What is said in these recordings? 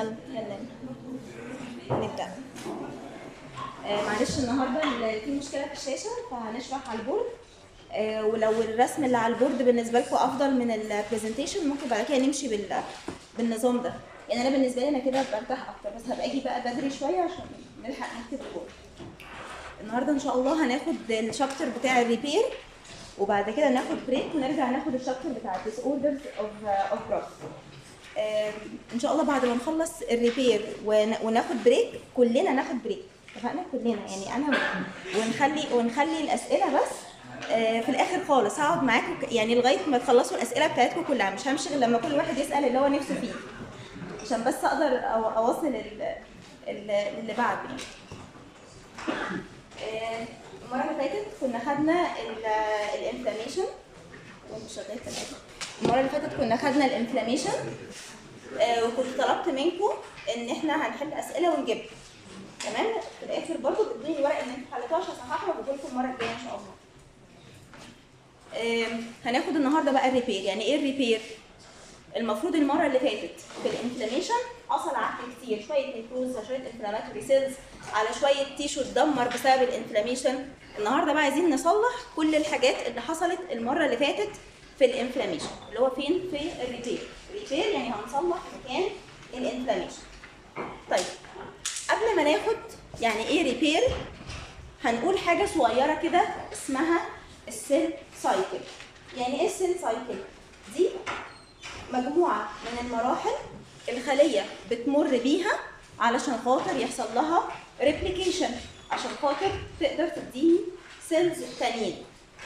يلا يلا نبدأ آه معلش النهارده ال- في مشكلة في الشاشة فهنشرح على البورد آه ولو الرسم اللي على البورد بالنسبة لكم أفضل من البرزنتيشن ممكن بعد كده نمشي بال بالنظام ده يعني أنا بالنسبة لي أنا كده برتاح أكتر بس هبقى أجي بقى بدري شوية عشان نلحق نكتب البورد النهارده إن شاء الله هناخد الشابتر بتاع الريبير وبعد كده ناخد بريك ونرجع ناخد الشابتر بتاع disorders of of growth آم، ان شاء الله بعد ما نخلص الريبير ون- وناخد بريك كلنا ناخد بريك اتفقنا كلنا يعني انا و- ونخلي ونخلي الاسئله بس آه، في الاخر خالص هقعد معاكم ك- يعني لغايه ما تخلصوا الاسئله بتاعتكم كلها مش همشي غير لما كل واحد يسال اللي هو نفسه فيه عشان بس اقدر أو- اوصل ال- ال- اللي بعد يعني. آه، المره اللي فاتت كنا خدنا الانفلاميشن وانت شغال ثلاثه المره اللي فاتت كنا خدنا الانفلاميشن آه، وكنت طلبت منكم ان احنا هنحل اسئله ونجيب تمام في الاخر برضو بتدوني الورق اللي انتوا حليتوه عشان اصححه وبقول لكم المره الجايه ان شاء الله آم، هناخد النهارده بقى الريبير يعني ايه الريبير المفروض المره اللي فاتت في الانفلاميشن حصل عك كتير شويه نيكروز شويه انفلاماتوري سيلز على شويه تيشو اتدمر بسبب الانفلاميشن النهارده بقى عايزين نصلح كل الحاجات اللي حصلت المره اللي فاتت في الانفلاميشن اللي هو فين في الريبير ريبير يعني هنصلح مكان الانفلاميشن طيب قبل ما ناخد يعني ايه ريبير هنقول حاجه صغيره كده اسمها السيل سايكل يعني ايه السيل سايكل دي مجموعه من المراحل الخليه بتمر بيها علشان خاطر يحصل لها ريبليكيشن عشان خاطر تقدر تديني سيلز تانيين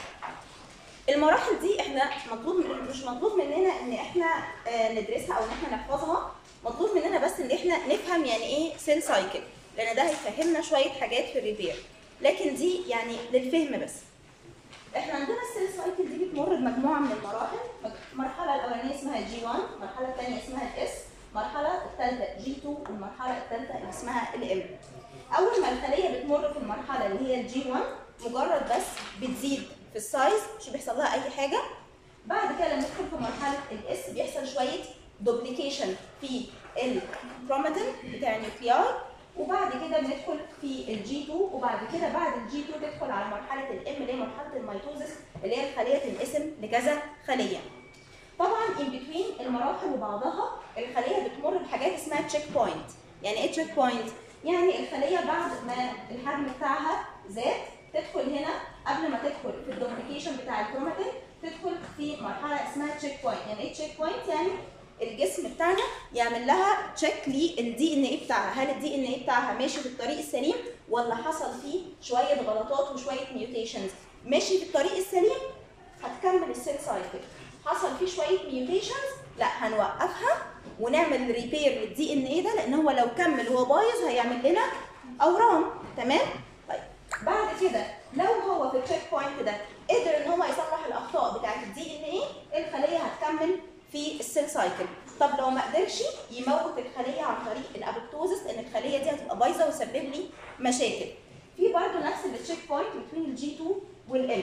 المراحل دي احنا مطلوب من مش مطلوب مننا ان احنا آه، ندرسها او ان احنا نحفظها مطلوب مننا بس ان احنا نفهم يعني ايه سيل سايكل لان ده هيفهمنا شويه حاجات في الريبير لكن دي يعني للفهم بس احنا عندنا السيل سايكل دي بتمر بمجموعه من المراحل المرحله الاولانيه اسمها جي 1 المرحله الثانيه اسمها الاس المرحله الثالثه جي 2 والمرحله الثالثه اللي اسمها الام اول ما الخليه بتمر في المرحله اللي هي الجي 1 مجرد بس بتزيد في السايز مش بيحصل لها اي حاجه بعد كده لما ندخل في مرحله الاس بيحصل شويه دوبليكيشن في الكروماتين بتاع النيوكلياي وبعد كده بندخل في الجي 2 وبعد كده بعد الجي 2 تدخل على مرحله الام اللي هي مرحله الميتوزس اللي هي الخليه تنقسم لكذا خليه. طبعا ان بتوين المراحل وبعضها الخليه بتمر بحاجات اسمها تشيك بوينت. يعني ايه تشيك بوينت؟ يعني الخليه بعد ما الحجم بتاعها زاد تدخل هنا قبل ما تدخل في الدوبليكيشن بتاع الكروماتين تدخل في مرحله اسمها تشيك بوينت، يعني ايه تشيك بوينت؟ يعني الجسم بتاعنا يعمل لها تشيك للدي ان ايه بتاعها هل الدي ان ايه بتاعها ماشي في الطريق السليم ولا حصل فيه شويه غلطات وشويه ميوتيشنز ماشي في الطريق السليم هتكمل السيل سايكل حصل فيه شويه ميوتيشنز لا هنوقفها ونعمل ريبير للدي ان ايه ده لان هو لو كمل وهو بايظ هيعمل لنا اورام تمام طيب بعد كده لو هو في التشيك بوينت ده قدر ان هو يصلح الاخطاء بتاعت الدي ان ايه الخليه هتكمل في السيل سايكل طب لو ما قدرش يموت الخليه عن طريق الابوبتوزس لان الخليه دي هتبقى بايظه وتسبب لي مشاكل في برضه نفس التشيك بوينت بين الجي 2 والام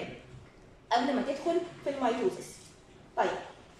قبل ما تدخل في الميتوزس طيب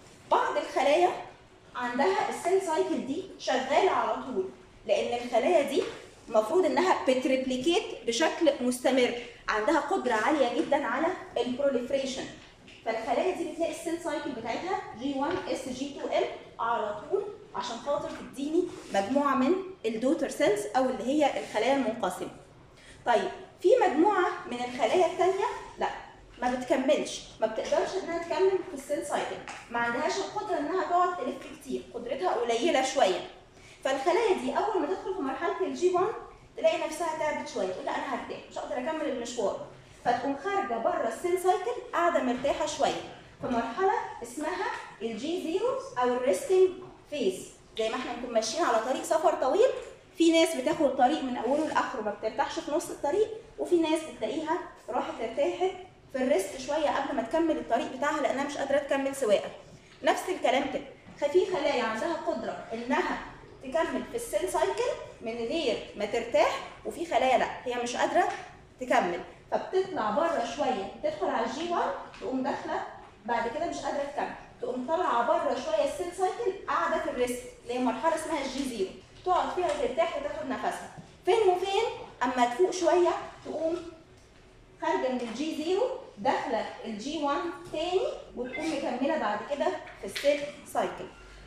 بعض الخلايا عندها السيل سايكل دي شغاله على طول لان الخلايا دي المفروض انها بتريبليكيت بشكل مستمر عندها قدره عاليه جدا على البروليفريشن فالخلايا دي بتلاقي السيل سايكل بتاعتها جي 1 اس جي 2 ال على طول عشان خاطر تديني مجموعه من الدوتر سيلز او اللي هي الخلايا المنقسمه. طيب في مجموعه من الخلايا الثانيه لا ما بتكملش ما بتقدرش انها تكمل في السيل سايكل ما عندهاش القدره انها تقعد تلف كتير قدرتها قليله شويه فالخلايا دي اول ما تدخل في مرحله الجي 1 تلاقي نفسها تعبت شويه تقول لا انا هرتاح مش هقدر اكمل المشوار فتقوم خارجه بره السيل سايكل قاعده مرتاحه شويه في مرحله اسمها الجي زيرو او الريستنج فيز زي ما احنا نكون ماشيين على طريق سفر طويل في ناس بتاخد الطريق من اوله لاخره ما بترتاحش في نص الطريق وفي ناس بتلاقيها راحت ارتاحت في الريست شويه قبل ما تكمل الطريق بتاعها لانها مش قادره تكمل سواقه نفس الكلام كده في خلايا عندها قدره انها تكمل في السيل سايكل من غير ما ترتاح وفي خلايا لا هي مش قادره تكمل فبتطلع بره شويه تدخل على الجي 1 تقوم داخله بعد كده مش قادره تكمل تقوم طالعه بره شويه السيل سايكل قاعده في الريست اللي هي مرحله اسمها الجي 0 تقعد فيها وترتاح وتاخد نفسها فين وفين اما تفوق شويه تقوم خارجه من الجي زيرو داخله الجي 1 تاني وتقوم مكمله بعد كده في السيل سايكل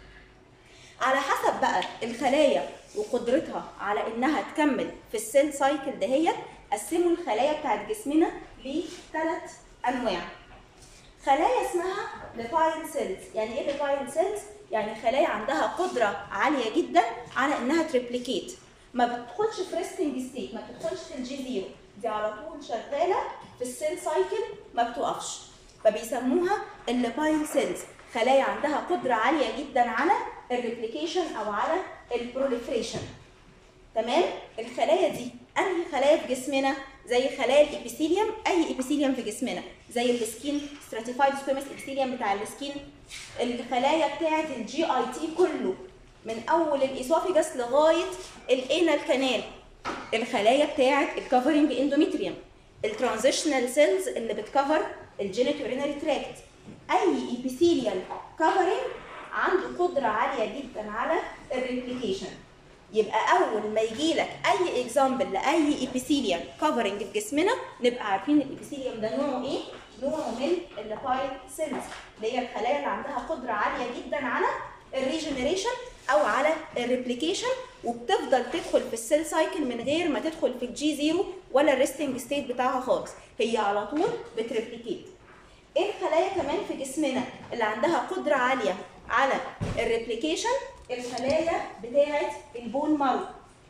على حسب بقى الخلايا وقدرتها على انها تكمل في السيل سايكل دهيت قسموا الخلايا بتاعت جسمنا لثلاث انواع خلايا اسمها ليبايل سيلز يعني ايه ليبايل سيلز يعني خلايا عندها قدره عاليه جدا على انها تريبليكيت ما بتدخلش في ريستنج ستيت ما بتدخلش في الجي زيرو دي على طول شغاله في السيل سايكل ما بتوقفش فبيسموها الليبايل سيلز خلايا عندها قدره عاليه جدا على الريبليكيشن او على البروليفريشن تمام الخلايا دي انهي خلايا في جسمنا زي خلايا الابيثيليوم اي ابيثيليوم في جسمنا زي السكين ستراتيفايد سكويمس ابيثيليوم بتاع السكين الخلايا بتاعه الجي اي تي كله من اول الاسوفيجاس لغايه الانال كانال الخلايا بتاعه الكفرنج اندوميتريوم الترانزيشنال سيلز اللي بتكفر الجينيتورينري تراكت اي ابيثيليال كفرنج عنده قدره عاليه جدا على الريبليكيشن يبقى اول ما يجي لك اي اكزامبل لاي ابيثيليوم كفرنج في جسمنا نبقى عارفين الابيثيليوم ده نوعه ايه نوعه من الليبايل سيلز اللي هي الخلايا اللي عندها قدره عاليه جدا على الريجنريشن او على الريبليكيشن وبتفضل تدخل في السيل سايكل من غير ما تدخل في الجي زيرو ولا الريستنج ستيت بتاعها خالص هي على طول بتريبليكيت ايه الخلايا كمان في جسمنا اللي عندها قدره عاليه على الريبليكيشن الخلايا بتاعه البون مارو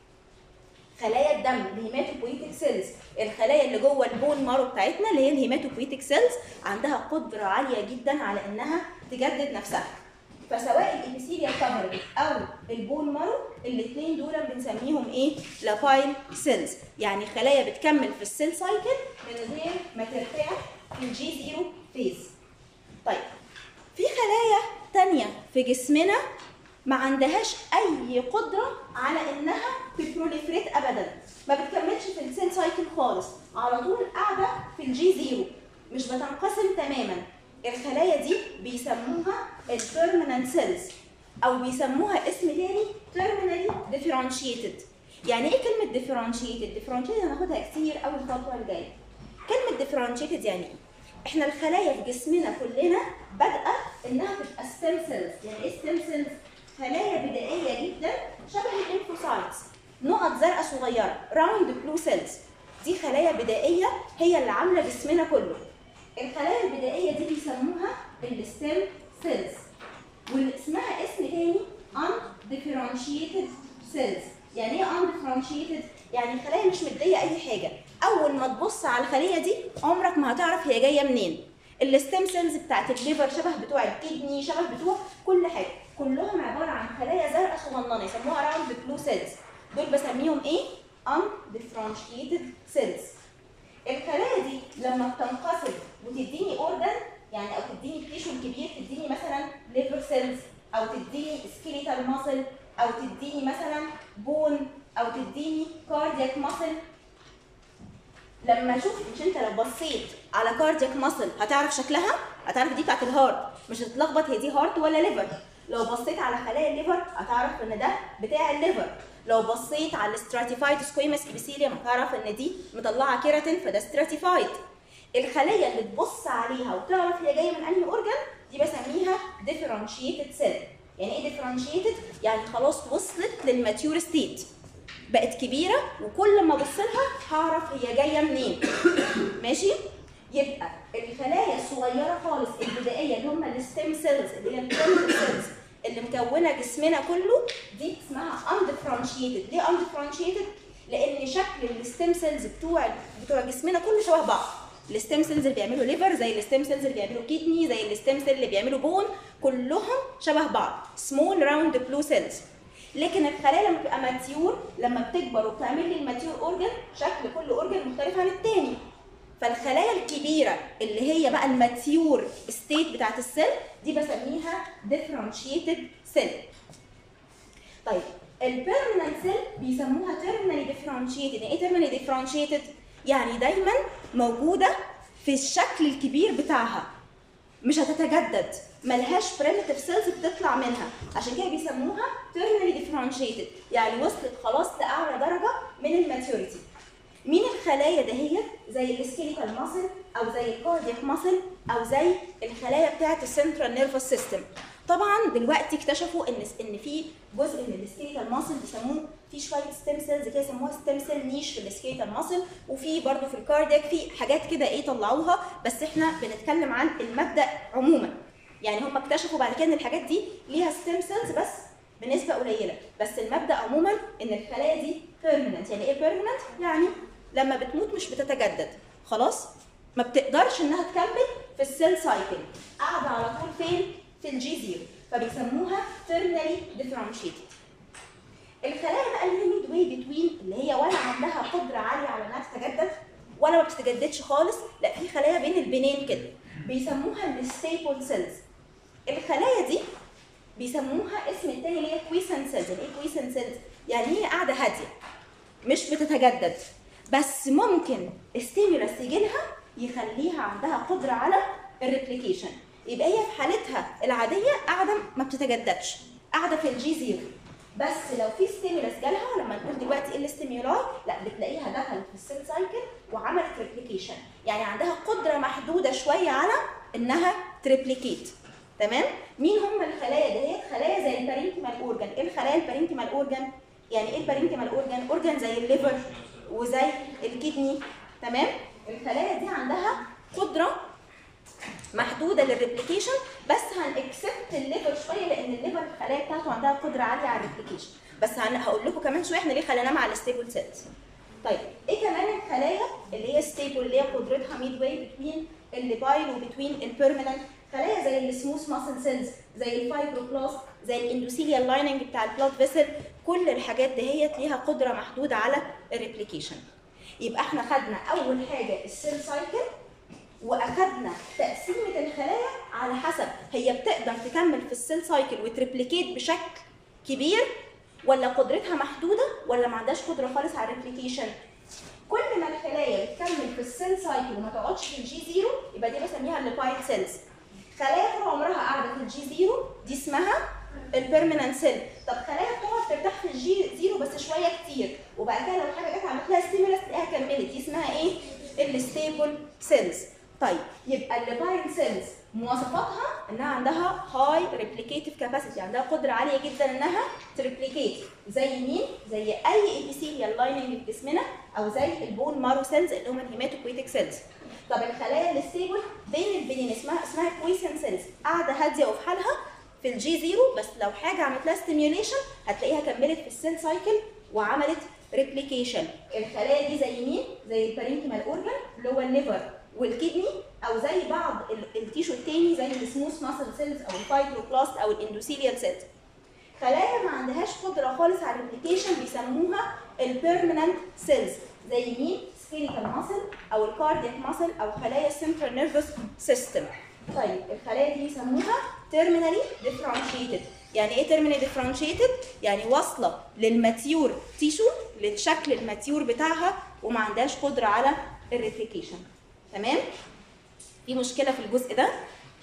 خلايا الدم الهيماتوبويتيك سيلز الخلايا اللي جوه البون مارو بتاعتنا اللي هي الهيماتوبويتيك سيلز عندها قدره عاليه جدا على انها تجدد نفسها فسواء الابيثيليال كفرنج او البون مارو الاثنين دول بنسميهم ايه لابايل سيلز يعني خلايا بتكمل في السيل سايكل من غير ما ترتاح في الجي زيرو فيز طيب في خلايا تانية في جسمنا ما عندهاش اي قدره على انها تبروليفريت ابدا ما بتكملش في السيل سايكل خالص على طول قاعده في الجي زيرو مش بتنقسم تماما الخلايا دي بيسموها البيرمننت سيلز او بيسموها اسم تاني terminally differentiated يعني ايه كلمه differentiated differentiated هناخدها كتير قوي الفتره الجايه كلمه differentiated يعني ايه احنا الخلايا في جسمنا كلنا بادئه انها تبقى ستيم سيلز يعني ايه ستيم سيلز خلايا بدائيه جدا شبه الليمفوسايتس نقط زرقاء صغيره راوند بلو سيلز دي خلايا بدائيه هي اللي عامله جسمنا كله الخلايا البدائيه دي بيسموها الستيم سيلز واسمها اسم تاني undifferentiated cells يعني ايه undifferentiated يعني خلايا مش مديه اي حاجه اول ما تبص على الخليه دي عمرك ما هتعرف هي جايه منين الستيم سيلز بتاعت الليفر شبه بتوع الكدني شبه بتوع كل حاجه كلهم عباره عن خلايا زرقاء صغننه يسموها راوند بلو سيلز دول بسميهم ايه undifferentiated cells الخلايا دي لما بتنقسم وتديني اورجان يعني او تديني تيشو كبير تديني مثلا ليفر سيلز او تديني سكيليتال ماسل او تديني مثلا بون او تديني كاردياك ماسل لما اشوف مش انت لو بصيت على كاردياك ماسل هتعرف شكلها هتعرف دي بتاعت الهارت مش هتتلخبط هي دي هارت ولا ليفر لو بصيت على خلايا الليفر هتعرف ان ده بتاع الليفر لو بصيت على الستراتيفايد سكويمس ابيثيليوم هتعرف ان دي مطلعه كيراتين فده ستراتيفايد الخليه اللي تبص عليها وتعرف هي جايه من انهي اورجان دي بسميها ديفرنشيتد سيل يعني ايه ديفرنشيتد يعني خلاص وصلت للماتيور ستيت بقت كبيره وكل ما ابص لها هعرف هي جايه منين ماشي يبقى الخلايا الصغيره خالص البدائيه اللي هم الستيم سيلز اللي هي البيرمننت سيلز اللي مكونه جسمنا كله دي اسمها undifferentiated ليه undifferentiated لان شكل الستيم سيلز بتوع بتوع جسمنا كله شبه بعض الستيم سيلز اللي بيعملوا ليفر زي الستيم سيلز اللي بيعملوا كيدني زي الستيم سيل اللي بيعملوا بون كلهم شبه بعض سمول راوند بلو سيلز لكن الخلايا لما بتبقى ماتيور لما بتكبر وبتعمل لي الماتيور اورجن شكل كل اورجن مختلف عن التاني فالخلايا الكبيره اللي هي بقى الماتيور ستيت بتاعت السيل دي بسميها differentiated سيل طيب البيرمننت سيل بيسموها terminally differentiated يعني ايه terminally differentiated يعني دايما موجوده في الشكل الكبير بتاعها مش هتتجدد ملهاش بريمتيف سيلز بتطلع منها عشان كده بيسموها terminally differentiated يعني وصلت خلاص لاعلى درجه من الماتيوريتي مين الخلايا دهيت زي السكيليتال ماسل او زي الكاردياك ماسل او زي الخلايا بتاعه السنترال نيرفس سيستم طبعا دلوقتي اكتشفوا ان ان في جزء من السكيليتال ماسل بيسموه في شويه ستيم سيلز كده يسموها ستيم سيل نيش في السكيليتال ماسل وفي برضه في الكاردياك في حاجات كده ايه طلعوها بس احنا بنتكلم عن المبدا عموما يعني هم اكتشفوا بعد كده ان الحاجات دي ليها ستيم سيلز بس بنسبه قليله بس المبدا عموما ان الخلايا دي بيرمننت يعني ايه بيرمننت يعني لما بتموت مش بتتجدد خلاص ما بتقدرش انها تكمل في السيل سايكل قاعده على طول فين في الجي زيرو فبيسموها تيرمينالي ديفرنشيتد الخلايا بقى اللي هي ميد واي بتوين اللي هي ولا عندها قدره عاليه على انها تتجدد ولا ما بتتجددش خالص لا في خلايا بين البنين كده بيسموها الستيبل سيلز الخلايا دي بيسموها اسم التاني اللي هي كويسن سيلز يعني ايه كويسن سيلز يعني هي قاعده هاديه مش بتتجدد بس ممكن ستيمولس يجي لها يخليها عندها قدره على الريبليكيشن يبقى هي في حالتها العاديه قاعده ما بتتجددش قاعده في الجي زيرو بس لو في ستيمولس جالها لما نقول دلوقتي ايه الاستيمولاي لا بتلاقيها دخلت في السيل سايكل وعملت ريبليكيشن يعني عندها قدره محدوده شويه على انها تريبليكيت تمام مين هم الخلايا ديت خلايا زي البارينكيمال اورجان ايه الخلايا البارينكيمال اورجان يعني ايه البارينكيمال اورجان اورجان زي الليفر وزي الكدني تمام الخلايا دي عندها قدره محدوده للريبليكيشن بس هنكسبت الليفر شويه لان الليفر الخلايا بتاعته عندها قدره عاليه على الريبليكيشن بس هن- هقول لكم كمان شويه احنا ليه خليناه مع الستيبل سيلز طيب ايه كمان الخلايا اللي هي ستيبل اللي هي قدرتها ميد واي بتوين الليبايل وبتوين البيرمننت خلايا زي السموث ماسل سيلز زي الفايبروبلاست زي الاندوثيليال لايننج بتاع البلاد فيسل كل الحاجات دهيت ليها قدره محدوده على الريبليكيشن يبقى احنا خدنا اول حاجه السيل سايكل واخدنا تقسيمه الخلايا على حسب هي بتقدر تكمل في السيل سايكل وتريبليكيت بشكل كبير ولا قدرتها محدوده ولا ما عندهاش قدره خالص على الريبليكيشن كل ما الخلايا بتكمل في السيل سايكل وما تقعدش في الجي زيرو يبقى دي بسميها الليبايد سيلز خلايا طول عمرها قاعده في الجي زيرو دي اسمها البيرمننت سيل طب خلايا بتقعد ترتاح في الجي زيرو بس شويه كتير وبعد كده لو حاجه جت عملت لها ستيمولس تلاقيها كملت دي اسمها ايه الستيبل سيلز طيب يبقى الليبايد سيلز مواصفاتها انها عندها هاي ريبليكيتيف كاباسيتي عندها قدره عاليه جدا انها تريبليكيت زي مين زي اي ايبيثيليال لايننج في جسمنا او زي البون مارو سيلز اللي هم الهيماتوكويتيك سيلز طب الخلايا الستيبل بين البنين اسمها اسمها كويسن سيلز قاعده هاديه وفي حالها في الجي زيرو بس لو حاجه عملت لها ستيميوليشن هتلاقيها كملت في السيل سايكل وعملت ريبليكيشن الخلايا دي زي مين زي البارينكيمال اورجان اللي هو الليفر والكدني او زي بعض ال- التيشو التاني زي السموث ماسل سيلز او الفايبروبلاست او الاندوثيليال سيلز خلايا ما عندهاش قدره خالص على الريبليكيشن بيسموها البيرمننت سيلز زي مين سكيليتال ماسل او الكاردياك ماسل او خلايا السنترال نيرفس سيستم طيب الخلايا دي بيسموها تيرمينالي ديفرنشيتد يعني ايه تيرمينالي ديفرنشيتد يعني واصله للماتيور تيشو للشكل الماتيور بتاعها وما عندهاش قدره على الريبليكيشن تمام في مشكله في الجزء ده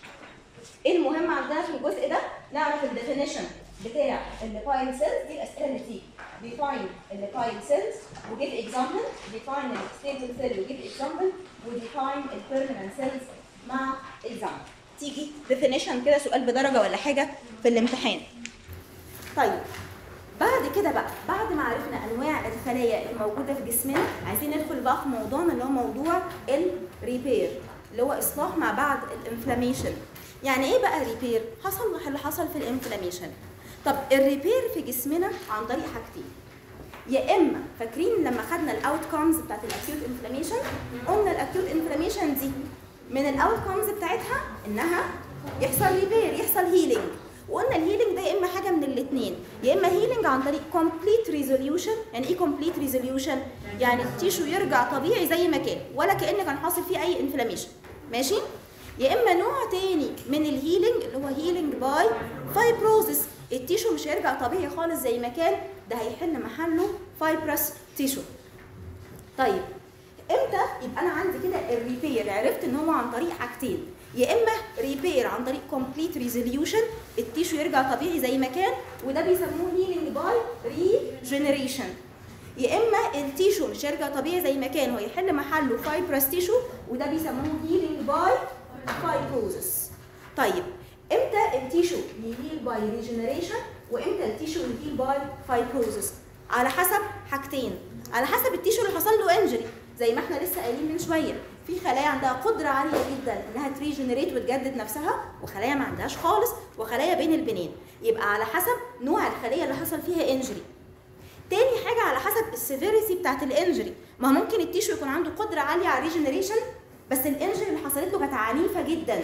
ايه المهم عندنا في الجزء ده نعرف الديفينيشن بتاع الليبايل سيلز دي الاسئله اللي بتيجي define الليبايل سيلز وجيب اكزامبل define الستيبل سيل وجيب اكزامبل وديفاين البيرمننت سيلز مع اكزامبل تيجي ديفينيشن كده سؤال بدرجه ولا حاجه في الامتحان طيب بعد كده بقى بعد ما عرفنا انواع الخلايا الموجوده في جسمنا عايزين ندخل بقى في موضوعنا اللي هو موضوع الريبير اللي هو اصلاح ما بعد الانفلاميشن يعني ايه بقى ريبير هصلح اللي حصل في الانفلاميشن طب الريبير في جسمنا عن طريق حاجتين يا اما فاكرين لما خدنا الاوت كومز بتاعت الاكيوت انفلاميشن قلنا الاكيوت انفلاميشن دي من الاوت كومز بتاعتها انها يحصل ريبير يحصل هيلينج وقلنا الهيلينج ده يا اما حاجه من الاثنين يا اما هيلينج عن طريق كومبليت ريزوليوشن يعني ايه كومبليت ريزوليوشن يعني التيشو يرجع طبيعي زي ما كان ولا كان كان حاصل فيه اي انفلاميشن ماشي يا اما نوع تاني من الهيلينج اللي هو هيلينج باي فايبروزس التيشو مش هيرجع طبيعي خالص زي ما كان ده هيحل محله فايبرس تيشو طيب امتى يبقى انا عندي كده الريبير عرفت ان هو عن طريق حاجتين يا اما ريبير عن طريق كومبليت ريزوليوشن التيشو يرجع طبيعي زي ما كان وده بيسموه هيلينج باي ريجنريشن يا اما التيشو مش هيرجع طبيعي زي ما كان ويحل محله فايبرس تيشو وده بيسموه هيلينج باي فايبروزس طيب امتى التيشو يهيل باي ريجنريشن وامتى التيشو يهيل باي فايبروزس على حسب حاجتين على حسب التيشو اللي حصل له انجري زي ما احنا لسه قايلين من شويه في خلايا عندها قدره عاليه جدا انها تريجنريت وتجدد نفسها وخلايا ما عندهاش خالص وخلايا بين البنين يبقى على حسب نوع الخليه اللي حصل فيها انجري تاني حاجه على حسب السيفيريتي بتاعت الانجري ما ممكن التيشو يكون عنده قدره عاليه على الريجنريشن بس الانجري اللي حصلت له كانت عنيفه جدا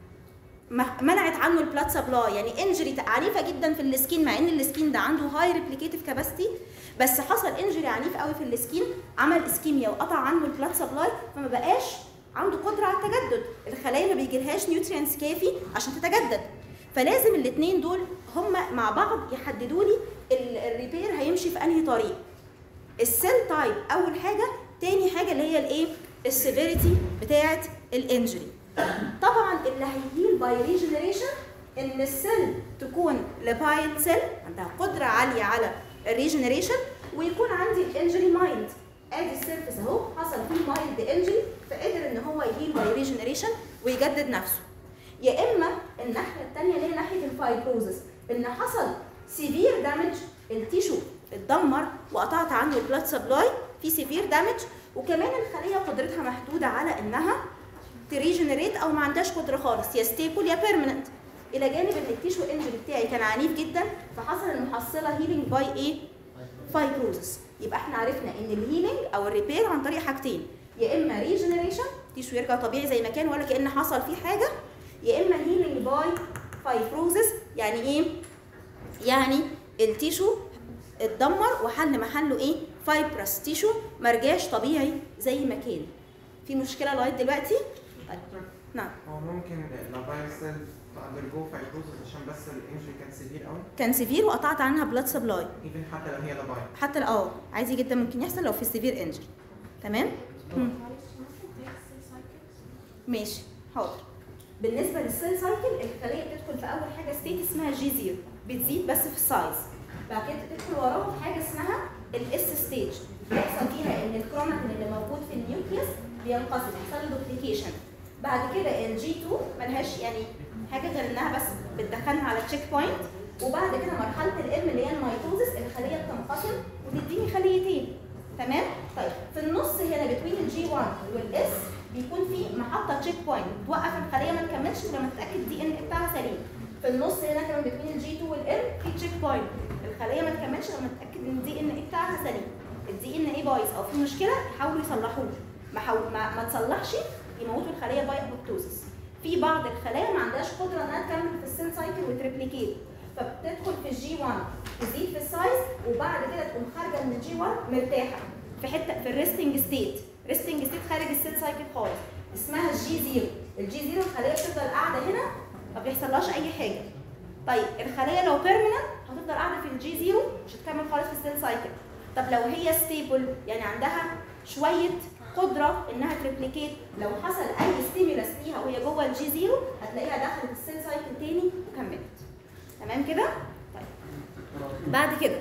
منعت عنه البلاد سبلاي يعني انجري عنيفه جدا في السكين مع ان السكين ده عنده هاي ريبليكيتيف كاباسيتي بس حصل انجري عنيف قوي في السكين عمل اسكيميا وقطع عنه البلاد سبلاي فما بقاش عنده قدره على التجدد الخلايا ما بيجيلهاش نيوترينز كافي عشان تتجدد فلازم الاثنين دول هم مع بعض يحددوا لي الريبير هيمشي في انهي طريق السيل تايب اول حاجه تاني حاجه اللي هي الايه السيفيريتي بتاعه الانجري طبعا اللي هيهيل باي ريجنريشن ان السيل تكون لبايل سيل عندها قدره عاليه على الريجنريشن ويكون عندي الانجري مايلد ادي السيرفس اهو حصل فيه مايلد انجري فقدر ان هو يهيل باي ريجنريشن ويجدد نفسه يا اما الناحيه الثانيه اللي هي ناحيه الفايبروزس ان حصل سيفير دامج التيشو اتدمر وقطعت عنه البلاد سبلاي في سيفير دامج وكمان الخليه قدرتها محدوده على انها تريجنريت او ما عندهاش قدره خالص يا ستيبل يا بيرمننت الى جانب ان التيشو انجري بتاعي كان عنيف جدا فحصل المحصله هيلينج باي ايه فايبروزس يبقى احنا عرفنا ان الهيلينج او الريبير عن طريق حاجتين يا اما ريجنريشن التيشو يرجع طبيعي زي ما كان ولا كان حصل فيه حاجه يا اما هيلينج باي فايبروزس يعني ايه يعني التيشو اتدمر وحل محله ايه فايبرس تيشو مرجاش طبيعي زي ما كان في مشكله لغايه دلوقتي نعم هو ممكن اللايف سيل تاندرجو فايبروزس عشان بس الانجري كان سيفير قوي كان سيفير وقطعت عنها بلاد سبلاي ايفن حتى لو هي لابايل حتى ال- اه عادي جدا ممكن يحصل لو في سيفير انجري تمام مم. ماشي حاضر بالنسبه للسيل سايكل الخليه بتدخل في اول حاجه ستيت اسمها جي زيرو بتزيد بس في السايز بعد كده تدخل وراها في حاجه اسمها الاس ستيج بيحصل فيها ان الكروماتين اللي موجود في النيوكليوس بينقسم يحصل له دوبليكيشن بعد كده الجي 2 ملهاش يعني حاجه غير انها بس بتدخلنا على تشيك بوينت وبعد كده مرحله الام اللي هي الميتوزس الخليه بتنقسم وتديني خليتين تمام طيب في النص هنا بين الجي 1 والاس بيكون في محطه تشيك بوينت توقف الخليه ما تكملش لما تتاكد الدي ان بتاعها سليم في النص هنا كمان بين الجي 2 والام في تشيك بوينت الخليه ما تكملش لما تتاكد ان الدي ان بتاعها سليم الدي ان ايه بايظ او في مشكله يحاولوا يصلحوه ما حاول ما, ما تصلحش يموتوا الخليه باي ابوبتوزس في بعض الخلايا ما عندهاش قدره انها تكمل في السيل سايكل وتريبليكيت فبتدخل في الجي 1 تزيد في السايز وبعد كده تقوم خارجه من الجي 1 مرتاحه في حته في الريستنج ستيت ريستنج ستيت خارج السيل سايكل خالص اسمها الجي 0 الجي 0 الخليه بتفضل قاعده هنا ما بيحصلهاش اي حاجه طيب الخليه لو بيرمننت هتفضل قاعده في الجي 0 مش هتكمل خالص في السيل سايكل طب لو هي ستيبل يعني عندها شويه قدره انها تريبليكيت لو حصل اي ستيمولس فيها وهي جوه الجي 0 هتلاقيها دخلت السيل سايكل تاني وكملت تمام كده طيب بعد كده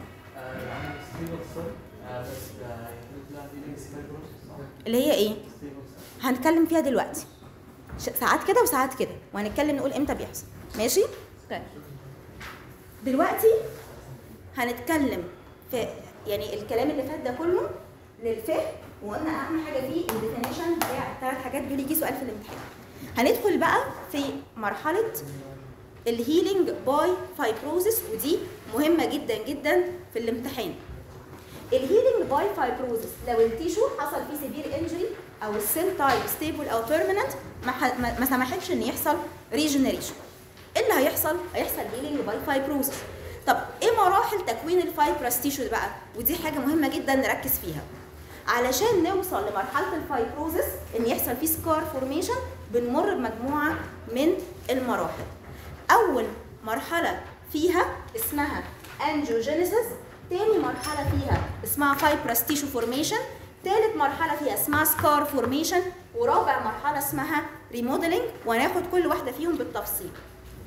اللي هي ايه هنتكلم فيها دلوقتي ش- ساعات كده وساعات كده وهنتكلم نقول امتى بيحصل ماشي طيب دلوقتي هنتكلم في يعني الكلام اللي فات ده كله للفهم وقلنا اهم حاجه فيه الديفينيشن بتاع الثلاث حاجات دول يجي سؤال في الامتحان هندخل بقى في مرحله الهيلينج باي فايبروزس ودي مهمه جدا جدا في الامتحان الهيلينج باي فايبروزس لو التيشو حصل فيه سيفير انجري او السيل تايب ستيبل او بيرمننت ما, ح- ما ما سمحتش ان يحصل ريجنريشن ايه اللي هيحصل هيحصل هيلينج باي فايبروزس طب ايه مراحل تكوين الفايبرس تيشو بقى ودي حاجه مهمه جدا نركز فيها علشان نوصل لمرحله الفايبروزس ان يحصل فيه سكار فورميشن بنمر بمجموعه من المراحل اول مرحله فيها اسمها انجيوجينيسيس تاني مرحله فيها اسمها فايبرس تيشو فورميشن تالت مرحله فيها اسمها سكار فورميشن ورابع مرحله اسمها ريموديلنج وهناخد كل واحده فيهم بالتفصيل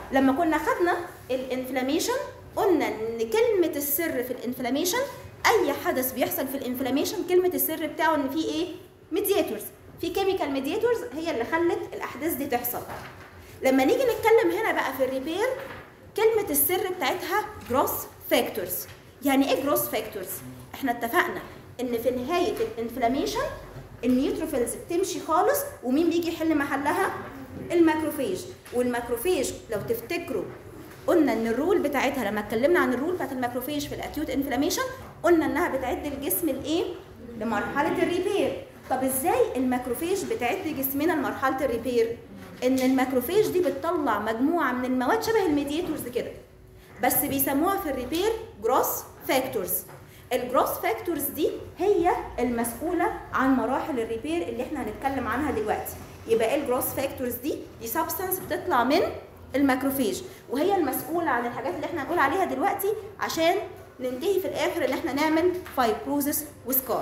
لما كنا خدنا الانفلاميشن قلنا ان كلمه السر في الانفلاميشن اي حدث بيحصل في الانفلاميشن كلمه السر بتاعه ان في ايه ميدياتورز في كيميكال ميدياتورز هي اللي خلت الاحداث دي تحصل لما نيجي نتكلم هنا بقى في الريبير كلمه السر بتاعتها جروس فاكتورز يعني ايه جروس فاكتورز احنا اتفقنا ان في نهايه الانفلاميشن النيوتروفيلز بتمشي خالص ومين بيجي يحل محلها الماكروفيج والماكروفيج لو تفتكروا قلنا ان الرول بتاعتها لما اتكلمنا عن الرول بتاعت الماكروفيج في الاكيوت انفلاميشن قلنا انها بتعد الجسم لايه لمرحله الريبير طب ازاي الماكروفيج بتعد جسمنا لمرحله الريبير ان الماكروفيج دي بتطلع مجموعه من المواد شبه الميدياتورز كده بس بيسموها في الريبير جروس فاكتورز الجروس فاكتورز دي هي المسؤوله عن مراحل الريبير اللي احنا هنتكلم عنها دلوقتي يبقى ايه الجروس فاكتورز دي دي سبستانس بتطلع من الماكروفيج وهي المسؤوله عن الحاجات اللي احنا هنقول عليها دلوقتي عشان ننتهي في الاخر ان احنا نعمل فايبروزس وسكار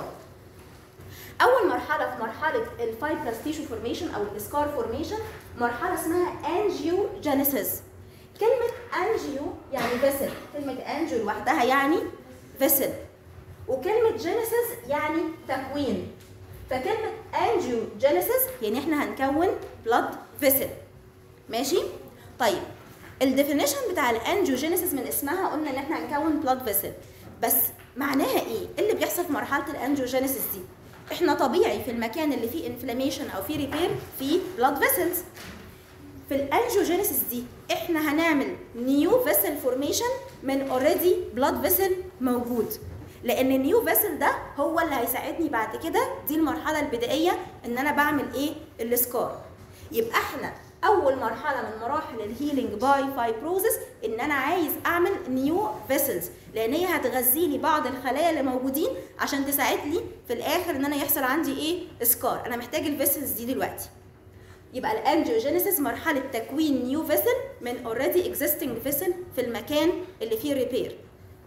اول مرحله في مرحله الفايبرس تيشو فورميشن او السكار فورميشن مرحله اسمها انجيوجينيسيس كلمه انجيو يعني فيسل كلمه انجيو لوحدها يعني فيسل وكلمه جينيسيس يعني تكوين فكلمه انجيوجينيسيس يعني احنا هنكون بلاد فيسل ماشي طيب الديفينيشن بتاع الانجيوجينيسيس من اسمها قلنا ان احنا هنكون بلاد فيسل بس معناها ايه؟ ايه اللي بيحصل في مرحله الانجيوجينيسيس دي؟ احنا طبيعي في المكان اللي فيه انفلاميشن او فيه ريبير فيه بلاد فيسلز في الانجيوجينيسيس دي احنا هنعمل نيو فيسل فورميشن من اوريدي بلاد فيسل موجود لان النيو فيسل ده هو اللي هيساعدني بعد كده دي المرحله البدائيه ان انا بعمل ايه السكار يبقى احنا اول مرحله من مراحل الهيلينج باي فايبروزس ان انا عايز اعمل نيو فيسلز لان هي هتغذي لي بعض الخلايا اللي موجودين عشان تساعد لي في الاخر ان انا يحصل عندي ايه سكار انا محتاج الفيسلز دي دلوقتي يبقى الانجيوجينيسيس مرحله تكوين نيو فيسل من اوريدي اكزيستنج فيسل في المكان اللي فيه ريبير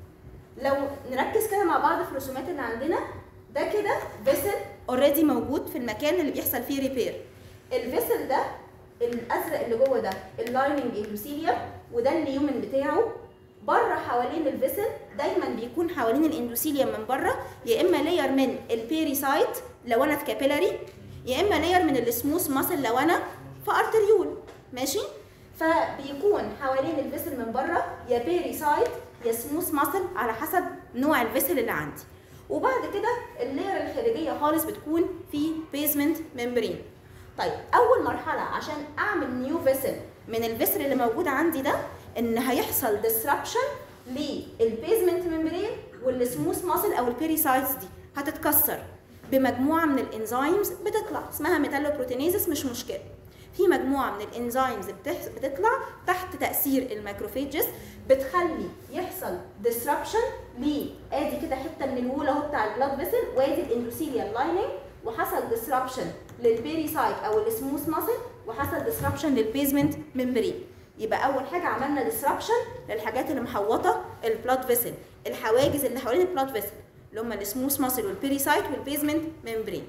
لو نركز كده مع بعض في الرسومات اللي عندنا ده كده فيسل اوريدي موجود في المكان اللي بيحصل فيه ريبير الفيسل ده الازرق اللي جوه ده اللايننج اندوثيليوم وده اليومن بتاعه بره حوالين الفيسل دايما بيكون حوالين الاندوثيليوم من بره يا اما لاير من البيريسايت لو انا في كابيلاري يا اما لاير من السموث ماسل لو انا في ارتريول ماشي فبيكون حوالين الفيسل من بره يا بيريسايت يا سموث ماسل على حسب نوع الفيسل اللي عندي وبعد كده اللاير الخارجيه خالص بتكون في بيزمنت ممبرين طيب اول مرحله عشان اعمل نيو فيسل من الفيسل اللي موجود عندي ده ان هيحصل ديسربشن للبيزمنت ممبرين والسموث ماسل او البيريسايتس دي هتتكسر بمجموعه من الانزيمز بتطلع اسمها ميتالوبروتينيزس مش مشكله في مجموعه من الانزيمز بتطلع تحت تاثير الماكروفيجز بتخلي يحصل ديسربشن ل ادي كده حته من الوول اهو بتاع البلاد فيسل وادي الاندوثيليال لايننج وحصل ديسربشن للبيريسايت او السموث ماسل وحصل ديسربشن للبيزمنت ممبرين يبقى اول حاجه عملنا ديسربشن للحاجات اللي محوطه البلاد فيسل الحواجز اللي حوالين البلاد فيسل اللي هم السموث ماسل والبيريسايت والبيزمنت ممبرين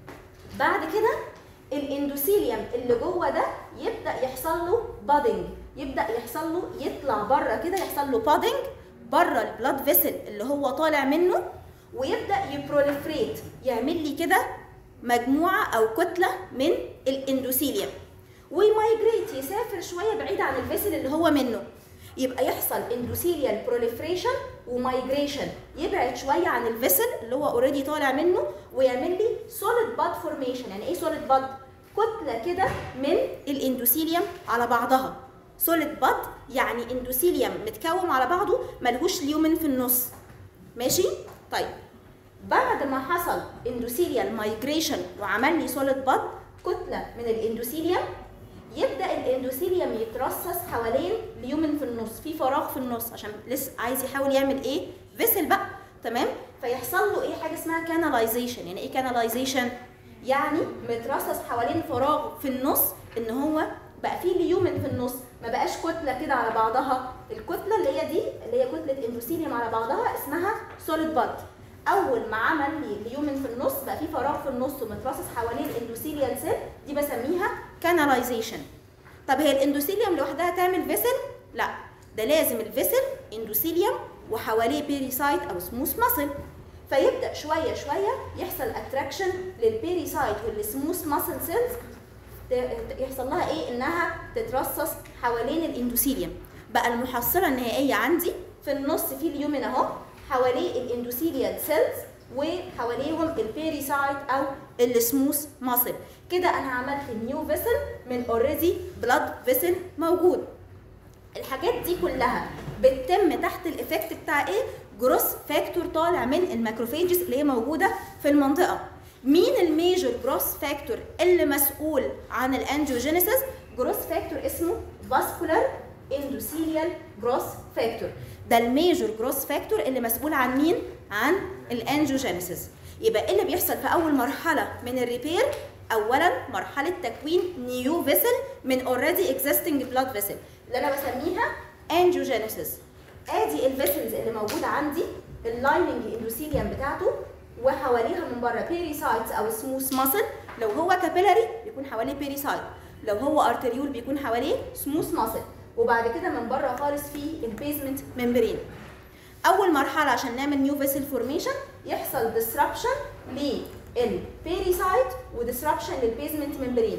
بعد كده الاندوثيليوم اللي جوه ده يبدا يحصل له بادنج يبدا يحصل له يطلع بره كده يحصل له بادنج بره البلاد فيسل اللي هو طالع منه ويبدا يبروليفريت يعمل لي كده مجموعه او كتله من الاندوثيليوم ويمايجريت يسافر شويه بعيد عن الفيسل اللي هو منه يبقى يحصل اندوثيليال بروليفريشن ومايجريشن يبعد شويه عن الفيسل اللي هو اوريدي طالع منه ويعمل لي سوليد باد فورميشن يعني ايه سوليد باد كتله كده من الاندوثيليوم على بعضها سوليد باد يعني اندوثيليوم متكوم على بعضه ملهوش ليومن في النص ماشي طيب بعد ما حصل اندوثيليال مايجريشن وعمل لي سوليد باد كتله من الاندوثيليوم يبدا الاندوثيليوم يترصص حوالين ليومن في النص في فراغ في النص عشان لسه عايز يحاول يعمل ايه فيسل بقى تمام فيحصل له ايه حاجه اسمها كاناليزيشن يعني ايه كاناليزيشن يعني مترصص حوالين فراغ في النص ان هو بقى فيه ليومن في النص ما بقاش كتله كده على بعضها الكتله اللي هي دي اللي هي كتله اندوثيليوم على بعضها اسمها سوليد باد اول ما عمل لي ليومن في النص بقى في فراغ في النص ومترصص حوالين الاندوثيليال سيل دي بسميها كاناليزيشن طب هي الاندوثيليوم لوحدها تعمل فيسل لا ده لازم الفيسل اندوثيليوم وحواليه بيريسايت او سموث ماسل فيبدا شويه شويه يحصل اتراكشن للبيريسايت والسموث ماسل سيلز يحصل لها ايه انها تترصص حوالين الاندوثيليوم بقى المحصله النهائيه عندي في النص في اليومن اهو حواليه الاندوثيليال سيلز وحواليهم البيريسايت او السموث ماسل كده انا عملت نيو فيسل من اوريدي بلاد فيسل موجود الحاجات دي كلها بتتم تحت الايفكت بتاع ايه جروس فاكتور طالع من الماكروفيجز اللي هي موجوده في المنطقه مين الميجر جروس فاكتور اللي مسؤول عن الانجيوجينيسيس جروس فاكتور اسمه فاسكولار اندوثيليال جروس فاكتور ده الميجر جروس فاكتور اللي مسؤول عن مين عن الانجيوجينيسيس يبقى ايه اللي بيحصل في اول مرحله من الريبير اولا مرحله تكوين نيو فيسل من اوريدي اكزيستنج بلاد فيسل اللي انا بسميها انجيوجينيسيس ادي الفيسلز اللي موجوده عندي اللايننج اندوثيليوم بتاعته وحواليها من بره بيريسايتس او سموث ماسل لو هو كابيلاري بيكون حواليه بيريسايت لو هو ارتريول بيكون حواليه سموث ماسل وبعد كده من بره خالص في البيزمنت ممبرين اول مرحله عشان نعمل نيو فيسل فورميشن يحصل ديسربشن للبيريسايت وديسربشن للبيزمنت ممبرين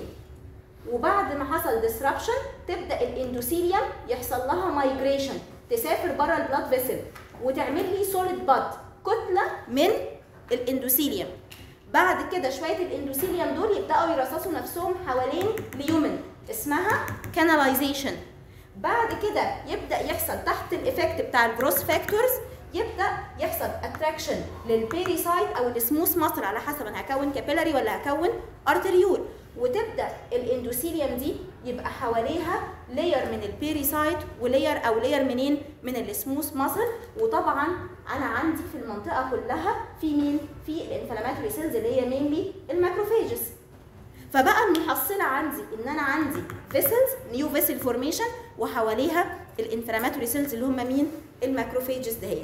وبعد ما حصل ديسربشن تبدا الاندوثيليوم يحصل لها مايجريشن تسافر بره البلاد فيسل وتعمل لي سوليد باد كتله من الاندوثيليوم بعد كده شويه الاندوثيليوم دول يبداوا يرصصوا نفسهم حوالين ليومن اسمها كاناليزيشن بعد كده يبدا يحصل تحت الايفكت بتاع الجروس فاكتورز يبدا يحصل اتراكشن للبيريسايت او السموث ماسل على حسب انا هكون كابيلاري ولا هكون ارتريول وتبدا الاندوثيليوم دي يبقى حواليها لاير من البيريسايت ولاير او لاير منين من السموث ماسل وطبعا انا عندي في المنطقه كلها في مين في الانفلاماتوري سيلز اللي هي مينلي الماكروفيجز فبقى المحصله عندي ان انا عندي فيسلز نيو فيسل فورميشن وحواليها الانفلاماتوري سيلز اللي هم مين الماكروفيجز دهيت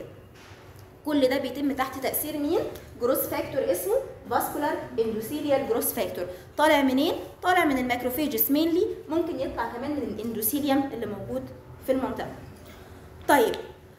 كل ده بيتم تحت تاثير مين جروس فاكتور اسمه فاسكولار اندوثيليال جروس فاكتور طالع منين طالع من الماكروفيجز مينلي ممكن يطلع كمان من الاندوثيليوم اللي موجود في المنطقه طيب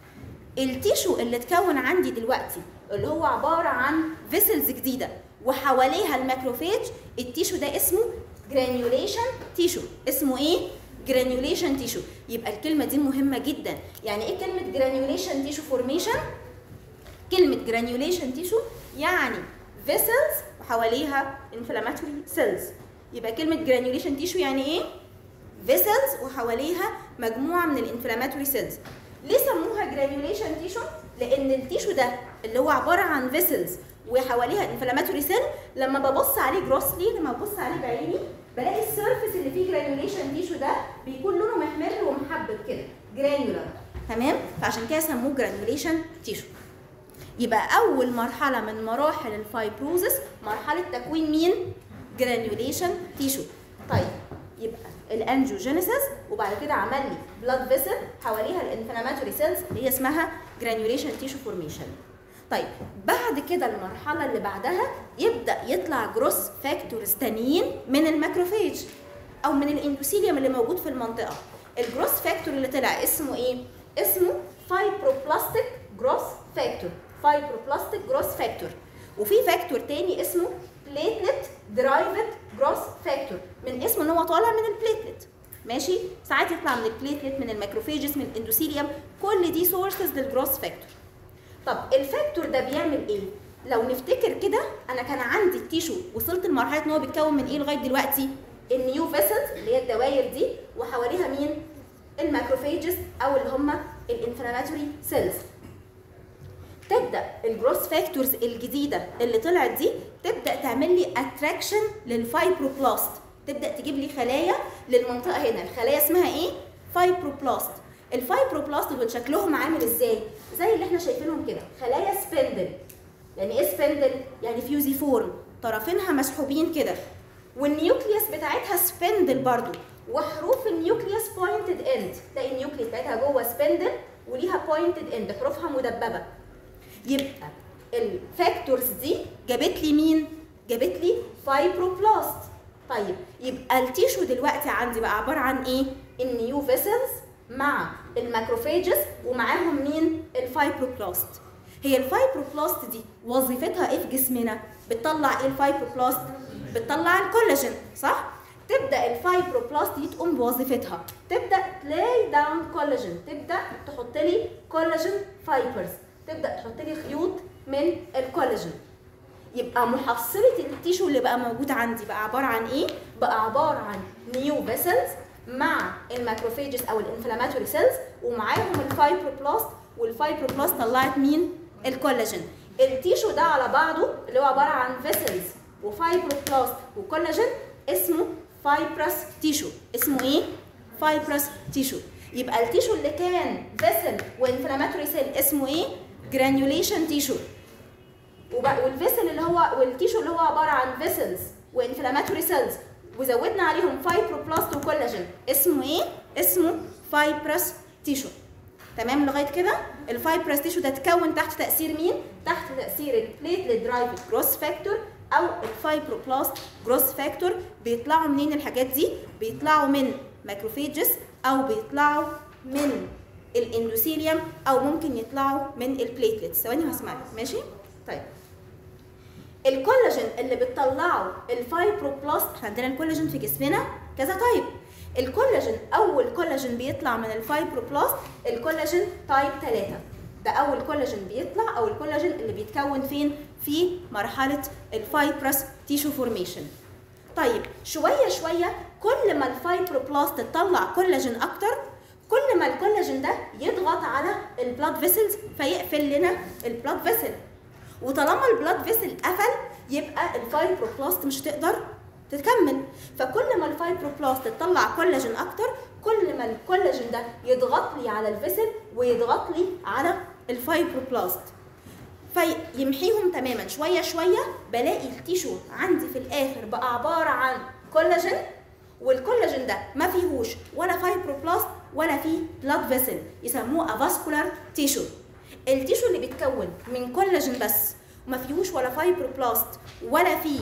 التيشو اللي اتكون عندي دلوقتي اللي هو عباره عن فيسلز جديده وحواليها الماكروفيج التيشو ده اسمه جرانيوليشن تيشو اسمه ايه جرانيوليشن تيشو يبقى الكلمه دي مهمه جدا يعني ايه كلمه جرانيوليشن تيشو فورميشن كلمه جرانيوليشن تيشو يعني فيسلز وحواليها انفلاماتوري سيلز يبقى كلمه جرانيوليشن تيشو يعني ايه فيسلز وحواليها مجموعه من الانفلاماتوري سيلز ليه سموها جرانيوليشن تيشو لان التيشو ده اللي هو عباره عن فيسلز وحواليها انفلاماتوري سيل لما ببص عليه جروسلي لما ببص عليه بعيني بلاقي السيرفيس اللي فيه جرانيوليشن تيشو ده بيكون لونه محمر ومحبب كده جرانيولار تمام فعشان كده سموه جرانيوليشن تيشو يبقى اول مرحله من مراحل الفايبروزس مرحله تكوين مين جرانيوليشن تيشو طيب يبقى الانجيوجينيسيس وبعد كده عمل لي بلاد فيسل حواليها الانفلاماتوري سيلز اللي هي اسمها جرانيوليشن تيشو فورميشن طيب بعد كده المرحله اللي بعدها يبدا يطلع جروس فاكتورز تانيين من الماكروفيج او من الاندوثيليوم اللي موجود في المنطقه الجروس فاكتور اللي طلع اسمه ايه اسمه فايبروبلاستيك جروس فاكتور فايبروبلاستيك جروس فاكتور وفي فاكتور تاني اسمه بليتلت درايفد جروس فاكتور من اسمه ان هو طالع من البليتلت ماشي ساعات يطلع من البليتلت من الماكروفيجز من الاندوثيليوم كل دي سورسز للجروس فاكتور طب الفاكتور ده بيعمل ايه لو نفتكر كده انا كان عندي التيشو وصلت لمرحله ان هو بيتكون من ايه لغايه دلوقتي النيو فيسلز اللي هي الدوائر دي وحواليها مين الماكروفيجز او اللي هم الانفلاماتوري سيلز تبدا الجروس فاكتورز الجديده اللي طلعت دي تبدا تعمل لي اتراكشن للفايبروبلاست تبدا تجيب لي خلايا للمنطقه هنا الخلايا اسمها ايه فايبروبلاست الفايبروبلاست دول شكلهم عامل ازاي زي اللي احنا شايفينهم كده خلايا سبندل يعني ايه سبندل يعني فيوزي فورم طرفينها مسحوبين كده والنيوكليوس بتاعتها سبندل برضو وحروف النيوكليوس بوينتد اند تلاقي النيوكليوس بتاعتها جوه سبندل وليها بوينتد اند حروفها مدببه يبقى الفاكتورز دي جابت لي مين جابت لي فايبروبلاست طيب يبقى التيشو دلوقتي عندي بقى عباره عن ايه النيو فيسلز مع الماكروفاجز ومعاهم مين الفايبروبلاست هي الفايبروبلاست دي وظيفتها ايه في جسمنا بتطلع ايه الفايبروبلاست بتطلع الكولاجين صح تبدا الفايبروبلاست دي تقوم بوظيفتها تبدا تلاي داون كولاجين تبدا تحط لي كولاجين فايبرز تبدا تحط لي خيوط من الكولاجين يبقى محصله التيشو اللي بقى موجود عندي بقى عباره عن ايه بقى عباره عن نيو فيسلز مع الماكروفاجز او الانفلاماتوري سيلز ومعاهم الفايبروبلاست والفايبروبلاست طلعت مين الكولاجين التيشو ده على بعضه اللي هو عباره عن فيسلز وفايبروبلاست وكولاجين اسمه فايبرس تيشو اسمه ايه فايبرس تيشو يبقى التيشو اللي كان فيسل وانفلاماتوري سيل اسمه ايه جرانيوليشن تيشو وبقى والفيسل اللي هو والتيشو اللي هو عباره عن فيسلز وانفلاماتوري سيلز وزودنا عليهم فايبروبلاست وكولاجين اسمه ايه اسمه فايبرس تيشو تمام لغايه كده الفايبرس تيشو ده اتكون تحت تاثير مين تحت تاثير البليتلت درايف جروس فاكتور او الفايبروبلاست جروس فاكتور بيطلعوا منين الحاجات دي بيطلعوا من ماكروفيجز او بيطلعوا من الاندوثيليوم او ممكن يطلعوا من البليتلتس ثواني هسمعك ماشي طيب الكولاجين اللي بتطلعه الفايبروبلاست احنا عندنا الكولاجين في جسمنا كذا تايب الكولاجين اول كولاجين بيطلع من الفايبروبلاست الكولاجين تايب 3 ده اول كولاجين بيطلع او الكولاجين اللي بيتكون فين في مرحله الفايبرس تيشو فورميشن طيب شويه شويه كل ما الفايبروبلاست تطلع كولاجين اكتر كل ما الكولاجين ده يضغط على البلاد فيسلز فيقفل لنا البلاد فيسل وطالما البلاد فيسل قفل يبقى الفايبروبلاست مش هتقدر تكمل فكل ما الفايبروبلاست تطلع كولاجين اكتر كل ما الكولاجين ده يضغط لي على الفيسل ويضغط لي على الفايبروبلاست فيمحيهم تماما شويه شويه بلاقي التيشو عندي في الاخر بقى عباره عن كولاجين والكولاجين ده ما فيهوش ولا فايبروبلاست ولا فيه بلاد فيسل يسموه افاسكولار تيشو التيشو اللي بيتكون من كولاجين بس وما فيهوش ولا فايبروبلاست ولا فيه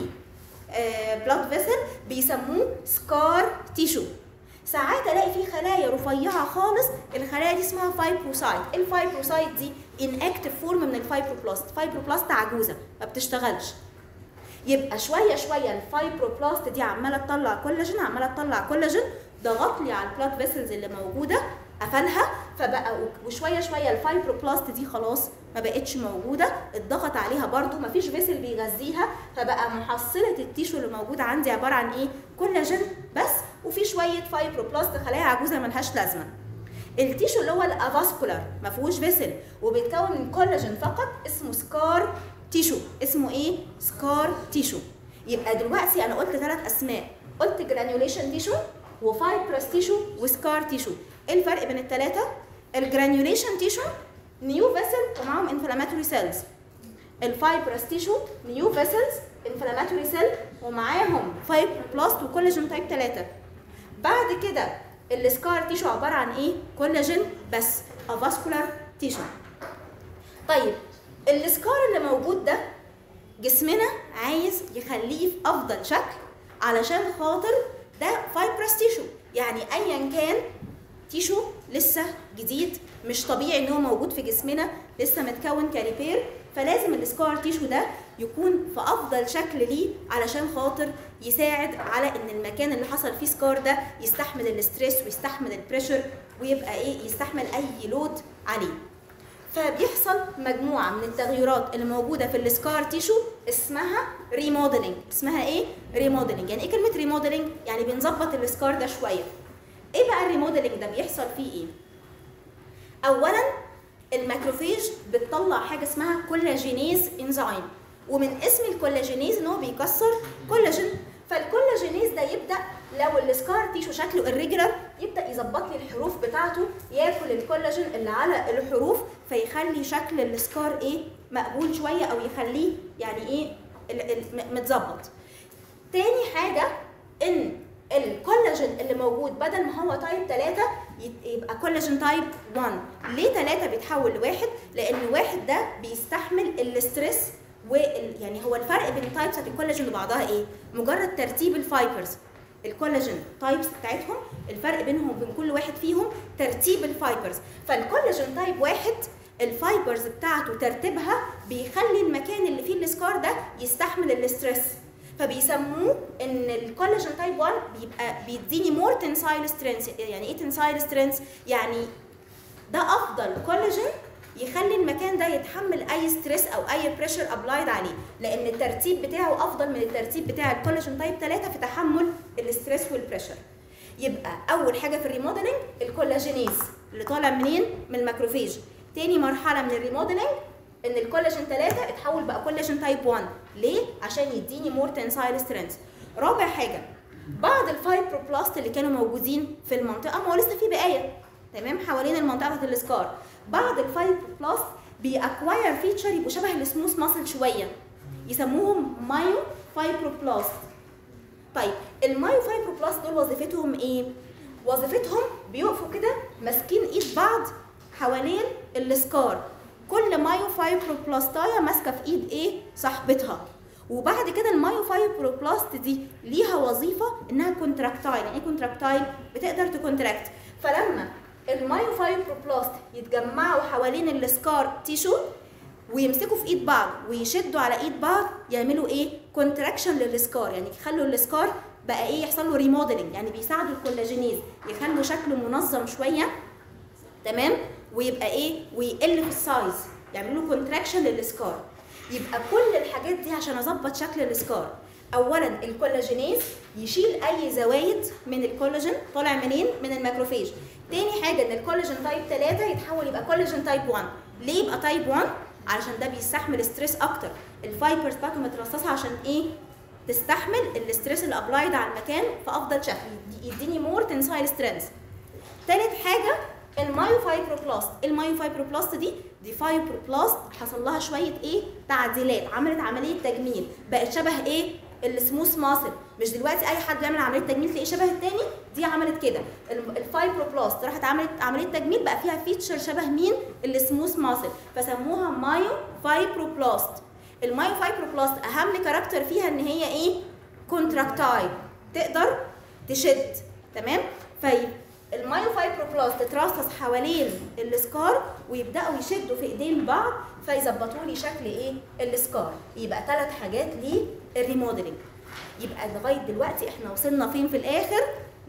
بلاد فيسل بيسموه سكار تيشو ساعات الاقي فيه خلايا رفيعه خالص الخلايا دي اسمها فايبروسايت الفايبروسايت دي ان اكتف فورم من الفايبروبلاست فايبروبلاست عجوزه ما بتشتغلش يبقى شويه شويه الفايبروبلاست دي عماله تطلع كولاجين عماله تطلع كولاجين ضغط لي على البلاد فيسلز اللي موجوده قفلها فبقى وشويه شويه الفايبروبلاست دي خلاص ما بقتش موجوده اتضغط عليها برده ما فيش فيسل بيغذيها فبقى محصله التيشو اللي موجود عندي عباره عن ايه كولاجين بس وفي شويه فايبروبلاست خلايا عجوزه ملهاش لازمه التيشو اللي هو الافاسكولار ما فيهوش فيسل وبيتكون من كولاجين فقط اسمه سكار تيشو اسمه ايه سكار تيشو يبقى دلوقتي انا قلت ثلاث اسماء قلت جرانيوليشن تيشو وفايبرس تيشو وسكار تيشو ايه الفرق بين الثلاثه الجرانيوليشن تيشو نيو فيسل ومعاهم انفلاماتوري سيلز الفايبرس تيشو نيو فيسلز انفلاماتوري سيل ومعاهم فايبروبلاست وكولاجين تايب 3 بعد كده السكار تيشو عباره عن ايه كولاجين بس افاسكولار تيشو طيب السكار اللي موجود ده جسمنا عايز يخليه في افضل شكل علشان خاطر ده فايبرس تيشو يعني ايا كان تيشو لسه جديد مش طبيعي ان هو موجود في جسمنا لسه متكون كريبير فلازم السكار تيشو ده يكون في افضل شكل ليه علشان خاطر يساعد على ان المكان اللي حصل فيه سكار ده يستحمل الاستريس ويستحمل البريشر ويبقى ايه يستحمل اي لود عليه فبيحصل مجموعه من التغيرات اللي موجوده في السكار تيشو اسمها ريموديلنج اسمها ايه ريموديلنج يعني ايه كلمه ريموديلنج يعني بنظبط السكار ده شويه ايه بقى الريموديلنج ده بيحصل فيه ايه اولا الماكروفيج بتطلع حاجه اسمها كولاجينيز انزيم ومن اسم الكولاجينيز ان هو بيكسر كولاجين فالكولاجينيز ده يبدا لو السكار تيشو شكله الريجولار يبدا يظبط لي الحروف بتاعته ياكل الكولاجين اللي على الحروف فيخلي شكل السكار ايه مقبول شويه او يخليه يعني ايه متظبط تاني حاجه ان الكولاجين اللي موجود بدل ما هو تايب 3 يبقى كولاجين تايب 1 ليه 3 بيتحول لواحد لان واحد ده بيستحمل الاسترس وال يعني هو الفرق بين التايبس بتاعت الكولاجين وبعضها ايه؟ مجرد ترتيب الفايبرز الكولاجين تايبس بتاعتهم الفرق بينهم وبين كل واحد فيهم ترتيب الفايبرز فالكولاجين تايب واحد الفايبرز بتاعته ترتيبها بيخلي المكان اللي فيه السكار ده يستحمل الاسترس فبيسموه ان الكولاجين تايب 1 بيبقى بيديني مور تنسايل سترينث يعني ايه تنسايل سترينث يعني ده افضل كولاجين يخلي المكان ده يتحمل اي ستريس او اي بريشر ابلايد عليه لان الترتيب بتاعه افضل من الترتيب بتاع الكولاجين تايب 3 في تحمل الاستريس والبريشر يبقى اول حاجه في الريموديلنج الكولاجينيز اللي طالع منين من الماكروفيج تاني مرحله من الريموديلنج ان الكولاجين 3 اتحول بقى كولاجين تايب 1 ليه عشان يديني مور تنسايل سترينث رابع حاجه بعض الفايبروبلاست اللي كانوا موجودين في المنطقه ما هو لسه في بقايا تمام حوالين المنطقه بتاعت السكار بعض الفايبروبلاست بيأكواير فيتشر يبقوا شبه السموث ماسل شويه يسموهم مايو فايبروبلاست طيب المايو فايبروبلاست دول وظيفتهم ايه وظيفتهم بيقفوا كده ماسكين ايد بعض حوالين السكار كل مايو فايبروبلاستايه ماسكه في ايد ايه صاحبتها وبعد كده المايو فايبروبلاست دي ليها وظيفه انها كونتراكتايل يعني ايه كونتراكتايل بتقدر تكونتراكت فلما المايو فايبروبلاست يتجمعوا حوالين السكار تيشو ويمسكوا في ايد بعض ويشدوا على ايد بعض يعملوا ايه كونتراكشن للسكار يعني يخلوا السكار بقى ايه يحصل له ريموديلنج يعني بيساعدوا الكولاجينيز يخلوا شكله منظم شويه تمام ويبقى ايه ويقل في السايز يعملوا له كونتراكشن للسكار يبقى كل الحاجات دي عشان اظبط شكل السكار اولا الكولاجينيز يشيل اي زوايد من الكولاجين طالع منين من الماكروفيج تاني حاجه ان الكولاجين تايب 3 يتحول يبقى كولاجين تايب 1 ليه يبقى تايب 1 علشان ده بيستحمل ستريس اكتر الفايبرز بتاعته مترصصه عشان ايه تستحمل الاستريس اللي ابلايد على المكان في افضل شكل يديني مور تنسايل سترينث تالت حاجه المايو فايبروبلاست المايو فايبروبلاست دي دي فايبروبلاست حصل لها شويه ايه تعديلات عملت عمليه تجميل بقت شبه ايه السموث ماسل مش دلوقتي اي حد بيعمل عمليه تجميل تلاقيه شبه التاني دي عملت كده ال- الفايبروبلاست راحت عملت عمليه تجميل بقى فيها فيتشر شبه مين السموث ماسل فسموها مايو فايبروبلاست المايو فايبروبلاست اهم كاركتر فيها ان هي ايه كونتراكتايل تقدر تشد تمام في المايو فايبروبلاست تترصص حوالين السكار ويبداوا يشدوا في ايدين بعض فيظبطوا لي شكل ايه السكار يبقى ثلاث حاجات للريموديلنج يبقى لغايه دلوقتي احنا وصلنا فين في الاخر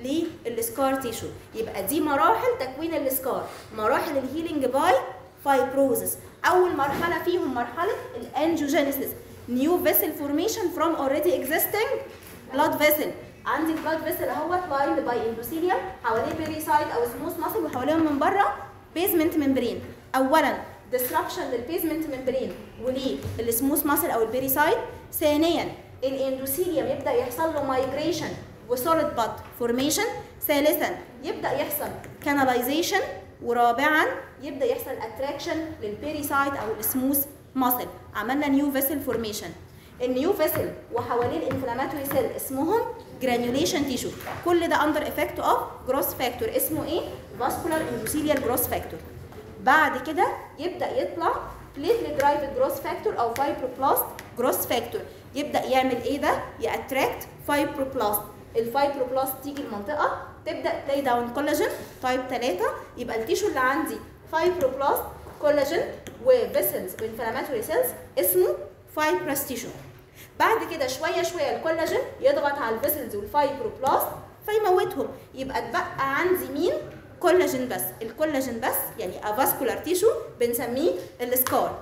للسكار تيشو يبقى دي مراحل تكوين السكار مراحل الهيلينج باي فايبروزس اول مرحله فيهم مرحله الانجيوجينيسيس نيو فيسل فورميشن فروم اوريدي اكزيستنج بلاد فيسل عندي البلاد فيسل اهوت لايند باي اندوثيليوم حواليه بيريسايد او سموث ماسل وحواليهم من بره بيزمنت ممبرين اولا ديستركشن للبيزمنت ممبرين وليه السموث ماسل او البيريسايد ثانيا الاندوثيليوم يبدا يحصل له مايجريشن وسوليد باد فورميشن ثالثا يبدا يحصل كاناليزيشن ورابعا يبدا يحصل اتراكشن للبيريسايد او السموث ماسل عملنا نيو فيسل فورميشن النيو فيسل وحواليه الانفلاماتوري سيل اسمهم جرانيوليشن تيشو كل ده اندر افكت اوف جروس فاكتور اسمه ايه فاسكولار اندوثيليال جروس فاكتور بعد كده يبدا يطلع بليتلت درايفد جروس فاكتور او فايبروبلاست جروس فاكتور يبدا يعمل ايه ده ياتراكت فايبروبلاست الفايبروبلاست تيجي المنطقه تبدا تلاقي داون كولاجين تايب 3 يبقى التيشو اللي عندي فايبروبلاست كولاجين وفيسلز وانفلاماتوري سيلز اسمه فايبرس تيشو بعد كده شويه شويه الكولاجين يضغط على الفيسلز والفايبروبلاست فيموتهم يبقى اتبقى عندي مين كولاجين بس الكولاجين بس يعني افاسكولار تيشو بنسميه السكار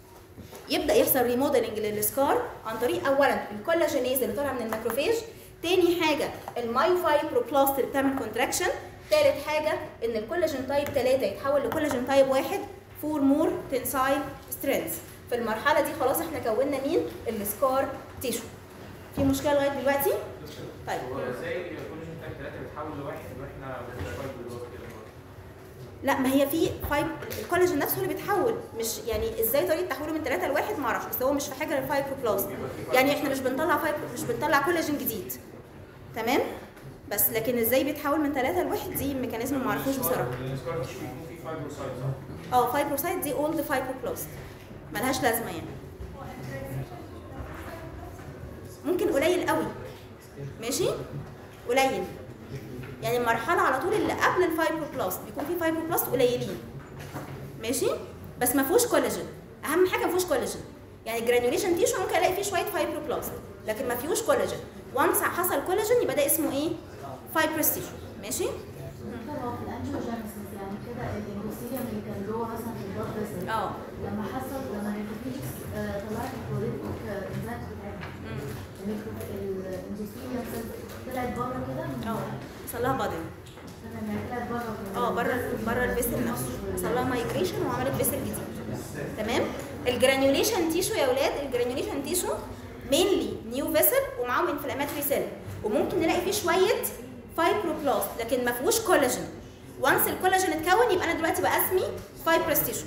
يبدا يحصل ريموديلنج للسكار عن طريق اولا الكولاجينيز اللي طالع من الماكروفيج تاني حاجه المايوفايبروبلاست اللي بتعمل كونتراكشن تالت حاجه ان الكولاجين تايب 3 يتحول لكولاجين تايب 1 فور مور تنسايل سترينث في المرحله دي خلاص احنا كونا مين السكار تيشو في مشكله لغايه دلوقتي طيب هو ازاي الكولاجين تايب 3 بيتحول لواحد واحنا بنشتغل بالظبط كده لا ما هي في فايب الكولاجين نفسه اللي بيتحول مش يعني ازاي طريقه تحويله من 3 ل 1 ما اعرفش بس هو مش في حاجه للفايبروبلاست يعني احنا مش بنطلع فايب مش بنطلع كولاجين جديد تمام بس لكن ازاي بيتحول من 3 ل 1 دي ميكانيزم ما اعرفوش بصراحه السكار تيشو بيكون فيه فايبروسايت صح؟ اه فايبروسايت دي اولد فايبروبلاست ملهاش لازمه يعني ممكن قليل قوي ماشي قليل يعني المرحله على طول اللي قبل الفايبروبلاست بيكون في فايبروبلاست قليلين ماشي بس ما فيهوش كولاجين اهم حاجه ما فيهوش كولاجين يعني الجرانيوليشن تيشو ممكن الاقي فيه شويه فايبروبلاست لكن ما فيهوش كولاجين وانس حصل كولاجين يبقى ده اسمه ايه فايبرس تيشو ماشي هو في الانجيوجينيسيس يعني كده الاندوثيليوم اللي كان جوه مثلا في البلد فيسل اه لما حصل لما النيكروفيليكس طلعت الكلوريتيك انزيم بتاعتها الاندوثيليوم طلعت بره كده من- اه حصل لها بادن تمام يعني طلعت بره كده اه بره بره الفيسل نفسه حصل لها مايجريشن وعملت فيسل جديد تمام الجرانيوليشن تيشو يا اولاد الجرانيوليشن تيشو مينلي نيو فيسل ومعاهم انفلاماتوري سيل وممكن نلاقي فيه شويه فايبروبلاست لكن ما فيهوش كولاجين وانس الكولاجين اتكون يبقى انا دلوقتي بقى اسمي فايبرس تيشو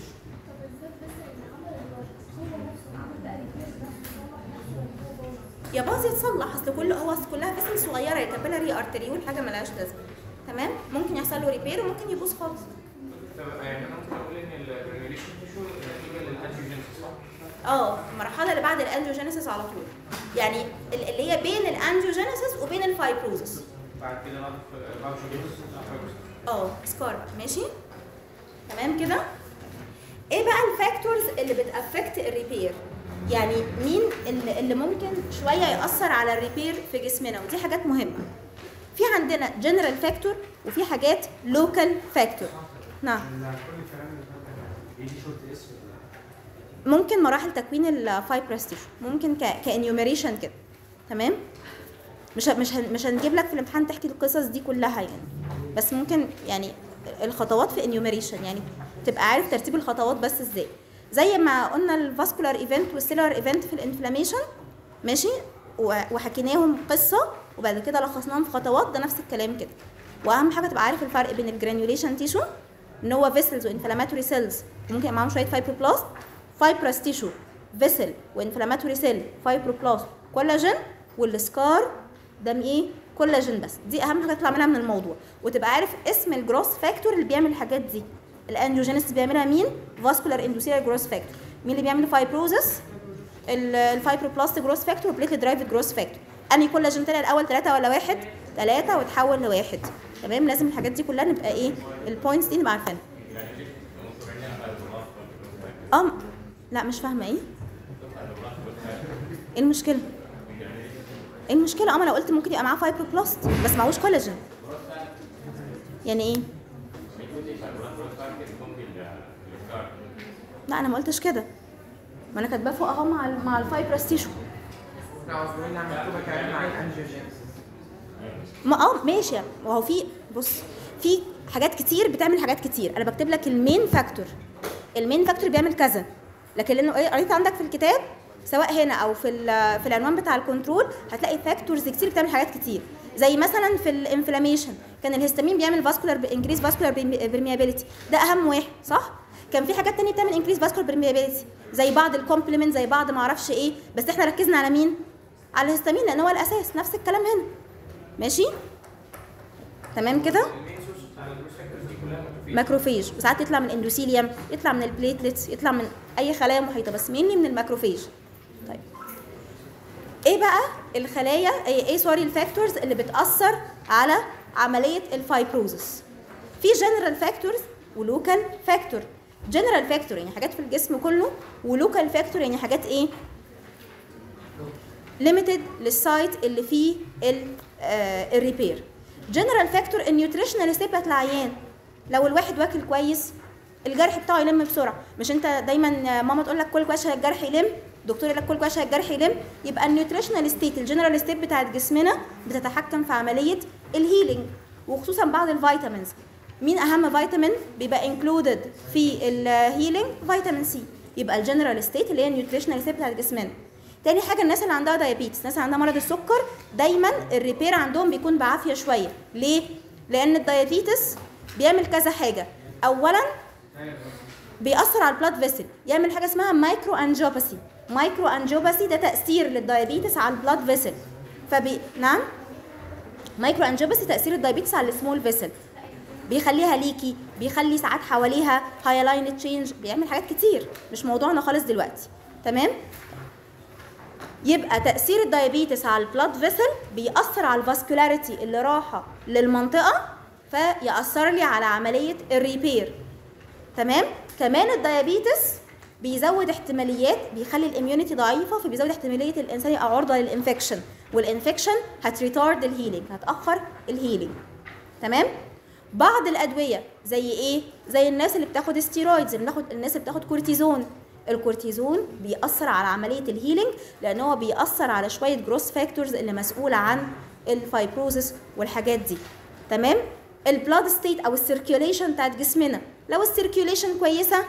يا باظ يتصلح اصل كل هو أصل كلها فيسل صغيره يا كابيلاري ارتريول حاجه ملهاش لازمه تمام ممكن يحصل له ريبير وممكن يبوظ خالص طب يعني انا ممكن اقول ان الجرانيوليشن تيشو نتيجه للانتيجينيسيس صح؟ اه المرحله اللي بعد الانجيوجينيسيس على طول يعني ال- اللي هي بين الانجيوجينيسيس وبين الفايبروزس بعد كده بعد بعد شهور اه سكار بقى ماشي تمام كده ايه بقى الفاكتورز اللي بتافكت الريبير يعني مين اللي, اللي ممكن شويه ياثر على الريبير في جسمنا ودي حاجات مهمه في عندنا جنرال فاكتور وفي حاجات لوكال فاكتور نعم كل الكلام اللي فات ده بيجي شورت اس ممكن مراحل تكوين الفايبرس تيشو ممكن ك كانيوميريشن كده تمام مش ه- مش هن- مش هنجيب لك في الامتحان تحكي القصص دي كلها يعني بس ممكن يعني الخطوات في انيوميريشن يعني تبقى عارف ترتيب الخطوات بس ازاي زي ما قلنا الفاسكولار ايفنت والسيلولار ايفنت في الانفلاميشن ماشي و- وحكيناهم قصه وبعد كده لخصناهم في خطوات ده نفس الكلام كده واهم حاجه تبقى عارف الفرق بين الجرانيوليشن تيشو ان هو فيسلز وانفلاماتوري سيلز ممكن يبقى معاهم شويه فايبروبلاست فايبرس تيشو فيسل وانفلاماتوري سيل فايبروبلاست كولاجين والسكار ده من ايه كولاجين بس دي اهم حاجه تطلع منها من الموضوع وتبقى عارف اسم الجروس فاكتور اللي بيعمل الحاجات دي الانجيوجينيسيس بيعملها مين فاسكولار اندوثيليال جروس فاكتور مين اللي بيعمل فايبروزس الفايبروبلاست جروس فاكتور وبليتلت درايفد جروس فاكتور انهي كولاجين طلع الاول ثلاثة ولا واحد ثلاثة وتحول لواحد تمام لازم الحاجات دي كلها نبقى ايه البوينتس دي نبقى عارفينها اه لا مش فاهمه ايه ايه المشكله ايه المشكله اه ما انا قلت ممكن يبقى معاه فايبروبلاست بس معهوش كولاجين يعني ايه لا انا ما قلتش كده ما انا كاتباه فوق اهو مع ال- مع الفايبرس تيشو لا قصدي انها مكتوبه كمان مع الانجيوجينيسيس ما اه ماشي وهو في بص في حاجات كتير بتعمل حاجات كتير انا بكتب لك المين فاكتور المين فاكتور بيعمل كذا لكن لانه إيه، قريت عندك في الكتاب سواء هنا او في ال- في العنوان بتاع الكنترول هتلاقي فاكتورز كتير بتعمل حاجات كتير زي مثلا في الانفلاميشن كان الهستامين بيعمل فاسكولار انكريز فاسكولار برميابيليتي ده اهم واحد صح كان في حاجات تانية بتعمل انكريز فاسكولار برميابيليتي زي بعض الكومبلمنت زي بعض ما اعرفش ايه بس احنا ركزنا على مين على الهستامين لان هو الاساس نفس الكلام هنا ماشي تمام كده المين سورس بتاع الجروس فاكتورز دي كلها مكتوبين ماكروفيج وساعات يطلع من الاندوثيليوم يطلع من البليتلتس يطلع من اي خلايا محيطه بس مينلي من الماكروفيج طيب ايه بقى الخلايا ايه, إيه سوري الفاكتورز اللي بتاثر على عمليه الفايبروزس في جنرال فاكتورز ولوكال فاكتور جنرال فاكتور يعني حاجات في الجسم كله ولوكال فاكتور يعني حاجات ايه ليميتد للسايت اللي فيه الريبير جنرال فاكتور النيوتريشنال ستيب بتاعت العيان لو الواحد واكل كويس الجرح بتاعه يلم بسرعه مش انت دايما ماما تقول لك كل كويس عشان الجرح يلم دكتور يقول لك كل كويس عشان الجرح يلم يبقى النيوتريشنال ستيت الجنرال ستيت بتاعت جسمنا بتتحكم في عمليه الهيلينج وخصوصا بعض الفيتامينز مين اهم فيتامين بيبقى انكلودد في الهيلينج فيتامين سي يبقى الجنرال ستيت اللي هي النيوتريشنال ستيت بتاعت جسمنا تاني حاجه الناس اللي عندها دايابيتس الناس اللي عندها مرض السكر دايما الريبير عندهم بيكون بعافيه شويه ليه لان الدايابيتس بيعمل كذا حاجه اولا بيأثر على البلاد فيسل يعمل حاجه اسمها مايكرو انجيوباثي مايكرو انجيوباثي ده تأثير للدايابيتس على البلاد فيسل فبي نعم مايكرو انجيوباثي تأثير الدايابيتس على السمول فيسل بيخليها ليكي بيخلي ساعات حواليها هايلاين تشينج بيعمل حاجات كتير مش موضوعنا خالص دلوقتي تمام يبقى تاثير الدايابيتس على البلاد فيسل بيأثر على الفاسكولاريتي اللي رايحه للمنطقه فيأثر لي على عمليه الريبير تمام كمان الدايابيتس بيزود احتماليات بيخلي الاميونيتي ضعيفه فبيزود احتماليه الانسان يبقى عرضه للانفكشن والانفكشن هتريتارد الهيلينج هتاخر الهيلينج تمام بعض الادويه زي ايه زي الناس اللي بتاخد ستيرويدز اللي بناخد الناس اللي بتاخد كورتيزون الكورتيزون بيأثر على عمليه الهيلينج لان هو بيأثر على شويه جروس فاكتورز اللي مسؤوله عن الفايبروزس والحاجات دي تمام البلاد ستيت او السيركيوليشن بتاعت جسمنا لو السيركيوليشن كويسه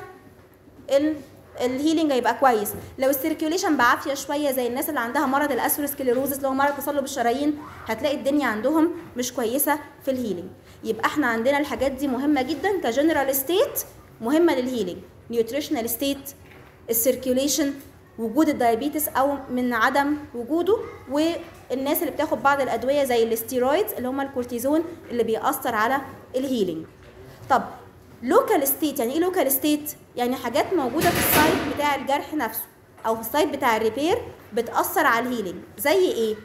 ال الهيلينج هيبقى كويس لو السيركيوليشن بعافيه شويه زي الناس اللي عندها مرض الاسيروسكليروزس اللي هو مرض تصلب الشرايين هتلاقي الدنيا عندهم مش كويسه في الهيلينج يبقى احنا عندنا الحاجات دي مهمه جدا كجنرال ستيت مهمه للهيلينج نيوتريشنال ستيت السيركيوليشن وجود الدايابيتس او من عدم وجوده والناس اللي بتاخد بعض الادويه زي الاستيرويدز اللي هم الكورتيزون اللي بيأثر على الهيلينج طب لوكال ستيت يعني ايه لوكال ستيت يعني حاجات موجوده في السايت بتاع الجرح نفسه او في السايت بتاع الريبير بتاثر على الهيلينج زي ايه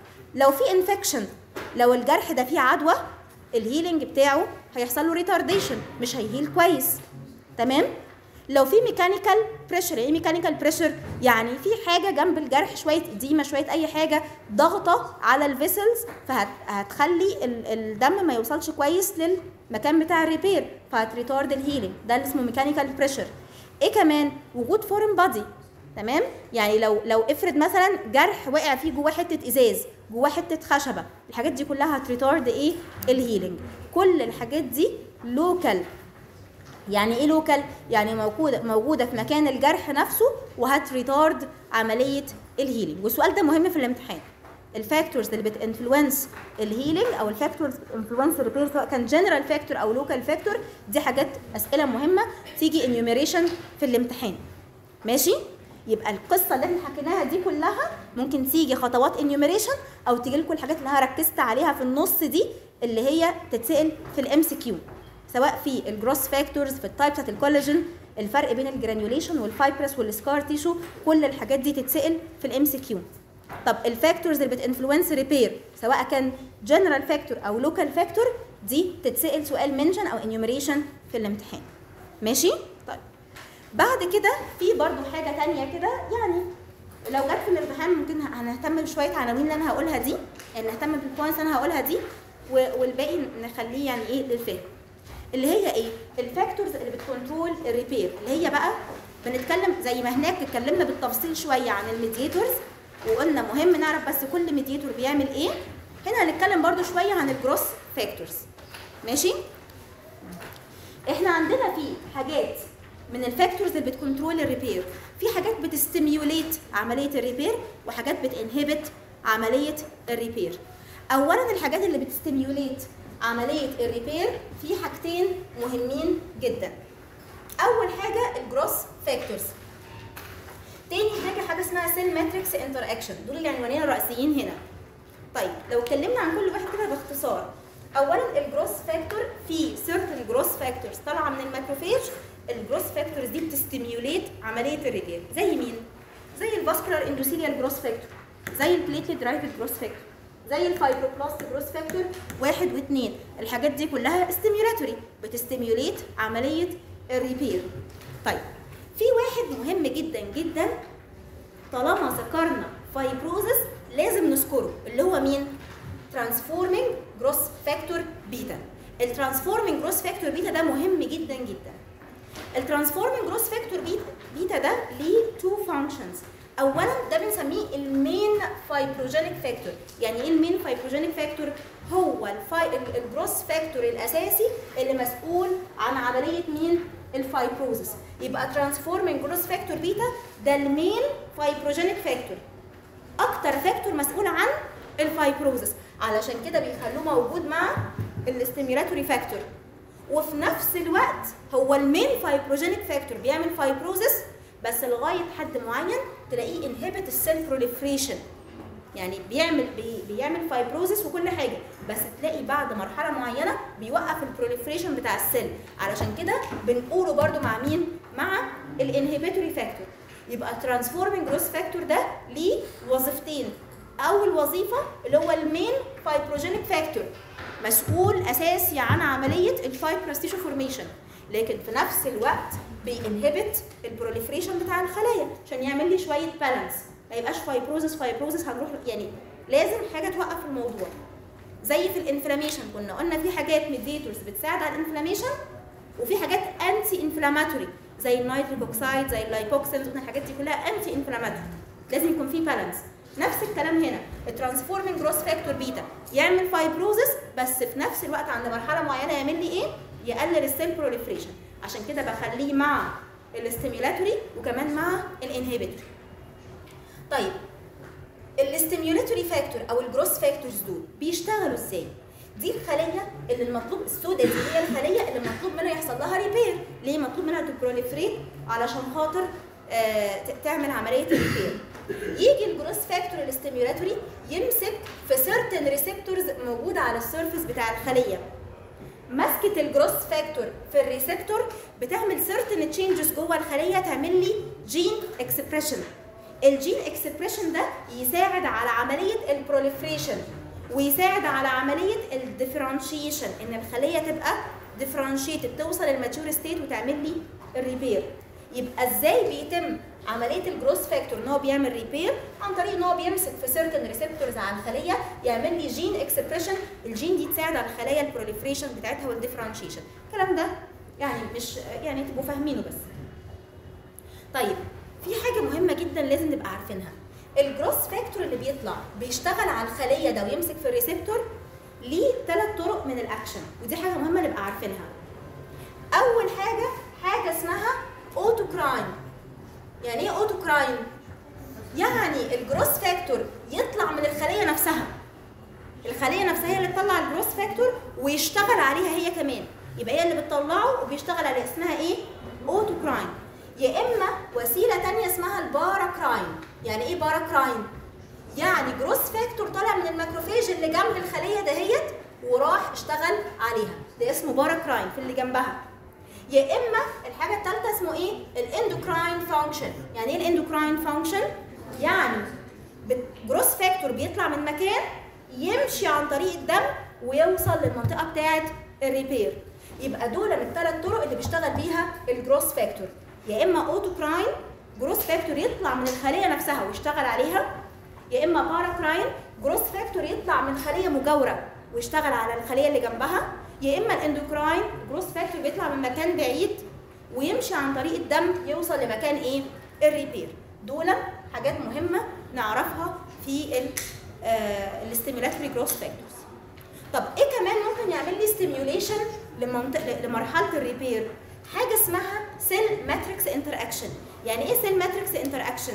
لو في انفكشن لو الجرح ده فيه عدوى الهيلينج بتاعه هيحصل له ريتارديشن مش هيهيل كويس تمام لو في ميكانيكال بريشر يعني ميكانيكال بريشر يعني في حاجه جنب الجرح شويه اديمه شويه اي حاجه ضغطه على الفيسلز فهتخلي الدم ما يوصلش كويس للمكان بتاع الريبير فهتريتارد الهيلينج ده اللي اسمه ميكانيكال بريشر ايه كمان وجود فورين بادي تمام يعني لو لو افرض مثلا جرح وقع فيه جواه حته ازاز جواه حته خشبه الحاجات دي كلها هتريتارد ايه الهيلينج كل الحاجات دي لوكال يعني ايه لوكال يعني موجوده موجوده في مكان الجرح نفسه وهتريتارد عمليه الهيلينج والسؤال ده مهم في الامتحان الفاكتورز اللي بتنفلونس الهيلينج او الفاكتورز انفلونس ريبير سواء كان جنرال فاكتور او لوكال فاكتور دي حاجات اسئله مهمه تيجي انيوميريشن في الامتحان ماشي يبقى القصه اللي احنا حكيناها دي كلها ممكن تيجي خطوات انيوميريشن او تيجي لكم الحاجات اللي انا ركزت عليها في النص دي اللي هي تتسال في الام سي كيو سواء في الجروس فاكتورز في التايب بتاعت الكولاجين الفرق بين الجرانيوليشن والفايبرس والسكار تيشو كل الحاجات دي تتسال في الام سي كيو طب الفاكتورز اللي بتنفلونس ريبير سواء كان جنرال فاكتور او لوكال فاكتور دي تتسال سؤال منشن او انيوميريشن في الامتحان ماشي طيب بعد كده في برضو حاجه تانية كده يعني لو جت في الامتحان ممكن هنهتم بشويه عناوين اللي انا هقولها دي يعني نهتم بالبوينتس اللي انا هقولها دي والباقي نخليه يعني ايه للفهم اللي هي ايه الفاكتورز اللي بتكنترول الريبير اللي هي بقى بنتكلم زي ما هناك اتكلمنا بالتفصيل شويه عن الميدياتورز وقلنا مهم نعرف بس كل ميدياتور بيعمل ايه هنا هنتكلم برضو شويه عن الجروس فاكتورز ماشي احنا عندنا في حاجات من الفاكتورز اللي بتكنترول الريبير في حاجات بتستيميوليت عمليه الريبير وحاجات بتنهبت عمليه الريبير اولا الحاجات اللي بتستيميوليت عمليه الريبير في حاجتين مهمين جدا اول حاجه الجروس فاكتورز تاني حاجه حاجه اسمها سيل ماتريكس انتر اكشن دول العنوانين الرئيسيين هنا طيب لو اتكلمنا عن كل واحد كده باختصار اولا الجروس فاكتور في سيرتن جروس فاكتورز طالعه من الماكروفيج الجروس فاكتورز دي بتستيميوليت عمليه الريبير زي مين زي الفاسكولار اندوثيليال جروس فاكتور زي البليتليت درايفد جروس فاكتور زي الفايبروبلاست جروس فاكتور واحد واثنين الحاجات دي كلها ستيميولاتوري بتستيميوليت عمليه الريبير طيب في واحد مهم جدا جدا طالما ذكرنا فايبروزس لازم نذكره اللي هو مين ترانسفورمينج جروس فاكتور بيتا الترانسفورمينج جروس فاكتور بيتا ده مهم جدا جدا الترانسفورمينج جروس فاكتور بيتا بيتا ده ليه تو فانكشنز اولا ده بنسميه المين فايبروجينيك فاكتور يعني ايه المين فايبروجينيك فاكتور هو الفاي... الجروس فاكتور الاساسي اللي مسؤول عن عمليه مين الفايبروزس يبقى ترانسفورمينج جروس فاكتور بيتا ده المين فايبروجينيك فاكتور اكتر فاكتور مسؤول عن الفايبروزس علشان كده بيخلوه موجود مع الاستيميولاتوري فاكتور وفي نفس الوقت هو المين فايبروجينيك فاكتور بيعمل فايبروزس بس لغايه حد معين تلاقيه انهبت السيل بروليفريشن يعني بيعمل بي بيعمل فايبروزس وكل حاجه بس تلاقي بعد مرحله معينه بيوقف البروليفريشن بتاع السيل علشان كده بنقوله برده مع مين مع الانهبيتوري فاكتور يبقى ترانسفورمينج جروس فاكتور ده ليه وظيفتين اول وظيفه اللي هو المين فايبروجينيك فاكتور مسؤول اساسي عن عمليه الفايبرس تيشو فورميشن لكن في نفس الوقت بينهبت البروليفريشن بتاع الخلايا عشان يعمل لي شويه بالانس ما يبقاش فايبروزس فايبروزس هنروح يعني لازم حاجه توقف الموضوع زي في الانفلاميشن كنا قلنا في حاجات ميديتورز بتساعد على الانفلاميشن وفي حاجات انتي انفلاماتوري زي النيتريك اوكسايد زي اللايبوكسينز الحاجات دي كلها انتي انفلاماتوري لازم يكون في بالانس نفس الكلام هنا الترانسفورمينج جروس فاكتور بيتا يعمل فايبروزس بس في نفس الوقت عند مرحله معينه يعمل لي ايه يقلل السيل بروليفريشن عشان كده بخليه مع الاستيميلاتوري وكمان مع الانهبيتوري طيب الاستيميولاتوري فاكتور او الجروس فاكتورز دول بيشتغلوا ازاي دي الخليه اللي المطلوب السوداء دي هي الخليه اللي المطلوب منها يحصل لها ريبير ليه مطلوب منها تبروليفريت علشان خاطر آه ت- تعمل عمليه ريبير يجي الجروس فاكتور الاستيميولاتوري يمسك في سيرتن ريسبتورز موجوده على السيرفيس بتاع الخليه مسكه الجروس فاكتور في الريسبتور بتعمل سيرتن تشينجز جوه الخليه تعمل لي جين اكسبريشن الجين اكسبريشن ده يساعد على عمليه البروليفريشن ويساعد على عمليه الديفرنشيشن ان الخليه تبقى ديفرنشيتد توصل للماتيور ستيت وتعمل لي الريبير يبقى ازاي بيتم عمليه الجروس فاكتور ان هو بيعمل ريبير عن طريق ان هو بيمسك في سيرتن ريسبتورز على الخليه يعمل لي جين اكسبريشن الجين دي تساعد على الخلايا البروليفريشن بتاعتها والديفرنشيشن الكلام ده يعني مش يعني تبقوا فاهمينه بس طيب في حاجه مهمه جدا لازم نبقى عارفينها الجروس فاكتور اللي بيطلع بيشتغل على الخليه ده ويمسك في الريسبتور ليه ثلاث طرق من الاكشن ودي حاجه مهمه نبقى عارفينها اول حاجه حاجه اسمها اوتوكراين يعني ايه اوتوكراين يعني الجروس فاكتور يطلع من الخليه نفسها الخليه نفسها هي اللي تطلع الجروس فاكتور ويشتغل عليها هي كمان يبقى هي اللي بتطلعه وبيشتغل عليها اسمها ايه اوتوكراين يا اما وسيله تانية اسمها الباراكراين يعني ايه باراكراين يعني جروس فاكتور طالع من الماكروفيج اللي جنب الخليه دهيت وراح اشتغل عليها ده اسمه باراكراين في اللي جنبها يا اما الحاجه الثالثه اسمه ايه الاندوكراين فانكشن يعني ايه الاندوكراين فانكشن يعني جروس فاكتور بيطلع من مكان يمشي عن طريق الدم ويوصل للمنطقه بتاعه الريبير يبقى دول الثلاث طرق اللي بيشتغل بيها الجروس فاكتور يا اما اوتوكراين جروس فاكتور يطلع من الخليه نفسها ويشتغل عليها يا اما باراكراين جروس فاكتور يطلع من خليه مجاوره ويشتغل على الخليه اللي جنبها يا اما الاندوكراين جروس فاكتور بيطلع من مكان بعيد ويمشي عن طريق الدم يوصل لمكان ايه الريبير دول حاجات مهمه نعرفها في الاستيمولاتوري جروس فاكتورز طب ايه كمان ممكن يعمل لي ستيميوليشن لمرحله الريبير حاجه اسمها سيل ماتريكس انتر اكشن يعني ايه سيل ماتريكس انتر اكشن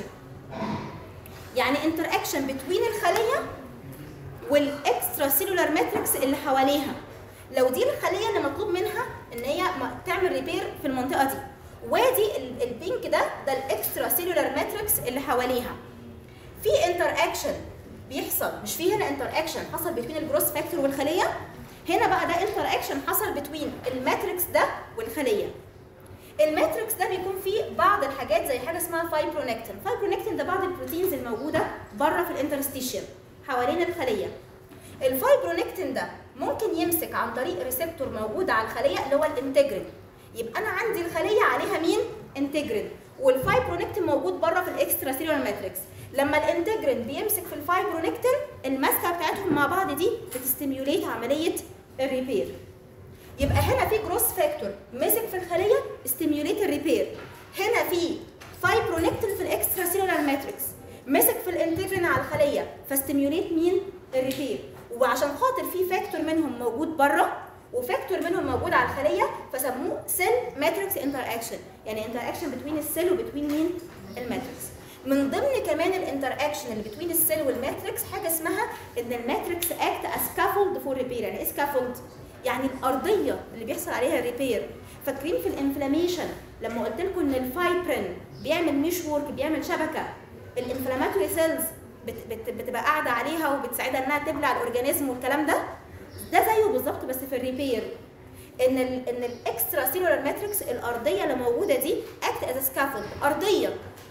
يعني انتر اكشن بتوين الخليه والاكسترا سيلولار ماتريكس اللي حواليها لو دي الخليه اللي مطلوب منها ان هي تعمل ريبير في المنطقه دي وادي البينك ده ده الاكسترا سيلولار ماتريكس اللي حواليها في انتر اكشن بيحصل مش في هنا انتر اكشن حصل بين الجروس فاكتور والخليه هنا بقى ده انتر اكشن حصل بين الماتريكس ده والخليه الماتريكس ده بيكون فيه بعض الحاجات زي حاجه اسمها فايبرونكتين فايبرونكتين ده بعض البروتينز الموجوده بره في الانترستيشيال حوالين الخليه الفايبرونكتين ده ممكن يمسك عن طريق ريسبتور موجود على الخليه اللي هو الانتجرين يبقى انا عندي الخليه عليها مين انتجرين والفايبرونكتين موجود بره في الاكسترا سيلولار ماتريكس لما الانتجرين بيمسك في الفايبرونكتين الماسكه بتاعتهم مع بعض دي بتستيميوليت عمليه الريبير يبقى هنا في جروس فاكتور مسك في الخليه استيميوليت الريبير هنا في فايبرونكتين في الاكسترا سيلولار ماتريكس مسك في الانتجرين على الخليه فاستيميوليت مين الريبير وعشان خاطر في فاكتور منهم موجود بره وفاكتور منهم موجود على الخليه فسموه سيل ماتريكس انتر اكشن يعني انتر اكشن بتوين السيل وبتوين مين الماتريكس من ضمن كمان الانتر اكشن اللي بتوين السيل والماتريكس حاجه اسمها ان الماتريكس اكت از سكافولد فور ريبير يعني ايه سكافولد يعني الارضيه اللي بيحصل عليها الريبير فاكرين في الانفلاميشن لما قلت لكم ان الفايبرين بيعمل ميش وورك بيعمل شبكه الانفلاماتوري سيلز بت بت بتبقى قاعده عليها وبتساعدها انها تبلع الاورجانيزم والكلام ده ده زيه بالظبط بس في الريبير ان ال ان الاكسترا سيلولار ماتريكس الارضيه اللي موجوده دي اكت از سكافولد ارضيه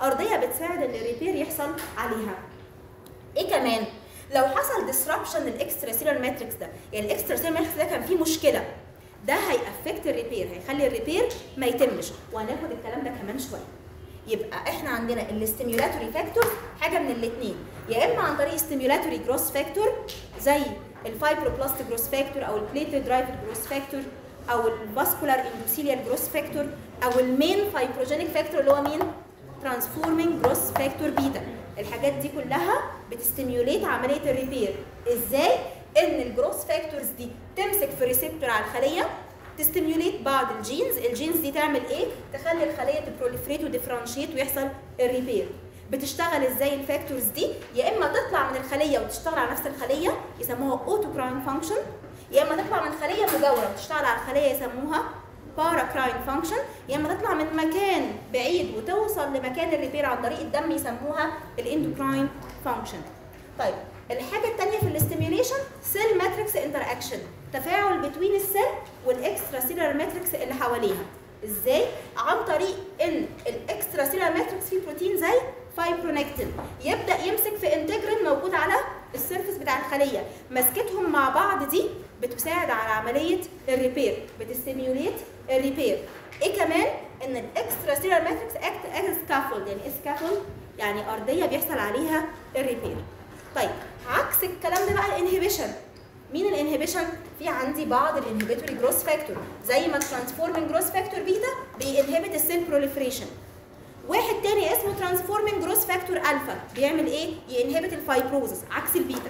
ارضيه بتساعد ان الريبير يحصل عليها ايه كمان لو حصل ديسربشن للاكسترا سيلر ماتريكس ده يعني الاكسترا سيلر ماتريكس ده كان فيه مشكله ده هيأفكت الريبير هيخلي الريبير ما يتمش وهناخد الكلام ده كمان شويه يبقى احنا عندنا الاستيميولاتوري فاكتور حاجه من الاثنين يا اما عن طريق ستيميولاتوري جروس فاكتور زي الفايبروبلاست جروس فاكتور او البليتد درايفد جروس فاكتور او الفاسكولار اندوثيليال جروس فاكتور او المين فايبروجينيك فاكتور اللي هو مين ترانسفورمينج جروس فاكتور بيتا الحاجات دي كلها بتستيميوليت عمليه الريبير ازاي ان الجروس فاكتورز دي تمسك في ريسبتور على الخليه تستيميوليت بعض الجينز الجينز دي تعمل ايه تخلي الخليه تبروليفريت وديفرنشيت ويحصل الريبير بتشتغل ازاي الفاكتورز دي يا اما تطلع من الخليه وتشتغل على نفس الخليه يسموها اوتوكراين فانكشن يا اما تطلع من خليه مجاوره وتشتغل على الخليه يسموها باراكراين فانكشن يا اما تطلع من مكان بعيد وتوصل لمكان الريبير عن طريق الدم يسموها الاندوكراين فانكشن طيب الحاجه الثانيه في الاستيميوليشن سيل ماتريكس انتر اكشن تفاعل بين السيل والاكسترا سيلر ماتريكس اللي حواليها ازاي عن طريق ان الاكسترا سيلر ماتريكس فيه بروتين زي فايبرونكتين يبدا يمسك في انتجرين موجود على السيرفس بتاع الخليه مسكتهم مع بعض دي بتساعد على عمليه الريبير بتستيميوليت الريبير ايه كمان ان الاكسترا سيلر ماتريكس اكت از سكافولد يعني ايه سكافولد يعني ارضيه بيحصل عليها الريبير طيب عكس الكلام ده بقى الانهبيشن مين الانهبيشن في عندي بعض الانهبيتوري جروس فاكتور زي ما الترانسفورمينج جروس فاكتور بيتا بينهبت السيل بروليفريشن واحد تاني اسمه ترانسفورمينج جروس فاكتور الفا بيعمل ايه ينهبت الفايبروزس عكس البيتا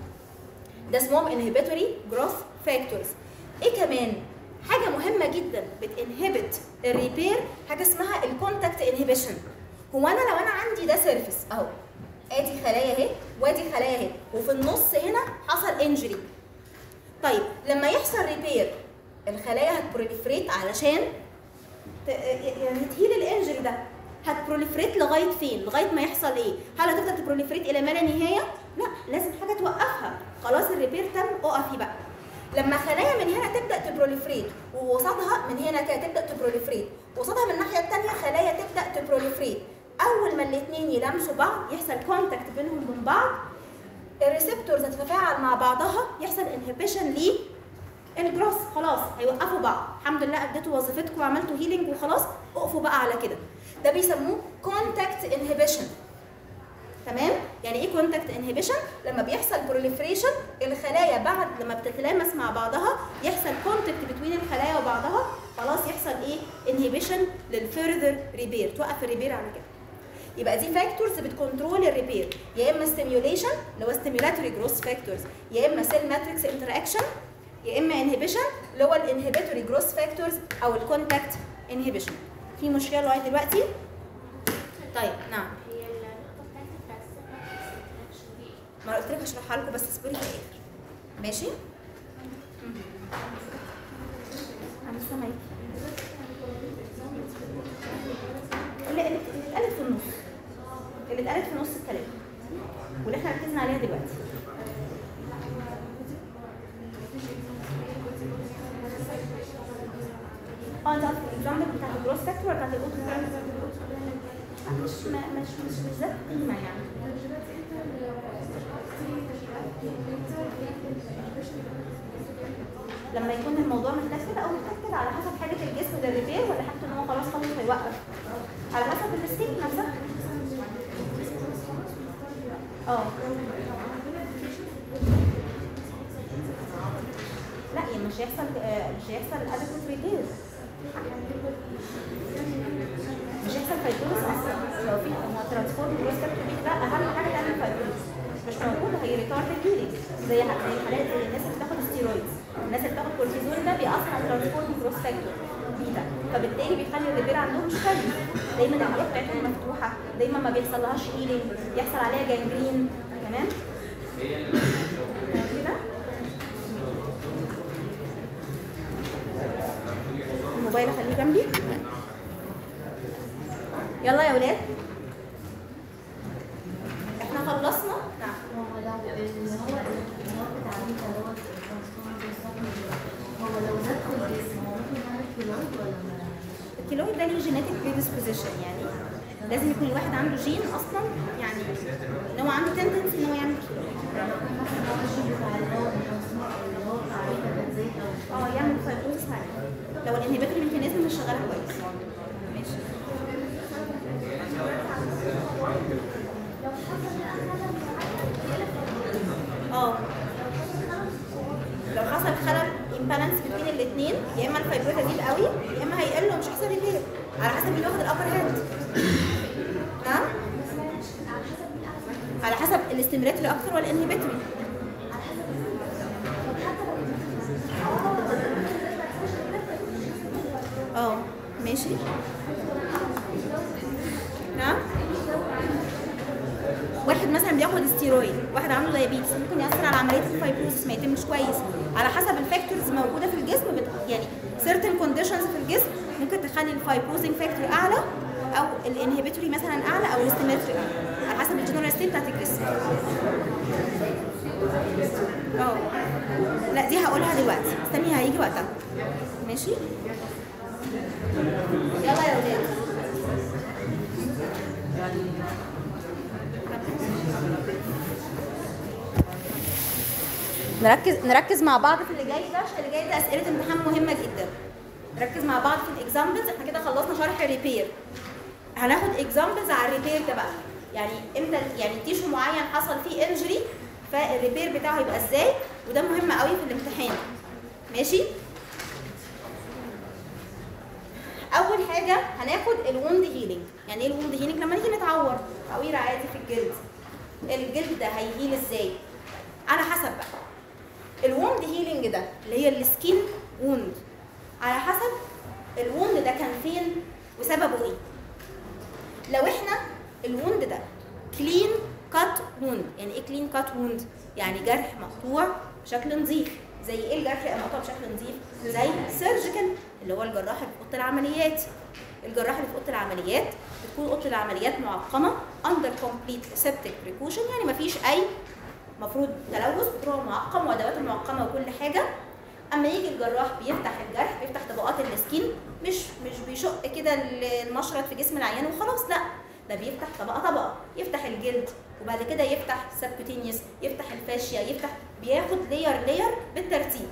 ده اسمهم انهبيتوري جروث فاكتورز ايه كمان حاجه مهمه جدا بتنهبت الريبير حاجه اسمها الكونتاكت انهبيشن هو انا لو انا عندي ده سيرفيس اهو ادي خلايا اهي وادي خلايا اهي وفي النص هنا حصل انجري طيب لما يحصل ريبير الخلايا هتبروليفريت علشان ت- يعني تهيل الانجري ده هتبروليفريت لغايه فين؟ لغايه ما يحصل ايه؟ هل هتفضل تبروليفريت الى ما لا نهايه؟ لا لازم حاجه توقفها خلاص الريبير تم اقفي بقى لما خلايا من هنا تبدا تبروليفريت وقصادها من هنا كده تبدا تبروليفريت وقصادها من الناحيه الثانيه خلايا تبدا تبروليفريت اول ما الاثنين يلمسوا بعض يحصل كونتاكت بينهم وبين بعض الريسبتورز هتتفاعل مع بعضها يحصل انهبيشن ليه الجروس خلاص هيوقفوا بعض الحمد لله اديتوا وظيفتكم وعملتوا هيلينج وخلاص اقفوا بقى على كده ده بيسموه كونتاكت انهبيشن تمام يعني ايه كونتاكت انهبيشن لما بيحصل بروليفريشن الخلايا بعد لما بتتلامس مع بعضها يحصل كونتاكت بين الخلايا وبعضها خلاص يحصل ايه انهبيشن للفيرذر ريبير توقف الريبير على كده يبقى دي فاكتورز بتكنترول الريبير يا اما ستيميوليشن اللي هو ستيميولاتوري جروث فاكتورز يا اما سيل ماتريكس انتر اكشن يا اما انهبيشن اللي هو الانهبيتوري جروث فاكتورز او الكونتاكت انهبيشن في مشكله لغايه دلوقتي طيب نعم هي النقطة بتاعت التراكشن دي ما أنا قلت لك هشرحها لكم بس اصبري في الاخر ماشي انا سامعك اللي اللي اللي اتقالت في النص اللي اتقالت في نص الكلام واللي احنا ركزنا عليها دلوقتي اه انت قصدك الاكزامبل بتاعت الجروس فاكتور ولا بتاعت الاوتو مش ما- مش مش مش ذات قيمه يعني لما يكون الموضوع متاكد او متاكد على حسب حاجه الجسم للريبير ولا حاجه ان هو خلاص خلاص هيوقف على حسب الستيج نفسها اه لا يعني مش هيحصل آه، مش هيحصل adequate ريبير مش هيحصل فايبروز اصلا لو في هو ترانسفورم بروستات ده اهم حاجه تعمل فايبروز مش موجوده هي ريتارد هيلينج زي زي حالات زي الناس اللي بتاخد ستيرويدز الناس اللي بتاخد كورتيزون ده بيأثر على ترانسفورم جروس فاكتور بيتا فبالتالي بيخلي الريبير عندهم مش كويس دايما الرئه بتاعتهم مفتوحه دايما ما بيحصلهاش هيلينج يحصل عليها جانجرين تمام كده الموبايل اخليه جنبي يلا يا ولاد احنا خلصنا نعم هو لو اللي هو الانهيار بتاع بيتا اللي هو الترانسفورمر هو لو زاد في الجسم هو ممكن يعمل كيلويد ولا ما الكيلويد ده ليه جينيتك بريدisposition يعني لازم يكون الواحد عنده جين اصلا يعني ان هو عنده تندنسي ان هو يعمل كده يعني لو كان مثلا هو الجين بتاع الهواء اللي هو بتاع الكربون زيت او اه يعمل فايبروز عادي لو الانهبيتوري ميكانيزم مش شغاله كويس ماشي اه لو حصل خلل امبالانس بين الاثنين يا اما الفايبروز هتزيد قوي يا اما هيقل ومش هيحصل ريبير على حسب مين واخد الابر هاند نعم على حسب الاستمرارية اكتر ولا الانهبيتوري اه ماشي نعم واحد مثلا بياخد ستيرويد واحد عنده دايابيتس ممكن ياثر على عمليه الفايبروسس ما يتمش كويس على حسب الفاكتورز موجوده في الجسم بت... يعني certain conditions في الجسم ممكن تخلي الفايبروزنج فاكتور اعلى او الانهبيتوري مثلا اعلى او الاستيميتري اعلى على حسب الجنرال ستيت بتاعت الجسم اه لا دي هقولها دلوقتي استني هيجي وقتها ماشي يلا يا ولاد نركز نركز مع بعض في اللي جاي ده عشان اللي جاي ده اسئله امتحان مهمه جدا نركز مع بعض في الاكزامبلز احنا كده خلصنا شرح الريبير هناخد اكزامبلز على الريبير ده بقى يعني امتى يعني تيشو معين حصل فيه انجري فالريبير بتاعه يبقى ازاي وده مهم قوي في الامتحان ماشي اول حاجه هناخد الوند هيلينج يعني ايه الوند هيلينج لما نيجي نتعور تعوير عادي في الجلد الجلد ده هيهيل ازاي على حسب بقى الوند هيلينج ده اللي هي السكين ووند على حسب الوند ده كان فين وسببه ايه لو احنا الوند ده كلين كات ووند يعني ايه كلين كات ووند يعني جرح مقطوع بشكل نظيف زي ايه الجرح اللي مقطوع بشكل نظيف زي سيرجيكال اللي هو الجراح اللي في اوضه العمليات الجراح اللي في اوضه العمليات بتكون اوضه العمليات معقمه اندر كومبليت سيبتك بريكوشن يعني مفيش اي مفروض تلوث بتروح معقم وادواته معقمه وكل حاجه اما يجي الجراح بيفتح الجرح بيفتح طبقات السكين مش مش بيشق كده المشرط في جسم العيان وخلاص لا ده بيفتح طبقه طبقه يفتح الجلد وبعد كده يفتح سبكوتينيوس يفتح الفاشيا يفتح بياخد لير لير بالترتيب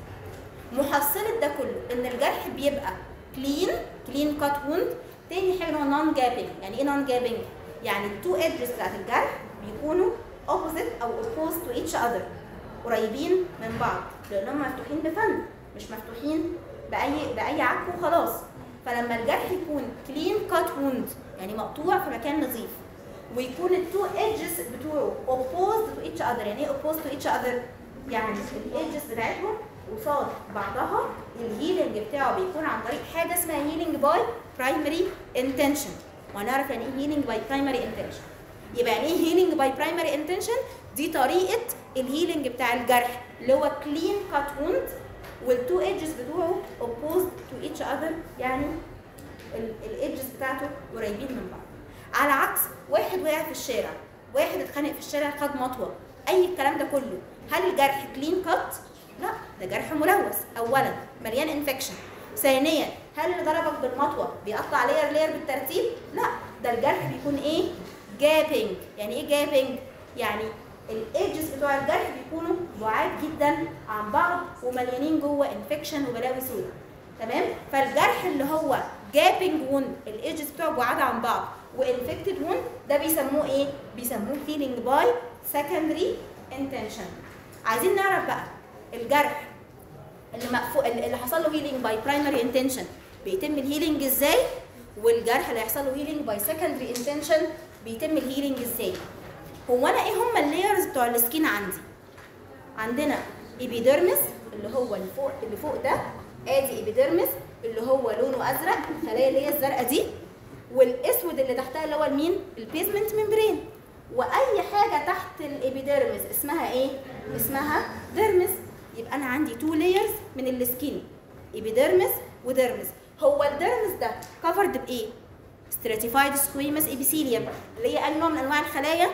محصله ده كله ان الجرح بيبقى كلين كلين كات ووند تاني حاجه هو نون جابنج يعني ايه نون جابنج يعني التو ايدجز بتاعت الجرح بيكونوا opposite او opposed to each other قريبين من بعض لانهم مفتوحين بفن مش مفتوحين باي باي عك وخلاص فلما الجرح يكون كلين كات ووند يعني مقطوع في مكان نظيف ويكون التو ايدجز بتوعه opposed to each other يعني ايه opposed to each other يعني الايدجز بتاعتهم قصاد بعضها الهيلينج بتاعه بيكون عن طريق حاجه اسمها هيلينج باي برايمري انتنشن وهنعرف يعني ايه هيلينج باي برايمري انتنشن يبقى يعني ايه هيلينج باي برايمري انتنشن دي طريقه الهيلينج بتاع الجرح اللي هو كلين كات ووند والتو ايدجز بتوعه opposed to each other يعني الايدجز بتاعته قريبين من بعض على عكس واحد وقع في الشارع واحد اتخانق في الشارع خد مطوه اي الكلام ده كله هل الجرح كلين كات لا ده جرح ملوث اولا مليان انفكشن ثانيا هل اللي ضربك بالمطوه بيقطع لير لير بالترتيب لا ده الجرح بيكون ايه جابنج يعني ايه جابنج يعني الايدجز بتوع الجرح بيكونوا بعاد جدا عن بعض ومليانين جوه انفكشن وبلاوي سودا تمام فالجرح اللي هو جابنج ووند الايدجز بتوعه بعاد عن بعض وانفكتد ووند ده بيسموه ايه بيسموه هيلينج باي سكندري انتنشن عايزين نعرف بقى الجرح اللي مقفو... اللي حصل له هيلينج باي برايمري انتنشن بيتم الهيلينج ازاي والجرح اللي هيحصل له هيلينج باي سكندري انتنشن بيتم الهيلينج ازاي هو انا ايه هم اللايرز بتوع السكين عندي عندنا ايبيديرمس اللي هو اللي فوق اللي فوق ده ادي ايبيديرمس اللي هو لونه ازرق الخلايا اللي هي الزرقاء دي والاسود اللي تحتها اللي هو المين البيزمنت ممبرين واي حاجه تحت الابيديرمس اسمها ايه اسمها ديرمس يبقى انا عندي تو لايرز من السكين ابيديرمس وديرمس هو الديرمس ده كفرد بايه stratified squamous epithelium اللي هي انواع من انواع الخلايا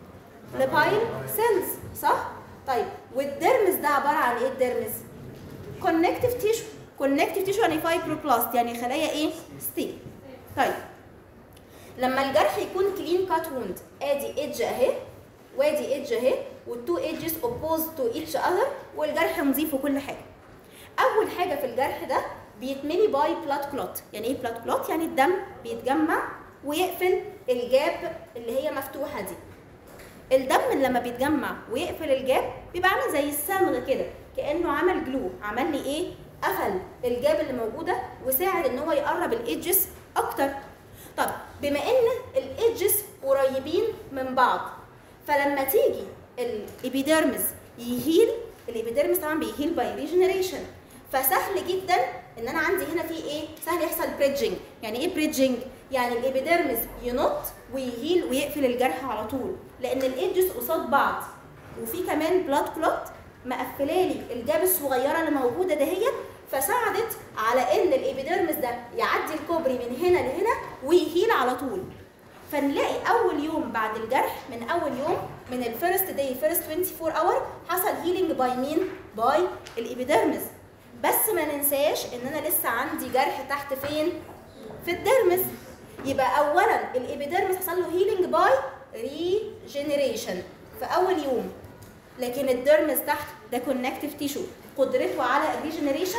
لبايل سيلز صح طيب والديرمس ده عباره عن ايه الديرمس كونكتيف تيشو كونكتيف تيشو يعني فايبروبلاست يعني خلايا ايه ستيل طيب لما الجرح يكون كلين كات ووند ادي ايدج اهي وادي ايدج اهي والتو ايدجز اوبوز تو ايتش اذر والجرح نظيف وكل حاجه اول حاجه في الجرح ده بيتملي باي بلاد كلوت يعني ايه بلاد كلوت يعني الدم بيتجمع ويقفل الجاب اللي هي مفتوحه دي الدم لما بيتجمع ويقفل الجاب بيبقى عامل زي الصمغ كده كانه عمل جلو عمل لي ايه قفل الجاب اللي موجوده وساعد ان هو يقرب الايدجز اكتر طب بما ان الايدجز قريبين من بعض فلما تيجي الابيديرمس يهيل الابيديرمس طبعا بيهيل باي ريجنريشن فسهل جدا ان انا عندي هنا في ايه سهل يحصل بريدجنج يعني ايه بريدجنج يعني الابيديرمس ينط ويهيل ويقفل الجرح على طول لان الايدجز قصاد بعض وفي كمان بلاد كلوت مقفلالي الجاب الصغيره اللي موجوده دهيت فساعدت على ان الابيديرمس ده يعدي الكوبري من هنا لهنا ويهيل على طول فنلاقي اول يوم بعد الجرح من اول يوم من الفيرست داي فيرست 24 اور حصل هيلينج باي مين باي الابيديرمس بس ما ننساش ان انا لسه عندي جرح تحت فين في الديرمس يبقى اولا الابيديرمس حصل له هيلينج باي ريجنريشن في اول يوم لكن الديرمس تحت ده كونكتيف تيشو قدرته على الريجنريشن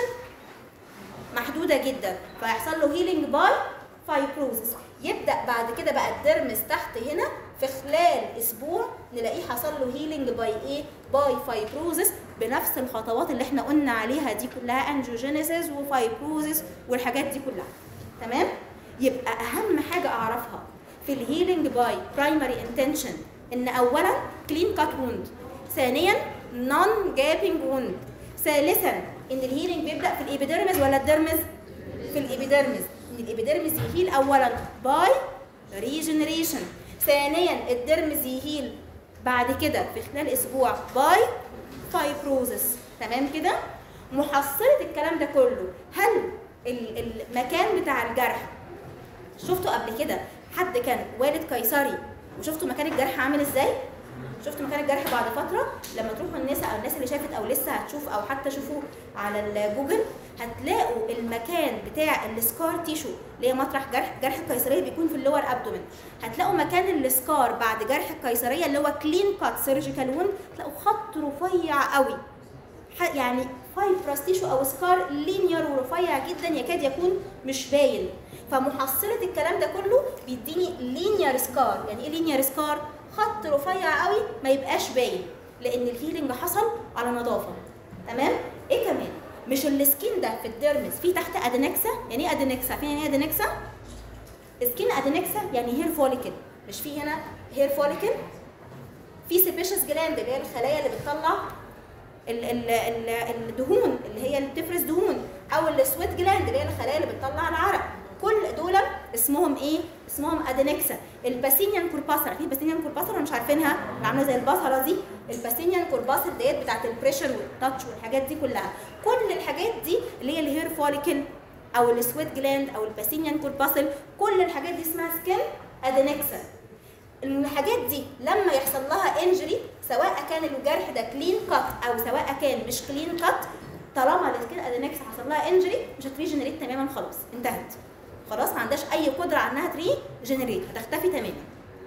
محدوده جدا فيحصل له هيلينج باي فايبروزس يبدا بعد كده بقى الديرمس تحت هنا في خلال اسبوع نلاقيه حصل له هيلينج باي ايه باي فايبروزس بنفس الخطوات اللي احنا قلنا عليها دي كلها انجيوجينيسيس وفايبروزس والحاجات دي كلها تمام يبقى اهم حاجه اعرفها في الهيلينج باي برايمري انتنشن ان اولا كلين كات ووند ثانيا نون جابينج ووند ثالثا ان الهيلينج بيبدا في الابيديرمس ولا الديرمس في الابيديرمس ان الابيديرمس يهيل اولا باي ريجنريشن ثانيا الديرمس يهيل بعد كده في خلال اسبوع باي فايبروزس تمام كده محصله الكلام ده كله هل ال- المكان بتاع الجرح شفتوا قبل كده حد كان والد قيصري وشفتوا مكان الجرح عامل ازاي شفتوا مكان الجرح بعد فتره لما تروحوا النساء او الناس اللي شافت او لسه هتشوف او حتى شوفوا على الجوجل هتلاقوا المكان بتاع السكار تيشو اللي هي مطرح جرح جرح القيصريه بيكون في اللور ابدومن هتلاقوا مكان السكار بعد جرح القيصريه اللي هو كلين كات سيرجيكال ووند تلاقوا خط رفيع قوي ح- يعني فايبرس تيشو او سكار لينير ورفيع جدا يكاد يكون مش باين فمحصله الكلام ده كله بيديني لينير سكار يعني ايه لينير سكار خط رفيع قوي ما يبقاش باين لان الهيلينج حصل على نظافه تمام ايه كمان مش السكين ده في الديرمس في تحت ادينكسا يعني ايه ادينكسا عارفين يعني ايه ادينكسا سكين ادينكسا يعني هير فوليكل مش في هنا هير فوليكل في سيبيشس جلاند اللي هي الخلايا اللي بتطلع ال- ال- ال- الدهون اللي هي اللي بتفرز دهون او السويت جلاند اللي هي الخلايا اللي بتطلع العرق كل دول اسمهم ايه اسمهم ادينكسا الباسينيان كورباسر عارفين الباسينيان كورباسر ولا مش عارفينها اللي عامله زي البصله دي الباسينيان كورباسر ديت بتاعت البريشر والتاتش والحاجات دي كلها كل الحاجات دي اللي هي الهير فوليكل او السويت جلاند او الباسينيان كورباسل كل الحاجات دي اسمها سكين ادينكسا الحاجات دي لما يحصل لها انجري سواء كان الجرح ده كلين كات او سواء كان مش كلين كات طالما السكين ادينكس حصل لها انجري مش هتريجنريت تماما خلاص انتهت خلاص ما عندهاش اي قدره على انها تريجنريت هتختفي تماما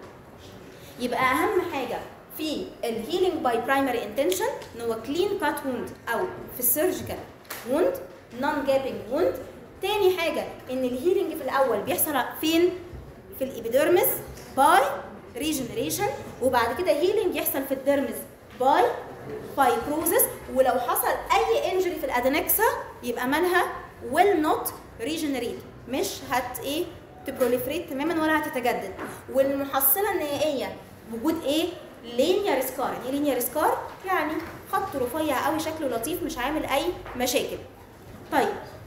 يبقى اهم حاجه في الهيلينج باي برايمري انتنشن ان هو كلين كات ووند او في السيرجيكال ووند نون جابينج ووند تاني حاجه ان الهيلينج في الاول بيحصل فين في الابيديرمس باي ريجنريشن وبعد كده هيلينج يحصل في الديرمس باي فايبروزس ولو حصل اي انجري في الادينكسا يبقى مالها ويل نوت ريجنريت مش هت ايه تبروليفريت تماما ولا هتتجدد والمحصله النهائيه وجود ايه لينير سكار يعني ايه لينير سكار يعني خط رفيع قوي شكله لطيف مش عامل اي مشاكل طيب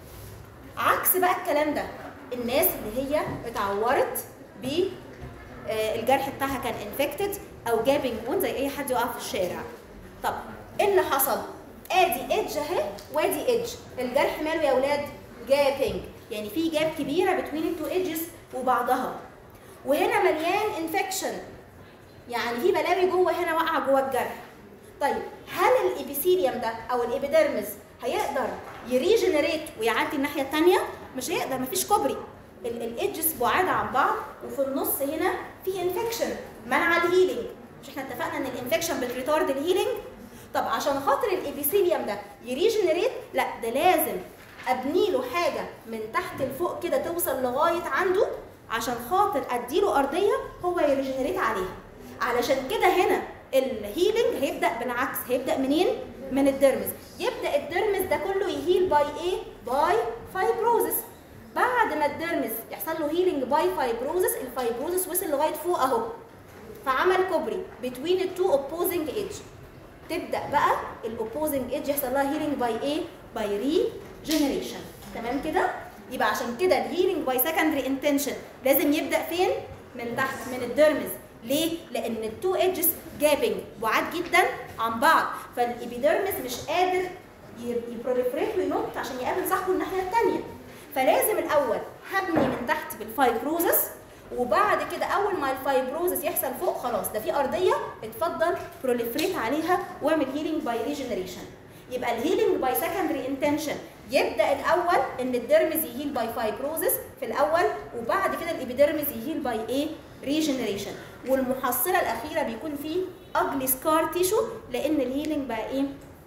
عكس بقى الكلام ده الناس اللي هي اتعورت ب آه، الجرح بتاعها كان انفكتد او جابنج وون زي اي حد يقع في الشارع طب ايه اللي حصل ادي ايدج اهي وادي ايدج الجرح ماله يا اولاد جابنج يعني في جاب كبيره بين التو ايدجز وبعضها وهنا مليان انفكشن يعني في بلاوي جوه هنا واقعه جوه الجرح طيب هل الابيثيليوم ده او الابيديرمس هيقدر يريجنريت ويعدي الناحيه الثانيه مش هيقدر مفيش كوبري الايدجز بعاد عن بعض وفي النص هنا في انفكشن منع الهيلينج مش احنا اتفقنا ان الانفكشن بتريتارد الهيلينج طب عشان خاطر الابيثيليوم ده يريجنريت لا ده لازم ابني له حاجه من تحت لفوق كده توصل لغايه عنده عشان خاطر اديله ارضيه هو يريجنريت عليها علشان كده هنا الهيلينج هيبدا بالعكس هيبدا منين من الديرمز يبدا الديرمز ده كله يهيل باي ايه باي فايبروزس بعد ما الديرمز يحصل له هيلينج باي فايبروزس الفايبروزس وصل لغايه فوق اهو فعمل كوبري between the two opposing edge تبدا بقى الاوبوزنج ايدج يحصل لها هيلينج باي ايه باي ري جنريشن تمام كده يبقى عشان كده الهيلينج باي سكندري انتنشن لازم يبدا فين من تحت من الديرمز ليه لان التو ايدجز جابنج بعاد جدا عن بعض فالابيديرمس مش قادر يبروليفريت وينط عشان يقابل صاحبه الناحيه الثانيه فلازم الاول هبني من تحت بالفايبروزس وبعد كده اول ما الفايبروزس يحصل فوق خلاص ده في ارضيه اتفضل بروليفريت عليها واعمل هيلينج باي ريجنريشن يبقى الهيلينج باي سكندري انتنشن يبدا الاول ان الديرمز يهيل باي فايبروزس في الاول وبعد كده الابيديرمز يهيل باي ايه ريجنريشن والمحصله الاخيره بيكون فيه اجلي سكار تيشو لان الهيلينج بقى ايه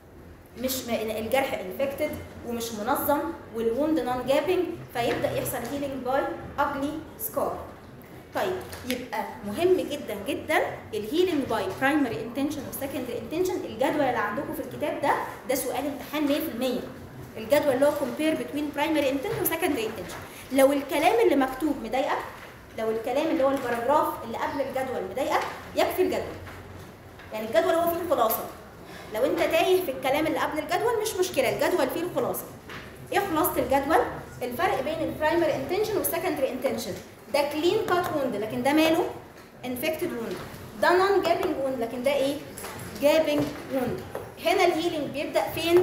مش م- الجرح انفكتد ومش منظم والوند نون جابنج فيبدا يحصل هيلينج باي اجلي سكار طيب يبقى مهم جدا جدا الهيلينج باي برايمري انتنشن وسكندري انتنشن الجدول اللي عندكم في الكتاب ده ده سؤال امتحان 100% الجدول اللي هو كومبير بتوين برايمري انتنشن وسكندري انتنشن لو الكلام اللي مكتوب مضايقك لو الكلام اللي هو الباراجراف اللي قبل الجدول مضايقك يكفي الجدول يعني الجدول هو فيه الخلاصه لو انت تايه في الكلام اللي قبل الجدول مش مشكله الجدول فيه الخلاصه ايه خلاصه الجدول الفرق بين البرايمري انتنشن والسكندري انتنشن ده كلين كات ووند لكن ده ماله انفكتد ووند ده نون جابنج ووند لكن ده ايه جابنج ووند هنا الهيلينج بيبدا فين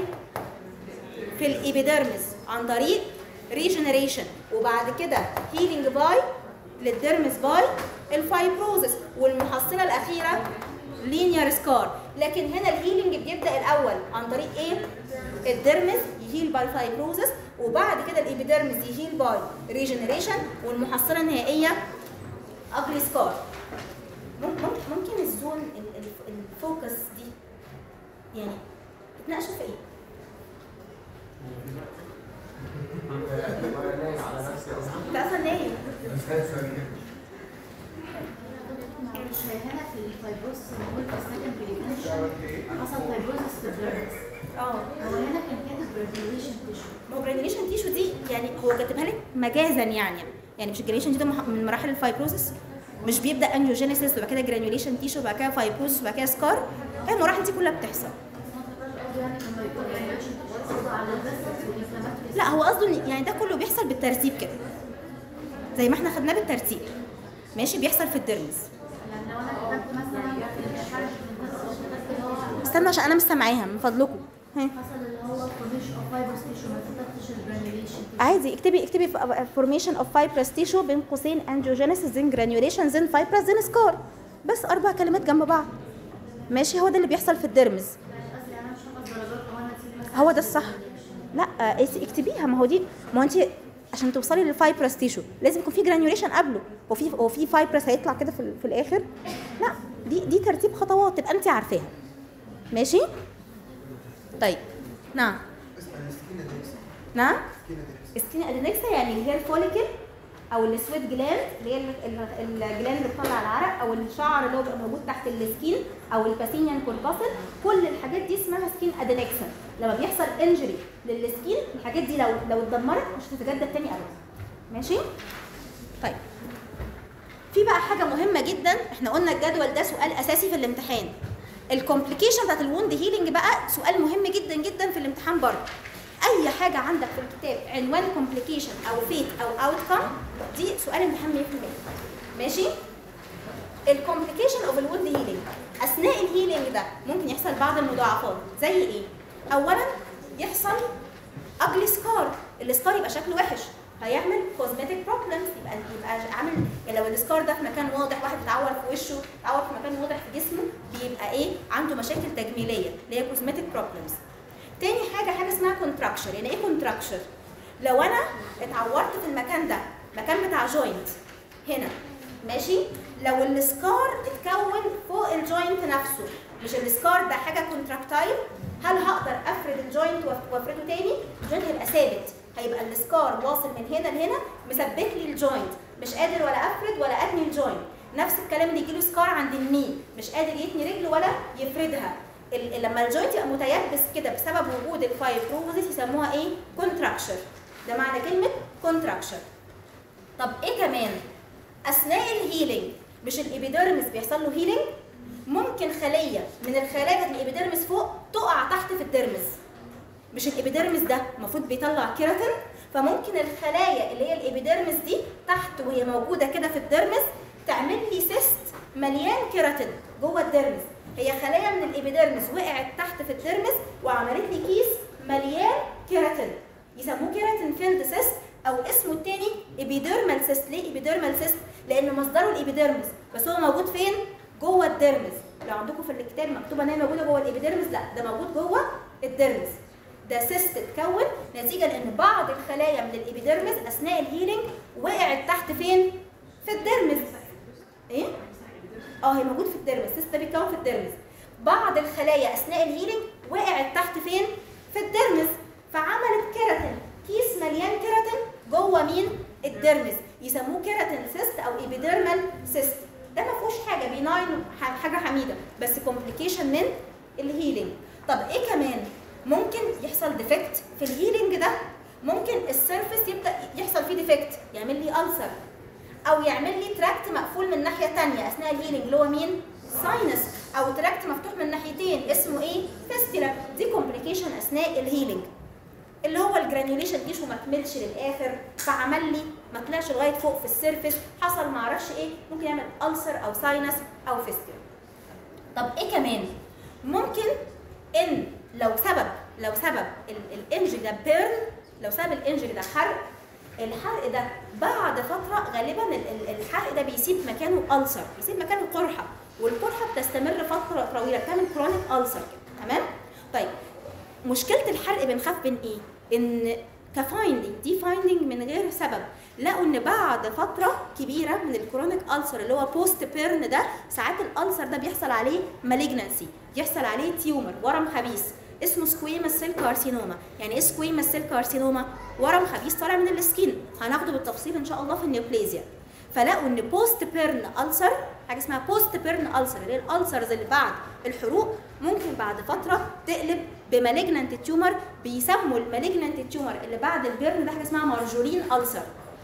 في الابيديرمس عن طريق ريجنريشن وبعد كده هيلينج باي للديرمس باي الفايبروزس والمحصله الاخيره لينير سكار لكن هنا الهيلينج بيبدا الاول عن طريق ايه الديرمس يهيل باي فايبروزس وبعد كده الابيديرمس يهيل باي ريجنريشن والمحصله النهائيه اجري سكار ممكن ممكن الزون ال- ال- الفوكس دي يعني تتناقشوا في ايه انت اصلا نايم مش هنا في الفايبروسس اللي هو في السكندري انتنشن حصل فايبروسس في الديرمس اه هو هنا كان كاتب جرانيوليشن تيشو ما هو جرانيوليشن تيشو دي يعني هو كاتبها لك مجازا يعني يعني مش الجرانيوليشن دي ده مح- من مراحل الفايبروزس مش بيبدا انجيوجينيسيس وبعد كده جرانيوليشن تيشو وبعد كده فايبروزس وبعد كده سكار هي المراحل دي كلها بتحصل يعني لما يكون جرانيوليشن تيشو قصده على الفيسلز والانفلاماتوري لا هو قصده إن- يعني ده كله بيحصل بالترتيب كده زي ما احنا خدناه بالترتيب ماشي بيحصل في الديرمز يعني لو انا كتبت مثلا مش عارف من الفيسلز كتبت اللي هو استنى عشان انا مش سامعاها من فضلكم ها. حصل اللي هو فورميشن اوف فايبروس تيشو ما كتبتش الجرانيوليشن عادي اكتبي اكتبي فورميشن اوف فايبرس تيشو بين قوسين انجيوجينيسيس زين جرانيوليشن زين فايبرس زين سكار بس اربع كلمات جنب بعض ماشي هو ده اللي بيحصل في الديرمز قصدي انا مش هاخد درجات او انا اسيب مثلا هو ده الصح لا آه، اس- اكتبيها ما هو دي ما هو انت عشان توصلي للفايبرس تيشو لازم يكون في جرانيوليشن قبله هو في هو في فايبرس هيطلع كده في, ال- في الاخر لا دي دي ترتيب خطوات تبقى انت عارفاها ماشي طيب نعم نعم سكين ادينكسا يعني اللي هي الفوليكل او السويت جلاند اللي هي ال- ال- الجلاند اللي بتطلع العرق او الشعر اللي هو بيبقى موجود تحت السكين او الباسينيان كورباسل كل الحاجات دي اسمها سكين ادينكسا لما بيحصل انجري للسكين الحاجات دي لو لو اتدمرت مش هتتجدد تاني ابدا ماشي طيب في بقى حاجه مهمه جدا احنا قلنا الجدول ده سؤال اساسي في الامتحان الكومبليكيشن بتاعت الوند هيلينج بقى سؤال مهم جدا جدا في الامتحان برضه اي حاجه عندك في الكتاب عنوان كومبليكيشن او فيت او اوتكم دي سؤال امتحان 100% ماشي الكومبليكيشن اوف الوند هيلينج اثناء الهيلينج ده ممكن يحصل بعض المضاعفات زي ايه اولا يحصل اجلي سكار السكار يبقى شكله وحش هيعمل كوزمتيك بروبلمز يبقى يبقى عامل يعني لو السكار ده في مكان واضح واحد اتعور في وشه اتعور في مكان واضح في جسمه بيبقى ايه عنده مشاكل تجميليه اللي هي كوزمتيك بروبلمز تاني حاجه حاجه اسمها كونتراكشر يعني ايه كونتراكشر لو انا اتعورت في المكان ده مكان بتاع جوينت هنا ماشي لو السكار اتكون فوق الجوينت نفسه مش السكار ده حاجه كونتراكتايل هل هقدر افرد الجوينت وأف- وافرده تاني الجوينت هيبقى ثابت هيبقى السكار واصل من هنا لهنا مثبت لي الجوينت مش قادر ولا افرد ولا اتني الجوينت نفس الكلام اللي يجيله سكار عند الني مش قادر يتني رجله ولا يفردها ال- لما الجوينت يبقى متيبس كده بسبب وجود الفايبروزس يسموها ايه كونتراكشر ده معنى كلمه كونتراكشر طب ايه كمان اثناء الهيلينج مش الابيديرمس بيحصل له هيلينج ممكن خليه من الخلايا بتاعت الابيديرمس فوق تقع تحت في الديرمس مش الابيديرمس ده المفروض بيطلع كيراتين فممكن الخلايا اللي هي الابيديرمس دي تحت وهي موجوده كده في الديرمس تعمل لي سيست مليان كيراتين جوه الديرمس هي خلايا من الابيديرمس وقعت تحت في الديرمس وعملت لي كيس مليان كيراتين يسموه كيراتين فيلد سيست او اسمه التاني ابيديرمال سيست ليه ابيديرمال سيست لان مصدره الابيديرمس بس هو موجود فين جوه الديرمس لو عندكم في الكتاب مكتوبه ان هي موجوده جوه الابيديرمس لا ده موجود جوه الديرمس ده سيست اتكون نتيجه لان بعض الخلايا من الابيديرمس اثناء الهيلينج وقعت تحت فين في الديرمس ايه اه هي موجود في الديرمس السيست ده بيتكون في الديرمس بعض الخلايا اثناء الهيلينج وقعت تحت فين في الديرمس فعملت كيراتين كيس مليان كيراتين جوه مين الديرمس يسموه كيراتين سيست او ايبيديرمال سيست ده ما فيهوش حاجه بيناين ح- حاجه حميده بس كومبليكيشن من الهيلينج طب ايه كمان ممكن يحصل ديفكت في الهيلينج ده ممكن السيرفيس يبدا يحصل فيه ديفكت يعمل لي ألسر او يعمل لي تراكت مقفول من ناحيه تانية اثناء الهيلينج اللي هو مين ساينس او تراكت مفتوح من ناحيتين اسمه ايه فيستيلا دي كومبليكيشن اثناء الهيلينج اللي هو الجرانيوليشن تيشو ما كملش للاخر فعمل لي ما طلعش لغايه فوق في السيرفيس حصل ما اعرفش ايه ممكن يعمل ألسر او ساينس او فيستيلا طب ايه كمان ممكن ان لو سبب لو سبب الانجري ده بيرن لو سبب الانجري ده حرق الحرق ده بعد فتره غالبا ال- ال- الحرق ده بيسيب مكانه ألسر بيسيب مكانه قرحه والقرحه بتستمر فتره طويله بتعمل كرونيك ألسر كده تمام طيب مشكله الحرق بنخاف من ايه ان كفايندنج دي فايندنج من غير سبب لقوا ان بعد فتره كبيره من الكرونيك ألسر اللي هو بوست بيرن ده ساعات الألسر ده بيحصل عليه مالجنسي يحصل عليه تيومر ورم خبيث اسمه سكويمس سيل كارسينوما يعني ايه سكويمس سيل كارسينوما ورم خبيث طالع من السكين هناخده بالتفصيل ان شاء الله في النيوبليزيا فلقوا ان بوست بيرن ألسر حاجه اسمها بوست بيرن ألسر اللي هي الألسرز اللي بعد الحروق ممكن بعد فتره تقلب بمالجنانت تيومر بيسموا المالجنانت تيومر اللي بعد البيرن ده حاجه اسمها مارجولين ألسر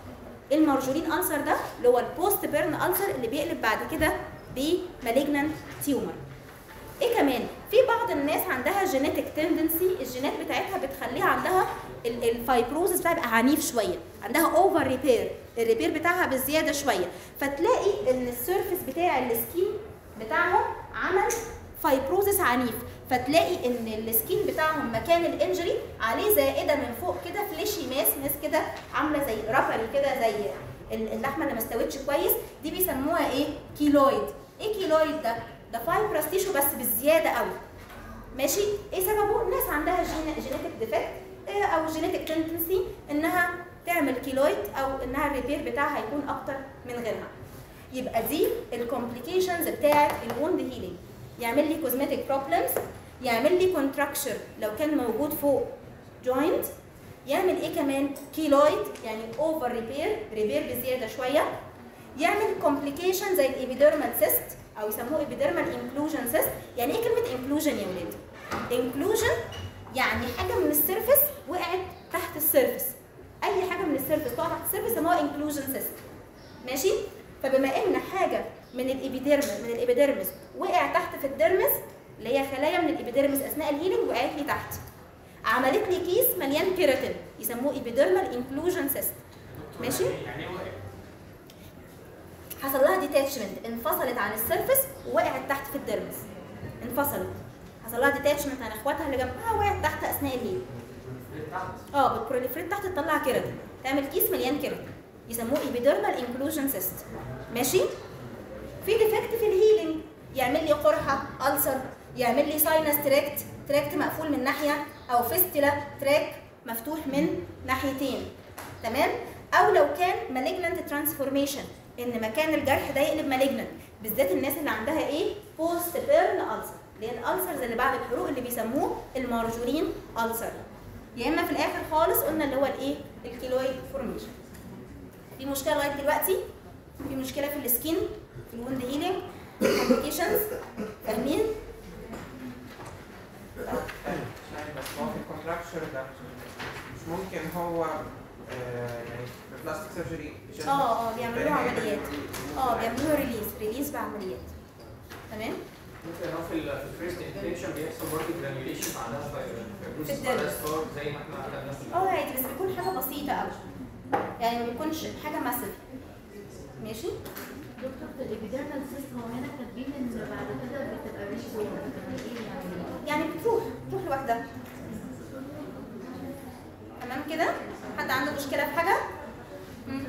المارجولين ألسر ده اللي هو البوست بيرن ألسر اللي بيقلب بعد كده بمالجنانت تيومر ايه كمان في بعض الناس عندها جينيتك تندنسي الجينات بتاعتها بتخليها عندها ال- الفايبروزس بتاعها يبقى عنيف شويه عندها اوفر ريبير الريبير بتاعها بزياده شويه فتلاقي ان السيرفيس بتاع السكين بتاعهم عمل فايبروزس عنيف فتلاقي ان السكين بتاعهم مكان الانجري عليه زائده من فوق كده فليشي ماس ماس كده عامله زي رفري كده زي ال- اللحمه اللي ما استوتش كويس دي بيسموها ايه كيلويد ايه كيلويد ده ده فايبرس تيشو بس بالزياده قوي ماشي ايه سببه الناس عندها جينيتك ديفكت او جينيتك تندنسي انها تعمل كيلويد او انها الريبير بتاعها هيكون اكتر من غيرها يبقى دي الكومبليكيشنز بتاعه الوند هيلينج يعمل لي كوزمتيك بروبلمز يعمل لي كونتراكشر لو كان موجود فوق جوينت يعمل ايه كمان كيلويد يعني اوفر ريبير ريبير بزياده شويه يعمل كومبليكيشن زي الابيديرمال سيست او يسموه ابيديرمال انكلوجن سيست يعني ايه كلمه انكلوجن يا ولاد انكلوجن يعني حاجه من السيرفيس وقعت تحت السيرفيس اي حاجه من السيرفيس تقع تحت السيرفيس يسموها انكلوجن سيست ماشي فبما ان حاجه من الابيديرمس من الابيديرمس وقع تحت في الديرمس اللي هي خلايا من الابيديرمس اثناء الهيلينج وقعت لي تحت عملت لي كيس مليان كيراتين يسموه ابيديرمال انكلوجن سيست ماشي يعني هو حصل لها ديتاتشمنت انفصلت عن السيرفيس ووقعت تحت في الديرمس انفصلت حصل لها ديتاتشمنت عن اخواتها اللي جنبها وقعت تحت اثناء الهيل اه بتبروليفريت تحت تطلع كيراتين تعمل كيس مليان كيراتين يسموه ايبيديرمال انكلوجن سيست ماشي في ديفكت في الهيلينج يعمل لي قرحه ألسر يعمل لي ساينس تراكت تراكت مقفول من ناحيه او فيستيلا تراك مفتوح من ناحيتين تمام او لو كان مالجنانت ترانسفورميشن ان مكان الجرح ده يقلب مالجنانت بالذات الناس اللي عندها ايه بوست بيرن ألسر اللي هي الالسرز اللي بعد الحروق اللي بيسموه المارجورين ألسر يا اما في الاخر خالص قلنا اللي هو الايه الكيلويد فورميشن في مشكله لغايه دلوقتي في مشكله في السكين في الوند هيلينج كومبليكيشنز فاهمين يعني بس هو في الكونتراكشر ده مش ممكن هو آه، يعني بلاستيك سيرجري اه اه بيعملوا له عمليات اه بيعملوا له ريليز ريليز بعمليات تمام ممكن هو في ال في الفيرست انفكشن بيحصل برضه جرانيوليشن بعدها في فيبروسس الدم. بعدها ستار زي ما احنا خدنا في اه عادي بس بيكون حاجه بسيطه قوي يعني ما بيكونش حاجه ماسف ماشي دكتور في الابيديرمال سيست هو هنا كاتبين ان بعد كده بتبقى ريزو ايه يعني يعني بتروح بتروح لوحدها تمام كده حد عنده مشكله في حاجه مم.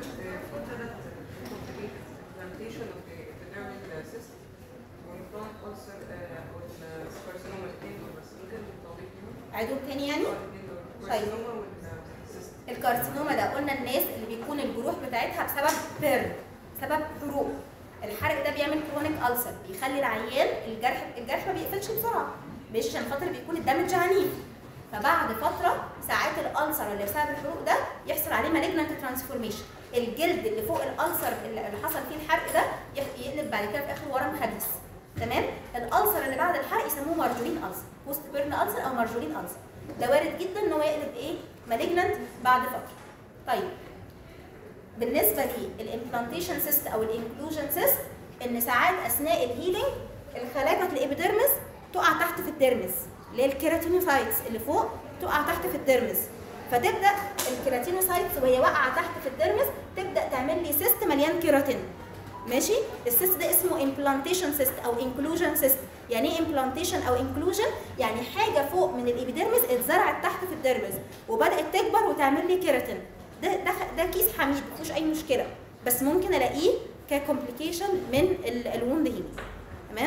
implantation of the epidermal cyst والبلانت ulcer uh, والcarcinoma الاثنين دول بس ممكن التوضيح ليهم عيدهم تاني يعني اه الاثنين دول طيب. carcinoma والcyst الكارسينوما ده قلنا الناس اللي بيكون الجروح بتاعتها بسبب بيرن سبب حروق الحرق ده بيعمل كرونيك ألسر بيخلي العيان الجرح الجرح ما بيقفلش بسرعه مش عشان خاطر بيكون الدمج عنيف فبعد فتره ساعات الألسر اللي بسبب الحروق ده يحصل عليه مالجنانت ترانسفورميشن الجلد اللي فوق الألسر اللي اللي حصل فيه الحرق ده يح- يقلب بعد كده في اخر ورم خبيث تمام الألسر اللي بعد الحرق يسموه مارجورين ألسر بوست بيرن ألسر او مارجورين ألسر ده وارد جدا ان هو يقلب ايه مالجنانت بعد فتره طيب بالنسبه للامبلانتيشن سيست او الانكلوجن سيست ان ساعات اثناء الهيلينج الخلايا بتاعت الابيديرمس تقع تحت في الديرمس اللي هي الكيراتينوسايتس اللي فوق تقع تحت في الديرمس فتبدا الكيراتينوسايتس وهي واقعه تحت في الديرمس تبدا تعمل لي سيست مليان كيراتين ماشي السيست ده اسمه امبلانتيشن سيست او انكلوجن سيست يعني ايه امبلانتيشن او انكلوجن يعني حاجه فوق من الابيديرمس اتزرعت تحت في الديرمس وبدات تكبر وتعمل لي كيراتين ده ده ده كيس حميد مفيهوش اي مشكله بس ممكن الاقيه ككومبليكيشن من الوند هيلينج تمام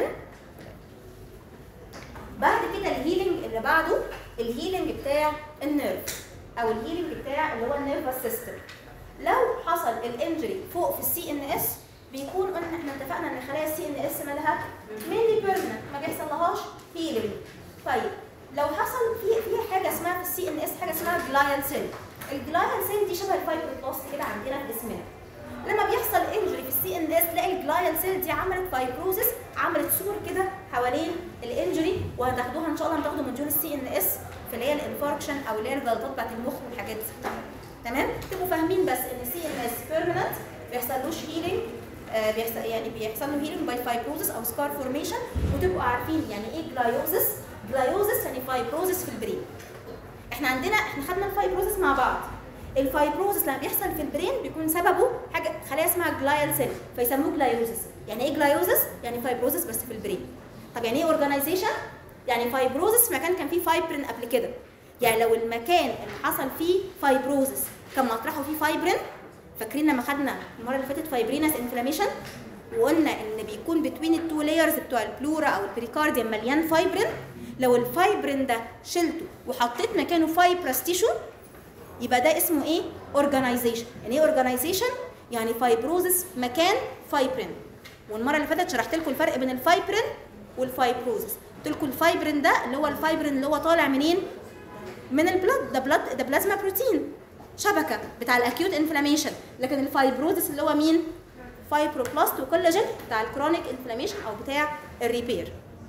بعد كده الهيلينج اللي بعده الهيلينج بتاع النيرف او الهيلينج بتاع اللي هو النيرفس سيستم لو حصل الانجري فوق في السي ان اس بيكون قلنا احنا اتفقنا ان خلايا السي ان اس مالها مينلي بيرمننت ما بيحصلهاش هيلينج طيب لو حصل في في حاجه اسمها في السي ان اس حاجه اسمها جلايال سيل الجلايال سيل دي شبه الفايبروبلاست كده عندنا في جسمنا لما بيحصل انجري في السي ان اس تلاقي الجلايال سيل دي عملت فايبروزس عملت سور كده حوالين الانجري وهتاخدوها ان شاء الله هتاخدوا موديول السي ان اس في اللي هي الانفاركشن او اللي هي الجلطات بتاعت المخ والحاجات دي تمام تبقوا فاهمين بس ان السي ان اس بيرمننت بيحصلوش هيلينج بيحصل يعني بيحصل له هيلينج باي فايبروزس او سكار فورميشن وتبقوا عارفين يعني ايه جلايوزس جلايوزس يعني فايبروزس في البرين احنا عندنا احنا خدنا الفايبروزس مع بعض الفايبروزس لما بيحصل في البرين بيكون سببه حاجه خلايا اسمها جلايال سيل فيسموه جلايوزس يعني ايه جلايوزس يعني فايبروزس بس في البرين طب يعني ايه اورجانيزيشن يعني فايبروزس في مكان كان فيه فايبرين قبل كده يعني لو المكان اللي حصل فيه فايبروزس كان مطرحه فيه فايبرين فاكرين لما خدنا المره اللي فاتت فايبرينس انفلاميشن وقلنا ان بيكون بتوين التو لايرز بتوع البلورا او البريكارديوم مليان فايبرين لو الفايبرين ده شلته وحطيت مكانه فايبرس تيشو يبقى ده اسمه ايه اورجانيزيشن يعني ايه اورجانيزيشن يعني فايبروزس مكان فايبرين والمره اللي فاتت شرحت لكم الفرق بين الفايبرين والفايبروزس قلت لكم الفايبرين ده اللي هو الفايبرين اللي هو طالع منين من البلد ده بلد ده بلازما بروتين شبكه بتاع الاكيوت انفلاميشن لكن الفايبروزس اللي هو مين فايبروبلاست وكولاجين بتاع الكرونيك انفلاميشن او بتاع الريبير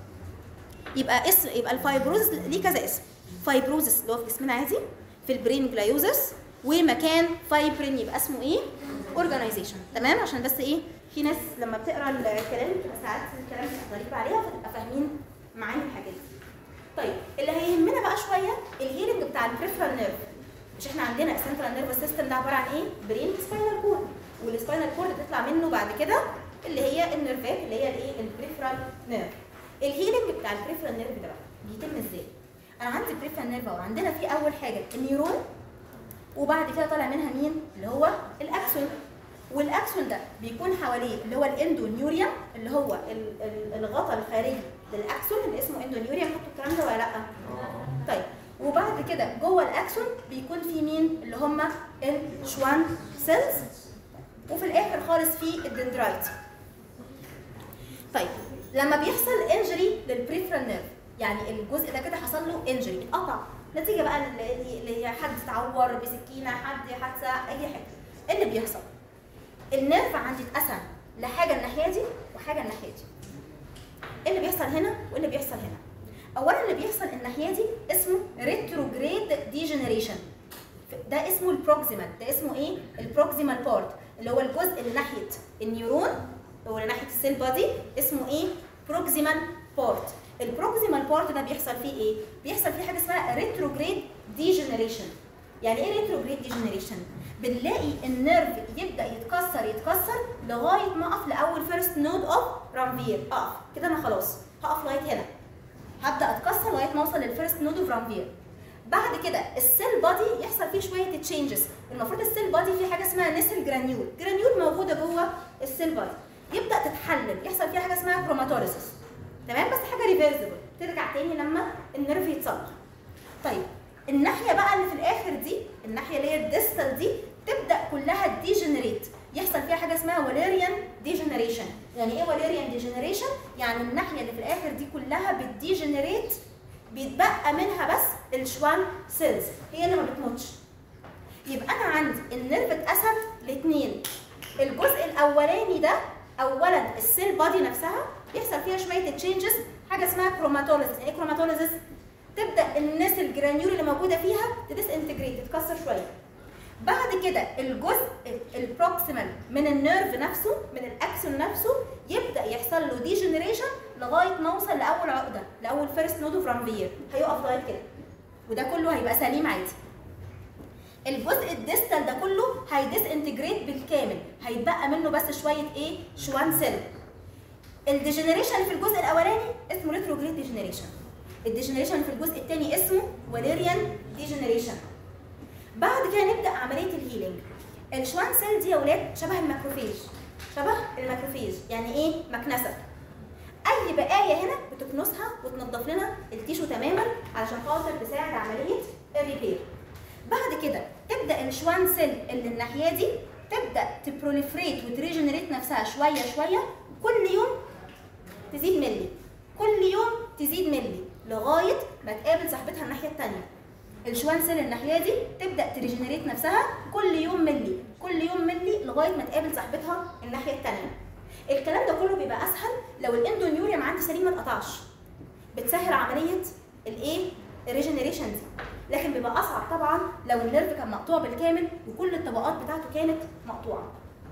يبقى اسم يبقى الفايبروزس ليه كذا اسم فايبروزس اللي هو في جسمنا عادي في البرين جلايوزس ومكان فايبرين يبقى اسمه ايه اورجانيزيشن تمام عشان بس ايه في ناس لما بتقرا الكلام بتبقى ساعات الكلام بيبقى غريب عليها فتبقى فاهمين معاني الحاجات دي طيب اللي هيهمنا بقى شويه الهيلنج بتاع البريفرال نيرف مش احنا عندنا السنترال نيرفس سيستم ده عباره عن ايه برين سباينال كورد والسباينال كورد بتطلع منه بعد كده اللي هي النيرفات اللي هي الايه البريفرال نيرف الهيلنج بتاع البريفرال نيرف ده بقى بيتم ازاي انا عندي بريفرال نيرف اهو عندنا في اول حاجه النيورون وبعد كده طالع منها مين اللي هو الاكسون والاكسون ده بيكون حواليه اللي هو الاندونيوريا اللي هو ال- ال- الغطاء الخارجي للاكسون اللي اسمه اندونيوريا حطوا الكلام ده ولا لا طيب وبعد بعد كده جوه الاكسون بيكون في مين اللي هم الشوان سيلز وفي الاخر خالص في الدندرايت طيب لما بيحصل انجري للبريفرال نيرف يعني الجزء ده كده حصل له انجري اتقطع نتيجه بقى اللي اللي هي حد اتعور بسكينه حد حادثه اي حاجه ايه اللي بيحصل النيرف عندي اتقسم لحاجه الناحيه دي وحاجه الناحيه دي ايه اللي بيحصل هنا وايه اللي بيحصل هنا اولا اللي بيحصل الناحيه دي اسمه ريتروجريد ديجنريشن ده اسمه البروكسيمال ده اسمه ايه البروكسيمال بارت اللي هو الجزء اللي ناحيه النيورون هو اللي ناحيه السيل بادي اسمه ايه بروكسيمال بارت البروكسيمال بارت ده بيحصل فيه ايه بيحصل فيه حاجه اسمها ريتروجريد ديجنريشن يعني ايه ريتروجريد ديجنريشن بنلاقي النيرف يبدا يتكسر يتكسر لغايه ما اقف لاول فيرست نود اوف رامفير اقف كده انا خلاص هقف لغايه هنا هبدا اتكسر لغايه ما اوصل للفيرست نود اوف رامفير بعد كده السيل بادي يحصل فيه شويه تشينجز المفروض السيل بادي فيه حاجه اسمها نسل جرانيول جرانيول موجوده جوه السيل بادي يبدا تتحلل يحصل فيها حاجه اسمها كروماتوليسيس تمام بس حاجه ريفيرسبل ترجع تاني لما النيرف يتصلح طيب الناحيه بقى اللي في الاخر دي الناحيه اللي هي الديستال دي تبدا كلها ديجنريت يحصل فيها حاجه اسمها واليريان ديجنريشن يعني ايه واليريان ديجنريشن يعني الناحيه اللي في الاخر دي كلها بتديجنريت بيتبقى منها بس الشوان سيلز هي اللي ما بتموتش يبقى انا عندي النيرف اتقسم لاثنين الجزء الاولاني ده اولا السيل بادي نفسها يحصل فيها شويه تشينجز حاجه اسمها كروماتوليسيس ايه كروماتوليسيس تبدا الناس الجرانيول اللي موجوده فيها تديس انتجريت تتكسر شويه بعد كده الجزء البروكسيمال من النيرف نفسه من الاكسون نفسه يبدا يحصل له ديجنريشن لغايه ما اوصل لاول عقده لاول فيرست نود اوف رامفير هيقف لغايه كده وده كله هيبقى سليم عادي الجزء الديستال ده كله هيديس انتجريت بالكامل هيتبقى منه بس شويه ايه شوان سيل الديجنريشن في الجزء الاولاني اسمه ريتروجريد ديجنريشن الديجنريشن في الجزء الثاني اسمه واليريان ديجنريشن بعد كده نبدا عمليه الهيلينج الشوان سيل دي يا ولاد شبه الماكروفيج شبه الماكروفيج يعني ايه مكنسه اي بقايا هنا بتكنسها وتنظف لنا التيشو تماما علشان خاطر تساعد عمليه الريبير بعد كده تبدا الشوان سيل اللي الناحيه دي تبدا تبروليفريت وتريجنريت نفسها شويه شويه كل يوم تزيد ملي كل يوم تزيد ملي لغايه ما تقابل صاحبتها الناحيه الثانيه الشوان سيل الناحيه دي تبدا تريجنريت نفسها كل يوم ملي كل يوم ملي لغايه ما تقابل صاحبتها الناحيه الثانيه الكلام ده كله بيبقى اسهل لو الاندونيوريوم عندي سليم ما اتقطعش بتسهل عمليه الايه الريجنريشن دي لكن بيبقى اصعب طبعا لو النيرف كان مقطوع بالكامل وكل الطبقات بتاعته كانت مقطوعه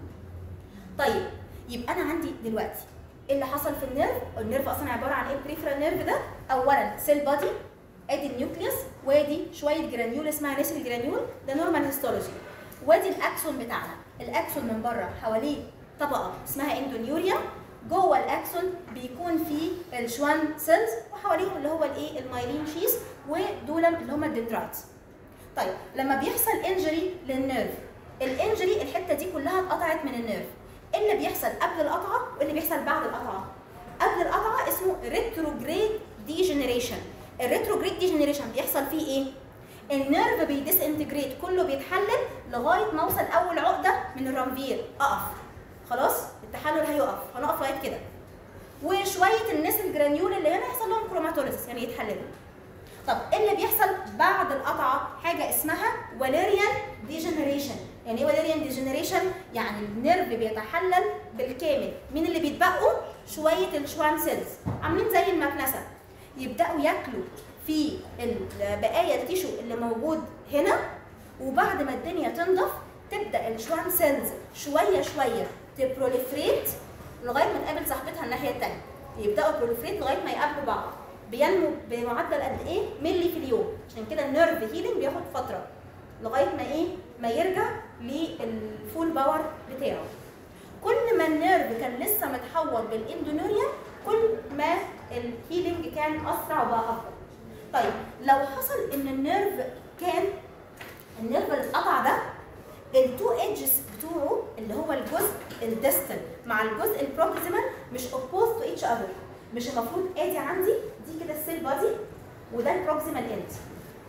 طيب يبقى انا عندي دلوقتي ايه اللي حصل في النيرف النيرف اصلا عباره عن ايه البريفرال نيرف ده اولا سيل بادي ادي النيوكليوس وادي شويه جرانيول اسمها نسل جرانيول ده نورمال هيستولوجي وادي الاكسون بتاعنا الاكسون من بره حواليه طبقه اسمها اندونيوريا جوه الاكسون بيكون فيه الشوان سيلز وحواليهم اللي هو الايه المايلين شيس ودول اللي هم الدندرايتس طيب لما بيحصل انجري للنيرف الانجري الحته دي كلها اتقطعت من النيرف ايه اللي بيحصل قبل القطعه وايه اللي بيحصل بعد القطعه قبل القطعه اسمه ريتروجريد ديجنريشن الريتروجريد ديجنريشن بيحصل فيه ايه النيرف بيديس انتجريت كله بيتحلل لغايه ما اوصل اول عقده من الرامفير اقف خلاص التحلل هيقف هنقف لغايه كده وشويه الناس الجرانيول اللي هنا يحصل لهم كروماتوليسيس يعني يتحللوا طب ايه اللي بيحصل بعد القطعه حاجه اسمها واليريان ديجنريشن يعني ايه واليريان ديجنريشن يعني النيرف بيتحلل بالكامل مين اللي بيتبقوا شويه الشوان سيلز عاملين زي المكنسه يبداوا ياكلوا في بقايا التيشو اللي موجود هنا وبعد ما الدنيا تنضف تبدا الشوان سيلز شويه شويه تبروليفريت لغايه ما تقابل صاحبتها الناحيه الثانيه يبداوا بروليفريت لغايه ما يقابلوا بعض بينمو بمعدل قد ايه ملي في اليوم عشان كده النيرف هيلينج بياخد فتره لغايه ما ايه ما يرجع للفول باور بتاعه كل ما النيرف كان لسه متحور بالاندونوريا كل ما الهيلينج كان اسرع وبقى افضل طيب لو حصل ان النيرف كان النيرف اللي اتقطع ده التو ايدجز بتوعه اللي هو الجزء الديستال مع الجزء البروكسيمال مش اوبوز تو ايتش اذر مش المفروض ادي عندي دي كده السيل بادي وده البروكسيمال اند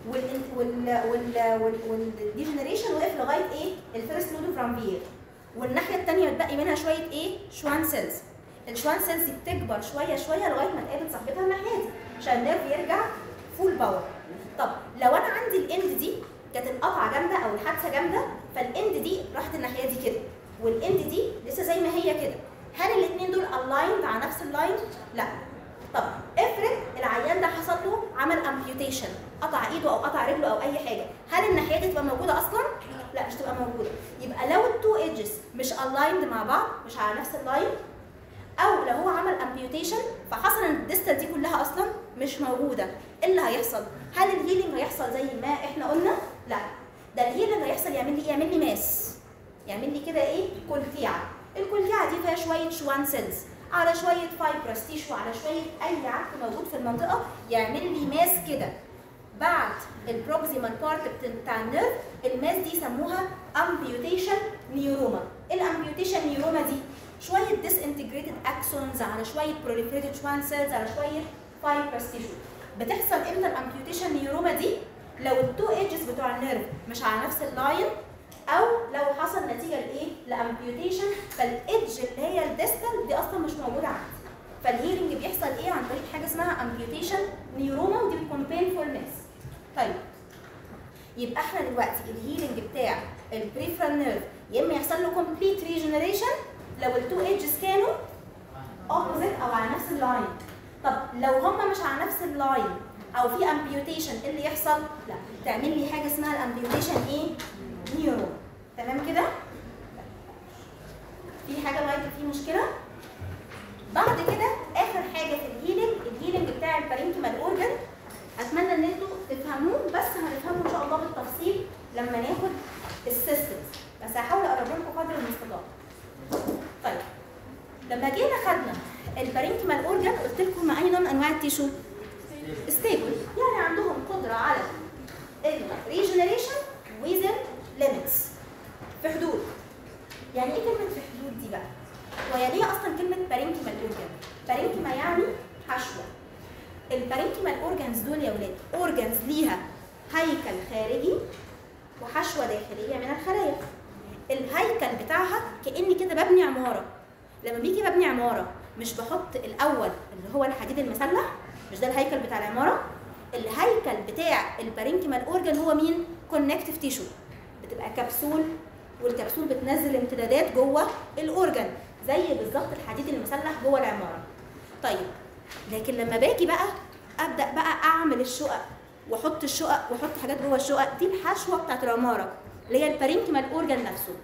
وال وال وال وال والديجنريشن وقف لغايه ايه الفيرست نود اوف رامبير والناحيه الثانيه متبقي منها شويه ايه شوان سيلز الشوان سيلز دي بتكبر شويه شويه لغايه ما تقابل صاحبتها الناحيه دي عشان النيرف يرجع فول باور طب لو انا عندي الاند دي كانت القطعه جامده او الحادثه جامده فالاند دي راحت الناحيه دي كده والاند دي لسه زي ما هي كده هل الاثنين دول الايند على نفس اللاين لا طب افرض العيان ده حصل له عمل امبيوتيشن قطع ايده او قطع رجله او اي حاجه هل الناحيه دي تبقى موجوده اصلا لا مش تبقى موجوده يبقى لو التو ايدجز مش الايند مع بعض مش على نفس اللاين او لو هو عمل امبيوتيشن فحصل ان الديستال دي كلها اصلا مش موجوده ايه اللي هيحصل هل الهيلينج هيحصل زي ما احنا قلنا لا ده الهيلينج هيحصل يعمل لي يعمل لي ماس يعمل لي كده ايه كلكيعه الكلكيعه دي فيها شويه شوان سيلز على شويه فايبرس تيشو على شويه اي عرق موجود في المنطقه يعمل لي ماس كده بعد البروكسيمال بارت بتاع النيرف الماس دي يسموها امبيوتيشن نيوروما ايه الامبيوتيشن نيوروما دي شويه ديس انتجريتد اكسونز على شويه بروليفريتد شوان سيلز على شويه فايبرس تيشو بتحصل امتى الامبيوتيشن نيوروما دي لو التو ايدجز بتوع النيرف مش على نفس اللاين او لو حصل نتيجه لايه لامبيوتيشن فالايدج اللي هي الديستال دي اصلا مش موجوده عندي فالهيلينج بيحصل ايه عن طريق حاجه اسمها امبيوتيشن نيوروما ودي بتكون بينفول ماس طيب يبقى احنا دلوقتي الهيلينج بتاع البريفرال نيرف يا اما يحصل له كومبليت ريجنريشن لو التو ايدجز كانوا اوبوزيت او على نفس اللاين طب لو هما مش على نفس اللاين او في امبيوتيشن ايه اللي يحصل لا تعمل لي حاجه اسمها الامبيوتيشن ايه نيورو تمام كده في حاجه لغايه في مشكله بعد كده اخر حاجه في الهيلينج الهيلينج بتاع البارينكيمال اورجن اتمنى ان انتوا تفهموه بس هنفهمه ان شاء الله بالتفصيل لما ناخد السيستمز بس هحاول اقرب لكم قدر المستطاع طيب لما جينا خدنا البارينكيمال اورجن قلت لكم مع اي نوع من انواع التيشو ستيبل يعني عندهم قدره على الريجنريشن within limits في حدود يعني ايه كلمه في حدود دي بقى وهي ليه اصلا كلمه بارينكيمال اورجان بارينكيما يعني حشوه البارينكيمال اورجانز دول يا ولاد اورجانز ليها هيكل خارجي وحشوه داخليه من الخلايا الهيكل بتاعها كاني كده ببني عماره لما بيجي ببني عماره مش بحط الاول اللي هو الحديد المسلح مش ده الهيكل بتاع العماره الهيكل بتاع البارينكيمال اورجان هو مين كونكتيف تيشو بتبقى كبسول والكبسول بتنزل امتدادات جوه الاورجان زي بالظبط الحديد المسلح جوه العماره طيب لكن لما باجي بقى ابدا بقى اعمل الشقق واحط الشقق واحط حاجات جوه الشقق دي الحشوه بتاعت العماره اللي هي البارينكيمال اورجان نفسه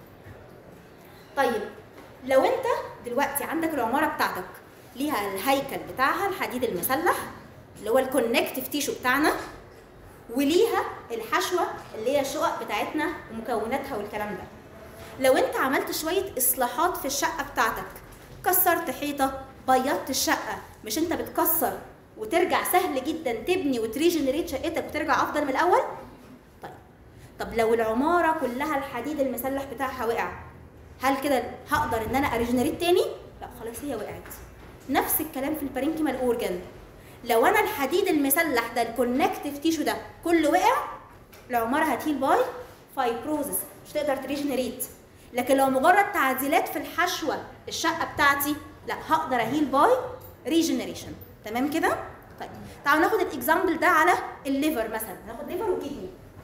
طيب لو انت دلوقتي عندك العماره بتاعتك ليها الهيكل بتاعها الحديد المسلح اللي هو الكونكتيف تيشو بتاعنا وليها الحشوه اللي هي الشقق بتاعتنا ومكوناتها والكلام ده لو انت عملت شويه اصلاحات في الشقه بتاعتك كسرت حيطه بيضت الشقه مش انت بتكسر وترجع سهل جدا تبني وتريجنريت شقتك وترجع افضل من الاول طيب طب لو العماره كلها الحديد المسلح بتاعها وقع هل كده هقدر ان انا اريجنريت تاني لا خلاص هي وقعت نفس الكلام في البارينكيمال اورجان لو انا الحديد المسلح ده الكونكتيف تيشو ده كله وقع العماره هتهيل باي فايبروزس مش تقدر تريجنريت لكن لو مجرد تعديلات في الحشوه الشقه بتاعتي لا هقدر اهيل باي ريجنريشن تمام كده طيب تعالوا ناخد الاكزامبل ده على الليفر مثلا ناخد ليفر وكيدني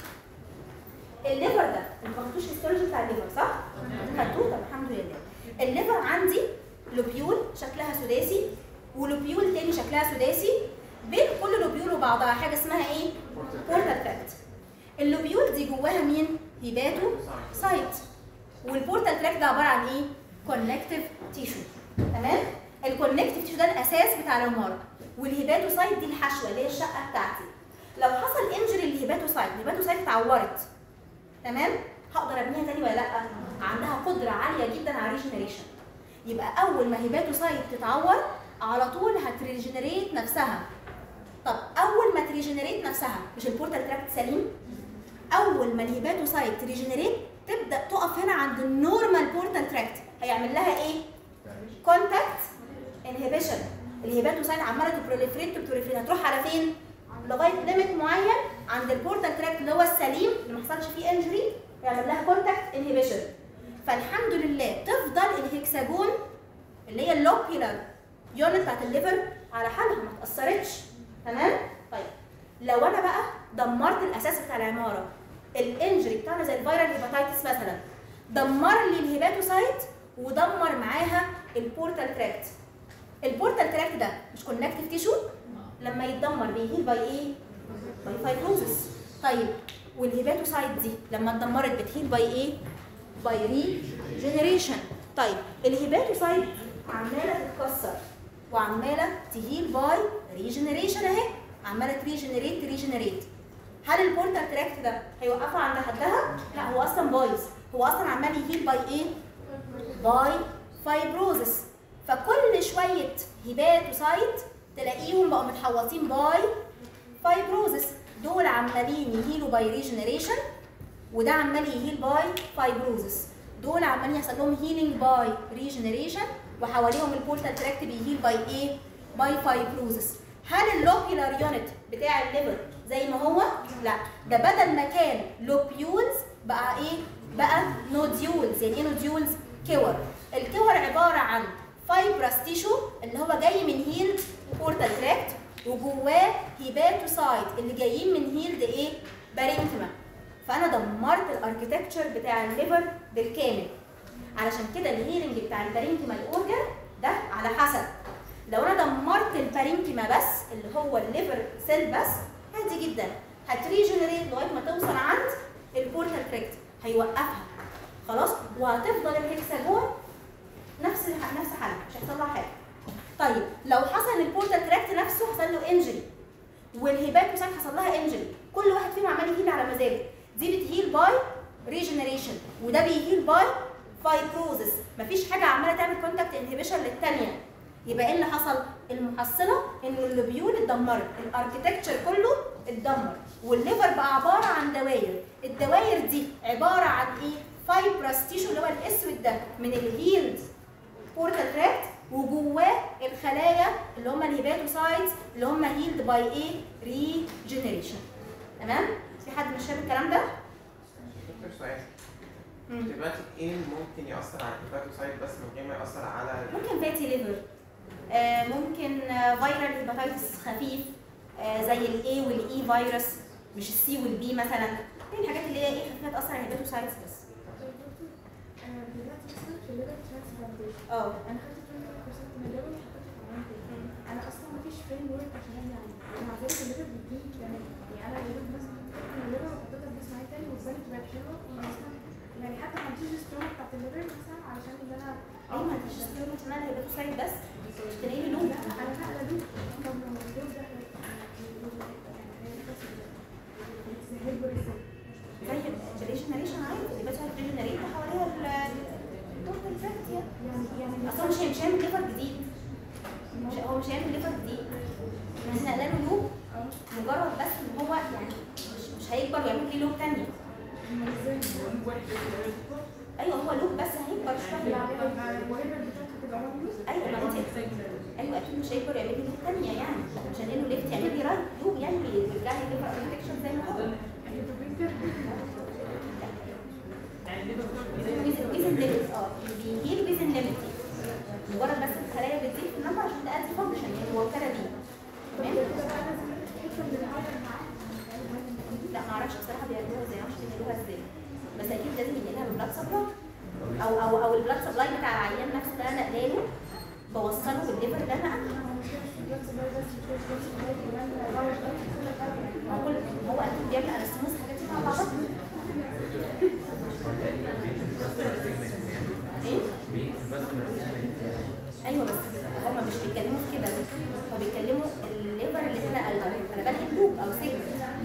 الليفر ده انتوا ما خدتوش الهيستولوجي بتاع الليفر صح خدتوه طب الحمد لله الليفر عندي لوبيول شكلها سداسي ولوبيول تاني شكلها سداسي بين كل لوبيول وبعضها حاجه اسمها ايه بورتال تراكت اللوبيول دي جواها مين هيباتو سايت والبورتال تراكت ده عباره عن ايه كونكتيف تيشو تمام الكونكتيف تيشو ده الاساس بتاع العماره والهيباتو سايت دي الحشوه اللي هي الشقه بتاعتي لو حصل انجري للهيباتو سايت الهيباتو سايت اتعورت تمام هقدر ابنيها تاني ولا لا عندها قدره عاليه جدا على الريجنريشن يبقى اول ما هيباتو سايت تتعور على طول هتريجنريت نفسها طب اول ما تريجنريت نفسها مش البورتال تراكت سليم اول ما الهيباتو سايت تريجنريت تبدا تقف هنا عند النورمال بورتال تراكت هيعمل لها ايه كونتاكت انهبيشن الهيباتو سايت عماله تبروليفريت تبروليفريت هتروح على فين لغايه ليميت معين عند البورتال تراكت اللي هو السليم اللي ما حصلش فيه انجري يعمل لها كونتاكت انهبيشن فالحمد لله تفضل الهكساجون اللي هي اللوكيولار يونت بتاعت الليفر على حالها ما اتاثرتش تمام طيب لو انا بقى دمرت الاساس بتاع العماره الانجري بتاعنا زي الفيرال هيباتيتس مثلا دمر لي الهيباتوسايت ودمر معاها البورتال تراكت البورتال تراكت ده مش كونكتيف تيشو لما يتدمر بيهيل باي ايه باي فايبروزس طيب والهيباتوسايت دي لما اتدمرت بتهيل باي ايه باي ري جنريشن طيب الهيباتوسايت عماله تتكسر وعماله تهيل باي ريجنريشن اهي عماله تريجنريت تريجنريت هل البورتال تراكت ده هيوقفها عند حدها؟ لا هو اصلا بايظ هو اصلا عمال يهيل باي ايه؟ باي فايبروزس فكل شويه هيباتوسايت تلاقيهم بقوا متحوطين باي فايبروزس دول عمالين يهيلوا باي ريجنريشن وده عمال يهيل باي فايبروزس دول عمالين يحصل لهم هيلينج باي ريجنريشن وحواليهم البورتال تراكت بيهيل باي ايه؟ باي فايبروزس هل اللوكيولار يونت بتاع الليفر زي ما هو؟ لا ده بدل ما كان لوبيولز بقى ايه؟ بقى نوديولز يعني ايه نوديولز؟ كور الكور عباره عن فايبرس تيشو اللي هو جاي من هيل بورتال تراكت وجواه هيباتوسايت اللي جايين من هيلد ايه؟ بارينكما فانا دمرت الاركتكتشر بتاع الليفر بالكامل علشان كده الهيلنج بتاع البارينكما الاورجن ده على حسب لو انا دمرت البارينكما بس اللي هو الليفر سيل بس عادي جدا هتريجنريت لغايه ما توصل عند البورتال تراكت هيوقفها خلاص وهتفضل الهكساجون نفس الح- نفس حالها مش هيحصل لها حاجه طيب لو حصل البورتال تراكت نفسه حصل له انجري والهيباتوسايت حصل لها انجري كل واحد فيهم عمال يهيل على مزاجه دي بتهيل باي ريجنريشن وده بيهيل باي فايبروزس مفيش حاجه عماله تعمل كونتاكت انهبيشن للثانيه يبقى ايه اللي حصل المحصله ان اللوبيول اتدمرت الاركتكتشر كله اتدمر والليفر بقى عباره عن دواير الدواير دي عباره عن ايه فايبرس تيشو اللي هو الاسود ده من الهيلد بورتال تراكت وجواه الخلايا اللي هم الهيباتوسايتس اللي هم هيلد باي ايه ريجنريشن تمام في حد مش فاهم الكلام ده دكتور سؤال مم. دلوقتي ايه اللي ممكن يأثر على الهيباتوسايت بس من غير ما يأثر على ممكن فاتي ليفر آه ممكن فيرال هيباتيتس خفيف آه زي الاي والاي فيروس مش السي والبي مثلا دي الحاجات اللي هي ايه خفيفه تاثر على الهيباتوسايتس بس دلوقتي مثلا في الليفر ترانسبلانتيشن اه انا خدت 20% من الليفر وحطيته في عملت انا اصلا مفيش فريم ورك عشان ارجع عليه ومع ذلك الليفر بتجيب يعني يعني انا الليفر مثلا خدت من الليفر وحطيتها في جسم عادي تاني والبنت بقت حلوه ومثلا يعني حتى ما عنديش سترونج بتاعت الليفر مثلا علشان ان انا ايوه ما فيش ستيرو عشان انا الهيباتوسايت بس مش تلاقي لون لا انا نقله دوب طب لو الدوب ده يعني هيكبر ازاي؟ زي الريجنريشن عادي الهيباتوسايت ريجنريت وحواليها البورتال تراكت يعني يعني يعني اصلا مش مش هيعمل ليفر جديد مش هو مش هيعمل ليفر جديد احنا نقلنا له لوب مجرد بس ان هو يعني مش, مش هيكبر ويعمل لي لوب تانية ايوه هو لوب بس هيكبر شويه يعني الوهيبر بتاعته تبقى موجود ايوه ما انت ايوه اكيد مش هيكبر يعمل لي لوب تانية يعني مش هنقول له ليفت يعمل لي رايت لوب يعني بيرجع لي ليفر اركتكشر زي ما هو ويزن ليميت اه بيهيل ويزن ليميت مجرد بس الخلايا بتزيد في النمبر عشان تأدي فانكشن يعني موكله بيه تمام لا ما اعرفش بصراحه بيعملوها ازاي ما اعرفش بيعملوها ازاي بس اكيد لازم ينقلها بالبلاد سبلاي او او او البلاد سبلاي بتاع العيان نفسه اللي انا نقلاله بوصله بالليفر اللي انا ما كل هو اكيد بيعمل انستموس الحاجات دي مع بعضها ايه؟ ايوه بس هما مش بيتكلموا في كده هما بيتكلموا الليفر اللي انا قلبه انا بلقي لوب او سجن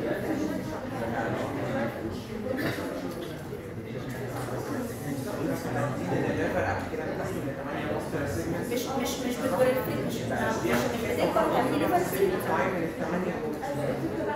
الليفر قبل كده بتقسم ل 8 ماستر سيجمنتس مش مش مش بتقول مش مش مش بتذكر تعملي ليفر سجن معين من الثمانية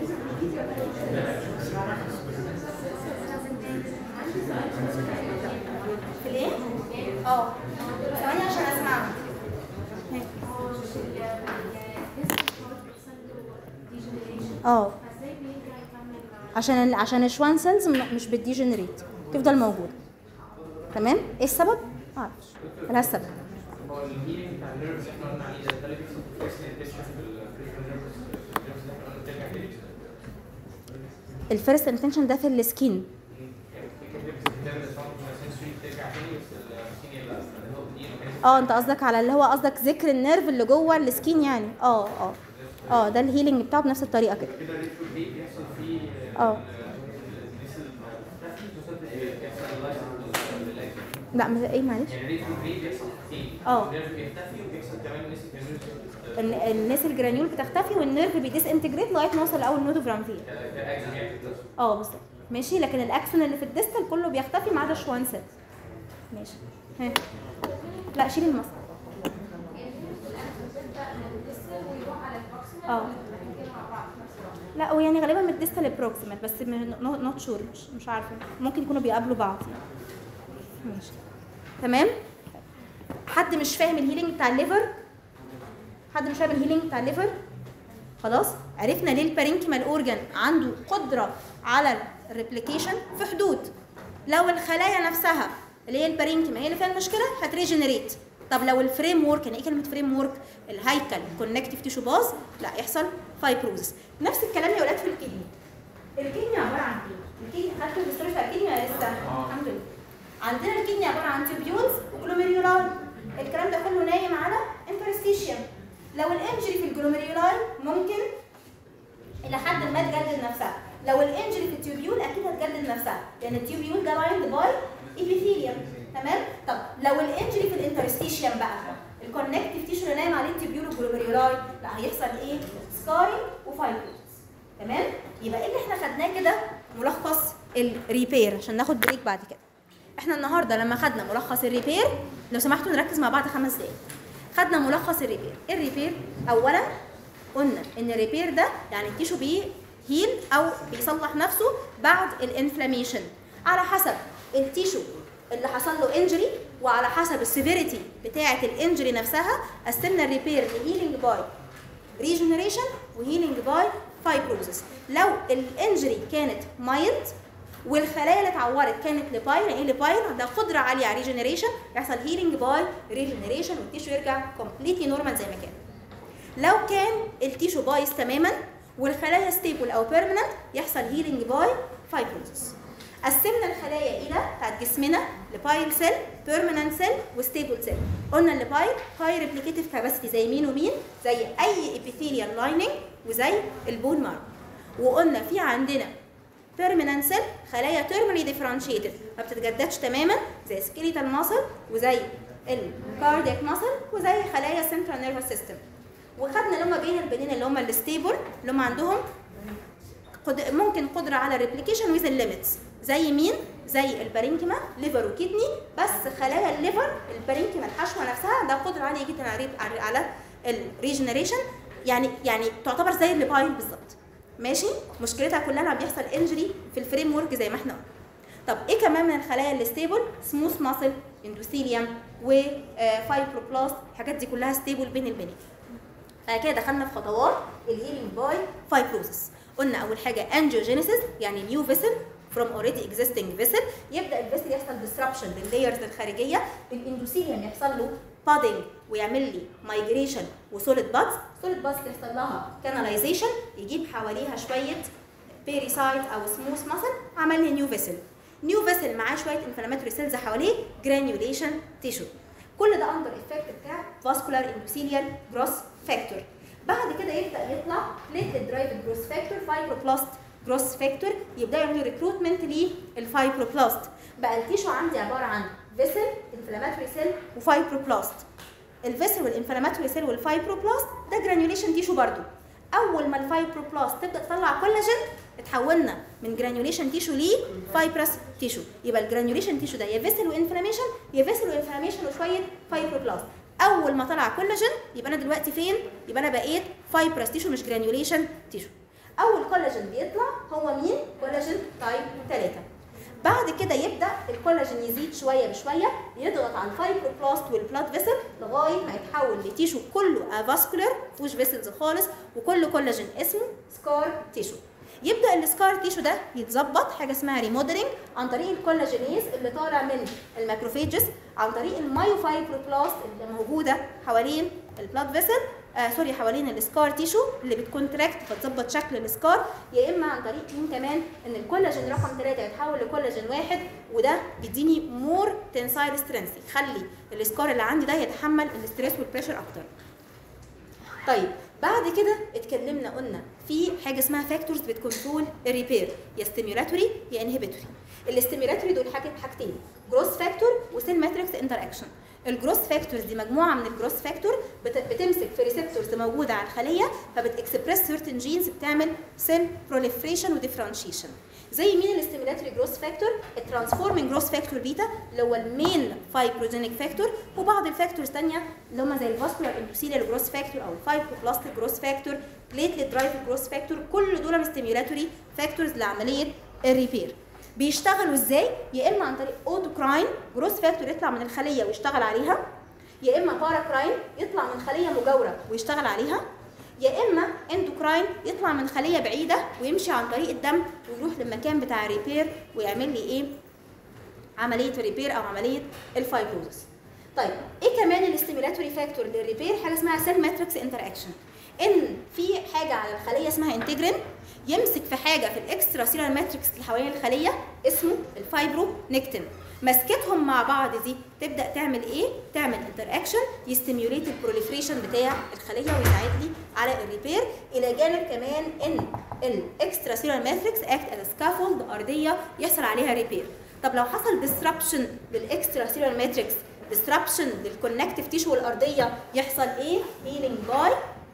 في الايه؟ اه ثواني عشان اسمعها هو في ال- يعني لسه مش عارف يحصل له degeneration اه فازاي بيرجع يكمل مع عشان عشان الشوان سيلز مش بتديجنريت تفضل موجوده تمام ايه السبب معرفش ملهاش سبب هو الهيلينج بتاع النيرفز اللي احنا قلنا عليه ده ده اللي بيحصل في الفيكس انتشن في البريفرال نيرفز النيرفز اللي احنا قلنا بترجع تاني الفيرست انتنشن ده في السكين يعني في كده بتعمل سنسوري بترجع تاني بس السكين اللي هو دي ميكانيزم اه انت قصدك على اللي هو قصدك ذكر النيرف اللي جوه السكين يعني اه اه اه ده الهيلينج بتاعه بنفس الطريقه كده كده الريترو هيت بيحصل فيه اه. الناس اللي بتختفي بيحصل لايف لا مش ايه معلش يعني الريترو هيت بيحصل حاجتين اه. النيرف بيختفي وبيحصل كمان الناس الكاميرز ال- الناس الجرانيول بتختفي والنيرف بيديس انتجريت لغايه ما يوصل لاول نود اوف رامفير كاكزن يعني بتحصل. اه بالظبط ماشي لكن الاكسون اللي في الديستال كله بيختفي ما عدا شوان سيل ماشي ها لا شيل المصل اه لا هو يعني غالبا من الديستال للبروكسيمال بس نوت شور مش, مش عارفه ممكن يكونوا بيقابلوا بعض يعني. ماشي تمام حد مش فاهم الهيلينج بتاع الليفر حد مش فاهم الهيلينج بتاع الليفر خلاص عرفنا ليه البارينكيمال اورجان عنده قدره على الريبليكيشن في حدود لو الخلايا نفسها اللي هي البارينكيما هي اللي فيها المشكله هتريجنريت طب لو الفريم ورك يعني ايه كلمه فريم ورك الهيكل الكونكتيف تيشو باظ لا يحصل فايبروزس نفس الكلام يا ولاد في الكدني الكدني عباره عن ايه الكدني خدتوا الهيستوري بتاع الكدني ولا لسه الحمد لله عندنا الكدني عباره عن تيبيولز وجلوميريولاي الكلام ده كله نايم على انترستيشيوم لو الانجري في الجلوميريولاي ممكن الى حد ما تجدد نفسها لو الانجري في التيوبيول اكيد هتجدد نفسها لان التيوبيول ده لايند باي ايبيثيليوم تمام طب لو الانجري في الانترستيشيوم بقى الكونكتيف تيشو اللي نايم عليه التيوبيول والجلوميريولاي لا هيحصل ايه سكاري وفايبروز تمام يبقى ايه اللي احنا خدناه كده ملخص الريبير عشان ناخد بريك بعد كده احنا النهارده لما خدنا ملخص الريبير لو سمحتوا نركز مع بعض خمس دقايق خدنا ملخص الريبير ايه الريبير اولا قلنا ان الريبير ده يعني التيشو بيه هيل او بيصلح نفسه بعد الانفلاميشن على حسب التيشو اللي حصل له انجري وعلى حسب السيفيريتي بتاعه الانجري نفسها قسمنا الريبير لهيلينج باي ريجنريشن وهيلينج باي فايبروزس لو الانجري كانت مايلد والخلايا اللي اتعورت كانت لبايل يعني ايه لبايل عندها قدره عاليه على ريجنريشن يحصل هيلينج باي ريجنريشن والتيشو يرجع كومبليتلي نورمال زي ما كان لو كان التيشو بايظ تماما والخلايا ستيبل او بيرمننت يحصل هيلينج باي فايبروزس قسمنا الخلايا الى بتاعت جسمنا لبايل سيل بيرمننت سيل وستيبل سيل قلنا الليبايل هاي ريبليكيتيف كاباسيتي زي مين ومين زي اي ابيثيليال لايننج وزي البون مارو وقلنا في عندنا بيرمننت سيل خلايا تيرمالي ديفرنشيتد ما بتتجددش تماما زي سكيليتال ماسل وزي الكاردياك ماسل وزي خلايا السنترال نيرفس سيستم وخدنا اللي هم بين البنين اللي هم الستيبل اللي هم عندهم قد... ممكن قدره على ريبليكيشن ويز الليميتس زي مين زي البارينكيما ليفر وكدني بس خلايا الليفر البارينكيما الحشوه نفسها ده قدره عاليه جدا على على- على الريجنريشن يعني يعني تعتبر زي الليبايل بالظبط ماشي مشكلتها كلها لما بيحصل انجري في الفريم ورك زي ما احنا قلنا طب ايه كمان من الخلايا الستيبل سموث ماسل اندوثيليوم وفايبروبلاست الحاجات دي كلها ستيبل بين البنين بعد كده دخلنا في خطوات الهيلينج باي فايبروسس قلنا اول حاجه انجيوجينيسيس يعني نيو فيسل فروم اوريدي اكزيستنج فيسل يبدا الفيسل يحصل ديسربشن لللايرز الخارجيه الاندوثيليوم يحصل له بادنج ويعمل لي مايجريشن وسوليد بادز سوليد بادز يحصل لها كاناليزيشن يجيب حواليها شويه بيريسايت او سموث ماسل عمل لي نيو فيسل نيو فيسل معاه شويه انفلاماتوري سيلز حواليه جرانيوليشن تيشو كل ده اندر افكت بتاع فاسكولار اندوثيليال جروس فاكتور بعد كده يبدا يطلع بليتلت درايفد جروس فاكتور فايبروبلاست جروس فاكتور يبداوا يعملوا ريكروتمنت للفايبروبلاست بقى التيشو عندي عباره عن فيسل انفلاماتوري سيل وفايبروبلاست الفيسل والانفلاماتوري سيل والفايبروبلاست ده جرانيوليشن تيشو برضو اول ما الفايبروبلاست تبدا تطلع كولاجين اتحولنا من جرانيوليشن تيشو ليه فايبرس تيشو يبقى الجرانيوليشن تيشو ده يا فيسل وانفلاميشن يا فيسل وانفلاميشن وشويه فايبروبلاست اول ما طلع كولاجين يبقى انا دلوقتي فين يبقى انا بقيت فايبرس تيشو مش جرانيوليشن تيشو اول كولاجين بيطلع هو مين كولاجين تايب 3 بعد كده يبدا الكولاجين يزيد شويه بشويه يضغط على الفايبروبلاست والبلاد فيسل لغايه ما يتحول لتيشو كله افاسكولار مفيهوش فيسلز خالص وكله كولاجين اسمه سكار تيشو يبدا السكار تيشو ده يتظبط حاجه اسمها ريموديلنج عن طريق الكولاجينيز اللي طالع من الماكروفيجز عن طريق المايوفايبروبلاست اللي موجوده حوالين البلاد فيسل آه سوري حوالين السكار تيشو اللي بتكونتراكت فتظبط شكل السكار يا اما عن طريق مين كمان ان الكولاجين رقم 3 يتحول لكولاجين واحد وده بيديني مور تنسايل سترينث يخلي السكار اللي عندي ده يتحمل الاستريس والبريشر اكتر طيب بعد كده اتكلمنا قلنا في حاجه اسمها فاكتورز بتكنترول الريبير يا ستيميولاتوري يا انهبيتوري الاستيميولاتوري دول حاجه حاجتين جروس فاكتور وسيل ماتريكس انتر اكشن الجروس فاكتورز دي مجموعه من الجروس فاكتور بت- بتمسك في ريسبتورز موجوده على الخليه فبتكسبريس سيرتن جينز بتعمل سيل بروليفريشن وديفرنشيشن زي مين الاستيميولاتوري جروس فاكتور الترانسفورمينج جروس فاكتور بيتا اللي هو المين فايبروجينيك فاكتور وبعض الفاكتورز ثانيه اللي هم زي الفاسكولار اندوثيليال جروس فاكتور او الفايبروبلاستيك جروس فاكتور بليتلت درايف جروس فاكتور كل دول ستيميولاتوري فاكتورز لعمليه الريبير بيشتغلوا ازاي يا اما عن طريق اوتوكراين جروس فاكتور يطلع من الخليه ويشتغل عليها يا اما باراكراين يطلع من خليه مجاوره ويشتغل عليها يا اما اندوكراين يطلع من خليه بعيده ويمشي عن طريق الدم ويروح للمكان بتاع الريبير ويعمل لي ايه عمليه ريبير او عمليه الفايبروزس طيب ايه كمان الاستيميلاتوري فاكتور للريبير حاجه اسمها سيل ماتريكس انتر اكشن ان في حاجه على الخليه اسمها انتجرين يمسك في حاجه في الاكسترا سيلر ماتريكس اللي حوالين الخليه اسمه الفايبرو نكتين مسكتهم مع بعض دي تبدا تعمل ايه تعمل انتر اكشن يستيميوليت البروليفريشن بتاع الخليه ويساعد لي على الريبير الى جانب كمان ان الاكسترا سيلر ماتريكس اكت از سكافولد ارضيه يحصل عليها ريبير طب لو حصل ديسربشن للاكسترا سيلر ماتريكس ديسربشن للكونكتيف تيشو الارضيه يحصل ايه هيلينج باي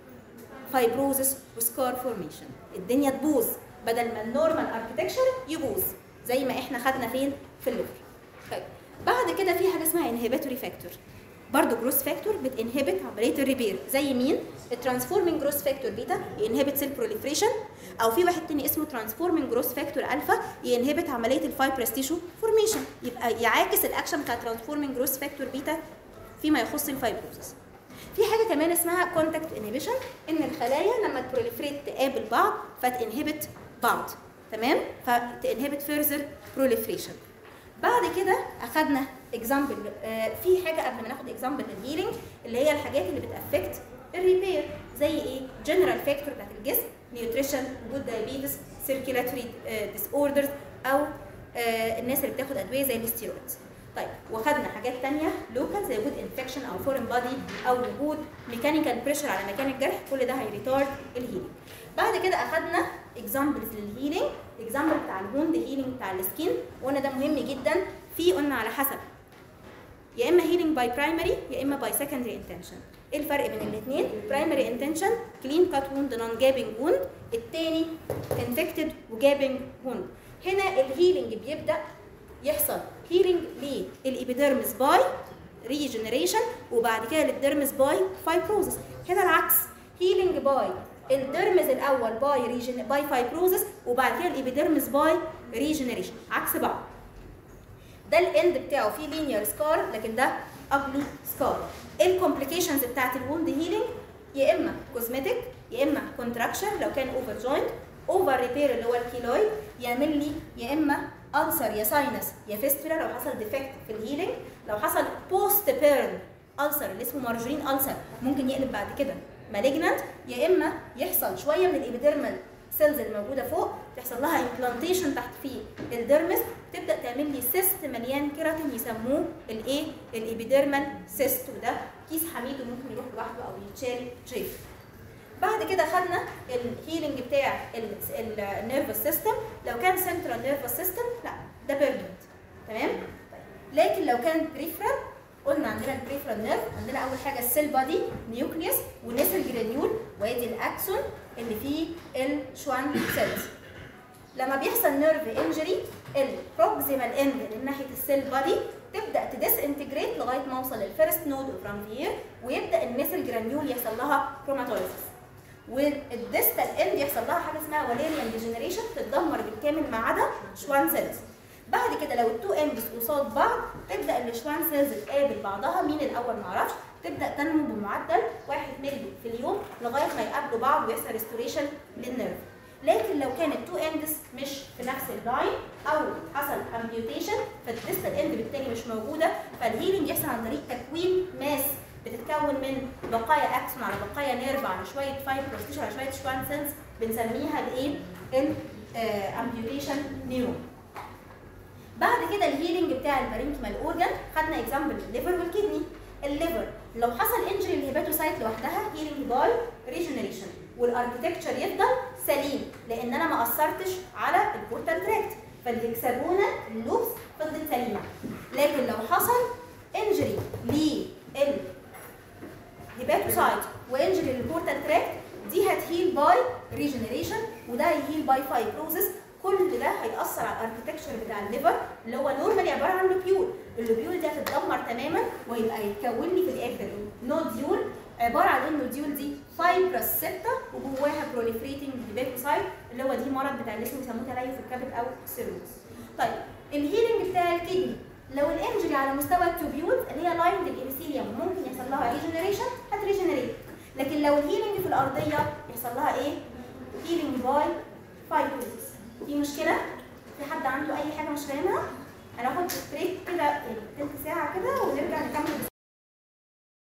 فايبروزس وسكار فورميشن الدنيا تبوظ بدل ما النورمال اركتكشر يبوظ زي ما احنا خدنا فين في الليفر طيب بعد كده في حاجه اسمها انهبيتوري فاكتور برضه جروس فاكتور بتنهبت عمليه الريبير زي مين الترانسفورمينج جروس فاكتور بيتا ينهبت سيل بروليفريشن او في واحد تاني اسمه ترانسفورمينج جروس فاكتور الفا ينهبت عمليه الفايبرس تيشو فورميشن يبقى يعاكس الاكشن بتاع ترانسفورمينج جروس فاكتور بيتا فيما يخص الفايبروزس في حاجه كمان اسمها كونتاكت انهبيشن ان الخلايا لما تبروليفريت تقابل بعض فتنهبت بعض تمام فتنهبت فيرزر بروليفريشن بعد كده اخدنا اكزامبل في حاجه قبل ما ناخد اكزامبل للهيلينج اللي هي الحاجات اللي بتافكت الريبير زي ايه جنرال فاكتور بتاعت الجسم نيوتريشن وجود دايابيتس سيركيلاتوري ديس اوردرز او آه، الناس اللي بتاخد ادويه زي الستيرويدز طيب وخدنا حاجات تانية لوكال زي وجود انفكشن او فورين بادي او وجود ميكانيكال بريشر على مكان الجرح كل ده هيريتارد الهيلينج بعد كده اخدنا اكزامبلز للهيلينج اكزامبل بتاع الوند هيلينج بتاع السكين وقلنا ده مهم جدا في قلنا على حسب يا اما هيلينج باي برايمري يا اما باي سكندري انتنشن ايه الفرق بين الاثنين برايمري انتنشن كلين كات ووند نون جابنج ووند الثاني انفكتد وجابنج ووند هنا الهيلينج بيبدا يحصل هيلينج للإبيديرمس باي ريجنريشن وبعد كده للديرمس باي فايبروزس هنا العكس هيلينج باي الديرمس الاول باي ريجن باي فايبروزس وبعد كده الإبيديرمس باي ريجنريشن عكس بعض ده الاند بتاعه فيه لينير سكار لكن ده اجلي سكار ايه الكومبليكيشنز بتاعت الوند هيلينج يا اما كوزمتيك يا اما كونتراكشن لو كان اوفر جوينت اوفر ريبير اللي هو الكيلويد يعمل لي يا اما ألسر يا ساينس يا فيستولا لو حصل ديفكت في الهيلينج لو حصل بوست بيرن ألسر اللي اسمه مارجرين ألسر ممكن يقلب بعد كده مالجنانت يا اما يحصل شويه من الابيديرمال سيلز الموجوده فوق تحصل لها امبلانتيشن تحت في الديرمس تبدا تعمل لي سيست مليان كيراتين يسموه الايه الابيديرمال سيست وده كيس حميد وممكن يروح لوحده او يتشال شريف بعد كده خدنا الهيلينج بتاع النيرفس سيستم لو كان سنترال نيرفس سيستم لا ده بيرمنت تمام طيب. لكن لو كان بريفرال قلنا عندنا البريفرال نيرف عندنا اول حاجه السيل بادي نيوكليوس ونسل جرانيول وادي الاكسون اللي فيه الشوان سيلز لما بيحصل نيرف انجري البروكسيمال اند من ناحيه السيل بادي تبدا تديس انتجريت لغايه ما اوصل للفيرست نود اوف رامفير ويبدا النسل جرانيول يحصل لها كروماتوليسيس والديستال اند يحصل لها حاجه اسمها واليريان ديجنريشن تتدمر بالكامل ما عدا شوان سيلز بعد كده لو التو اندز قصاد بعض تبدا الشوان سيلز تقابل بعضها مين الاول معرفش تبدا تنمو بمعدل 1 مللي في اليوم لغايه ما يقابلوا بعض ويحصل ريستوريشن للنيرف لكن لو كان التو اندز مش في نفس اللاين او حصل امبيوتيشن فالديستال اند بالتالي مش موجوده فالهيلينج يحصل عن طريق تكوين ماس بتتكون من بقايا اكسون على بقايا نيرف على شويه فايبروس تيشو على شويه شوان سيلز بنسميها الايه؟ الامبيوتيشن نيورون بعد كده الهيلينج بتاع البارينكيمال اورجان خدنا اكزامبل الليفر والكدني الليفر لو حصل انجري للهيباتوسايت لوحدها هيلينج باي ريجنريشن والاركتكتشر يفضل سليم لان انا ما اثرتش على البورتال تراكت فالهكسابونا اللوبس فضلت سليمه لكن لو حصل انجري للهيباتوسايت وانجري للبورتال تراكت دي هتهيل باي ريجنريشن وده هيهيل باي فايبروزس كل ده هيأثر على الاركتكتشر بتاع الليفر اللي هو نورمالي عباره عن لوبيول اللوبيول دي هتتدمر تماما ويبقى يتكون لي في الاخر نوديول عباره عن ان النوديول دي فايبرس سته وجواها بروليفريتنج هيباتوسايت اللي هو دي مرض بتاع اللي اسمه بيسموه تليف الكبد او سيروز طيب الهيلينج بتاع الكدني لو الانجري على مستوى التوبيولز اللي هي لاين الابيثيليوم ممكن يحصل لها ريجنريشن هتريجنريت لكن لو الهيلينج في الارضيه يحصل لها ايه؟ هيلينج باي فايبروزس في مشكله؟ في حد عنده اي حاجه مش فاهمها؟ هناخد بريك كده تلت ساعه كده ونرجع نكمل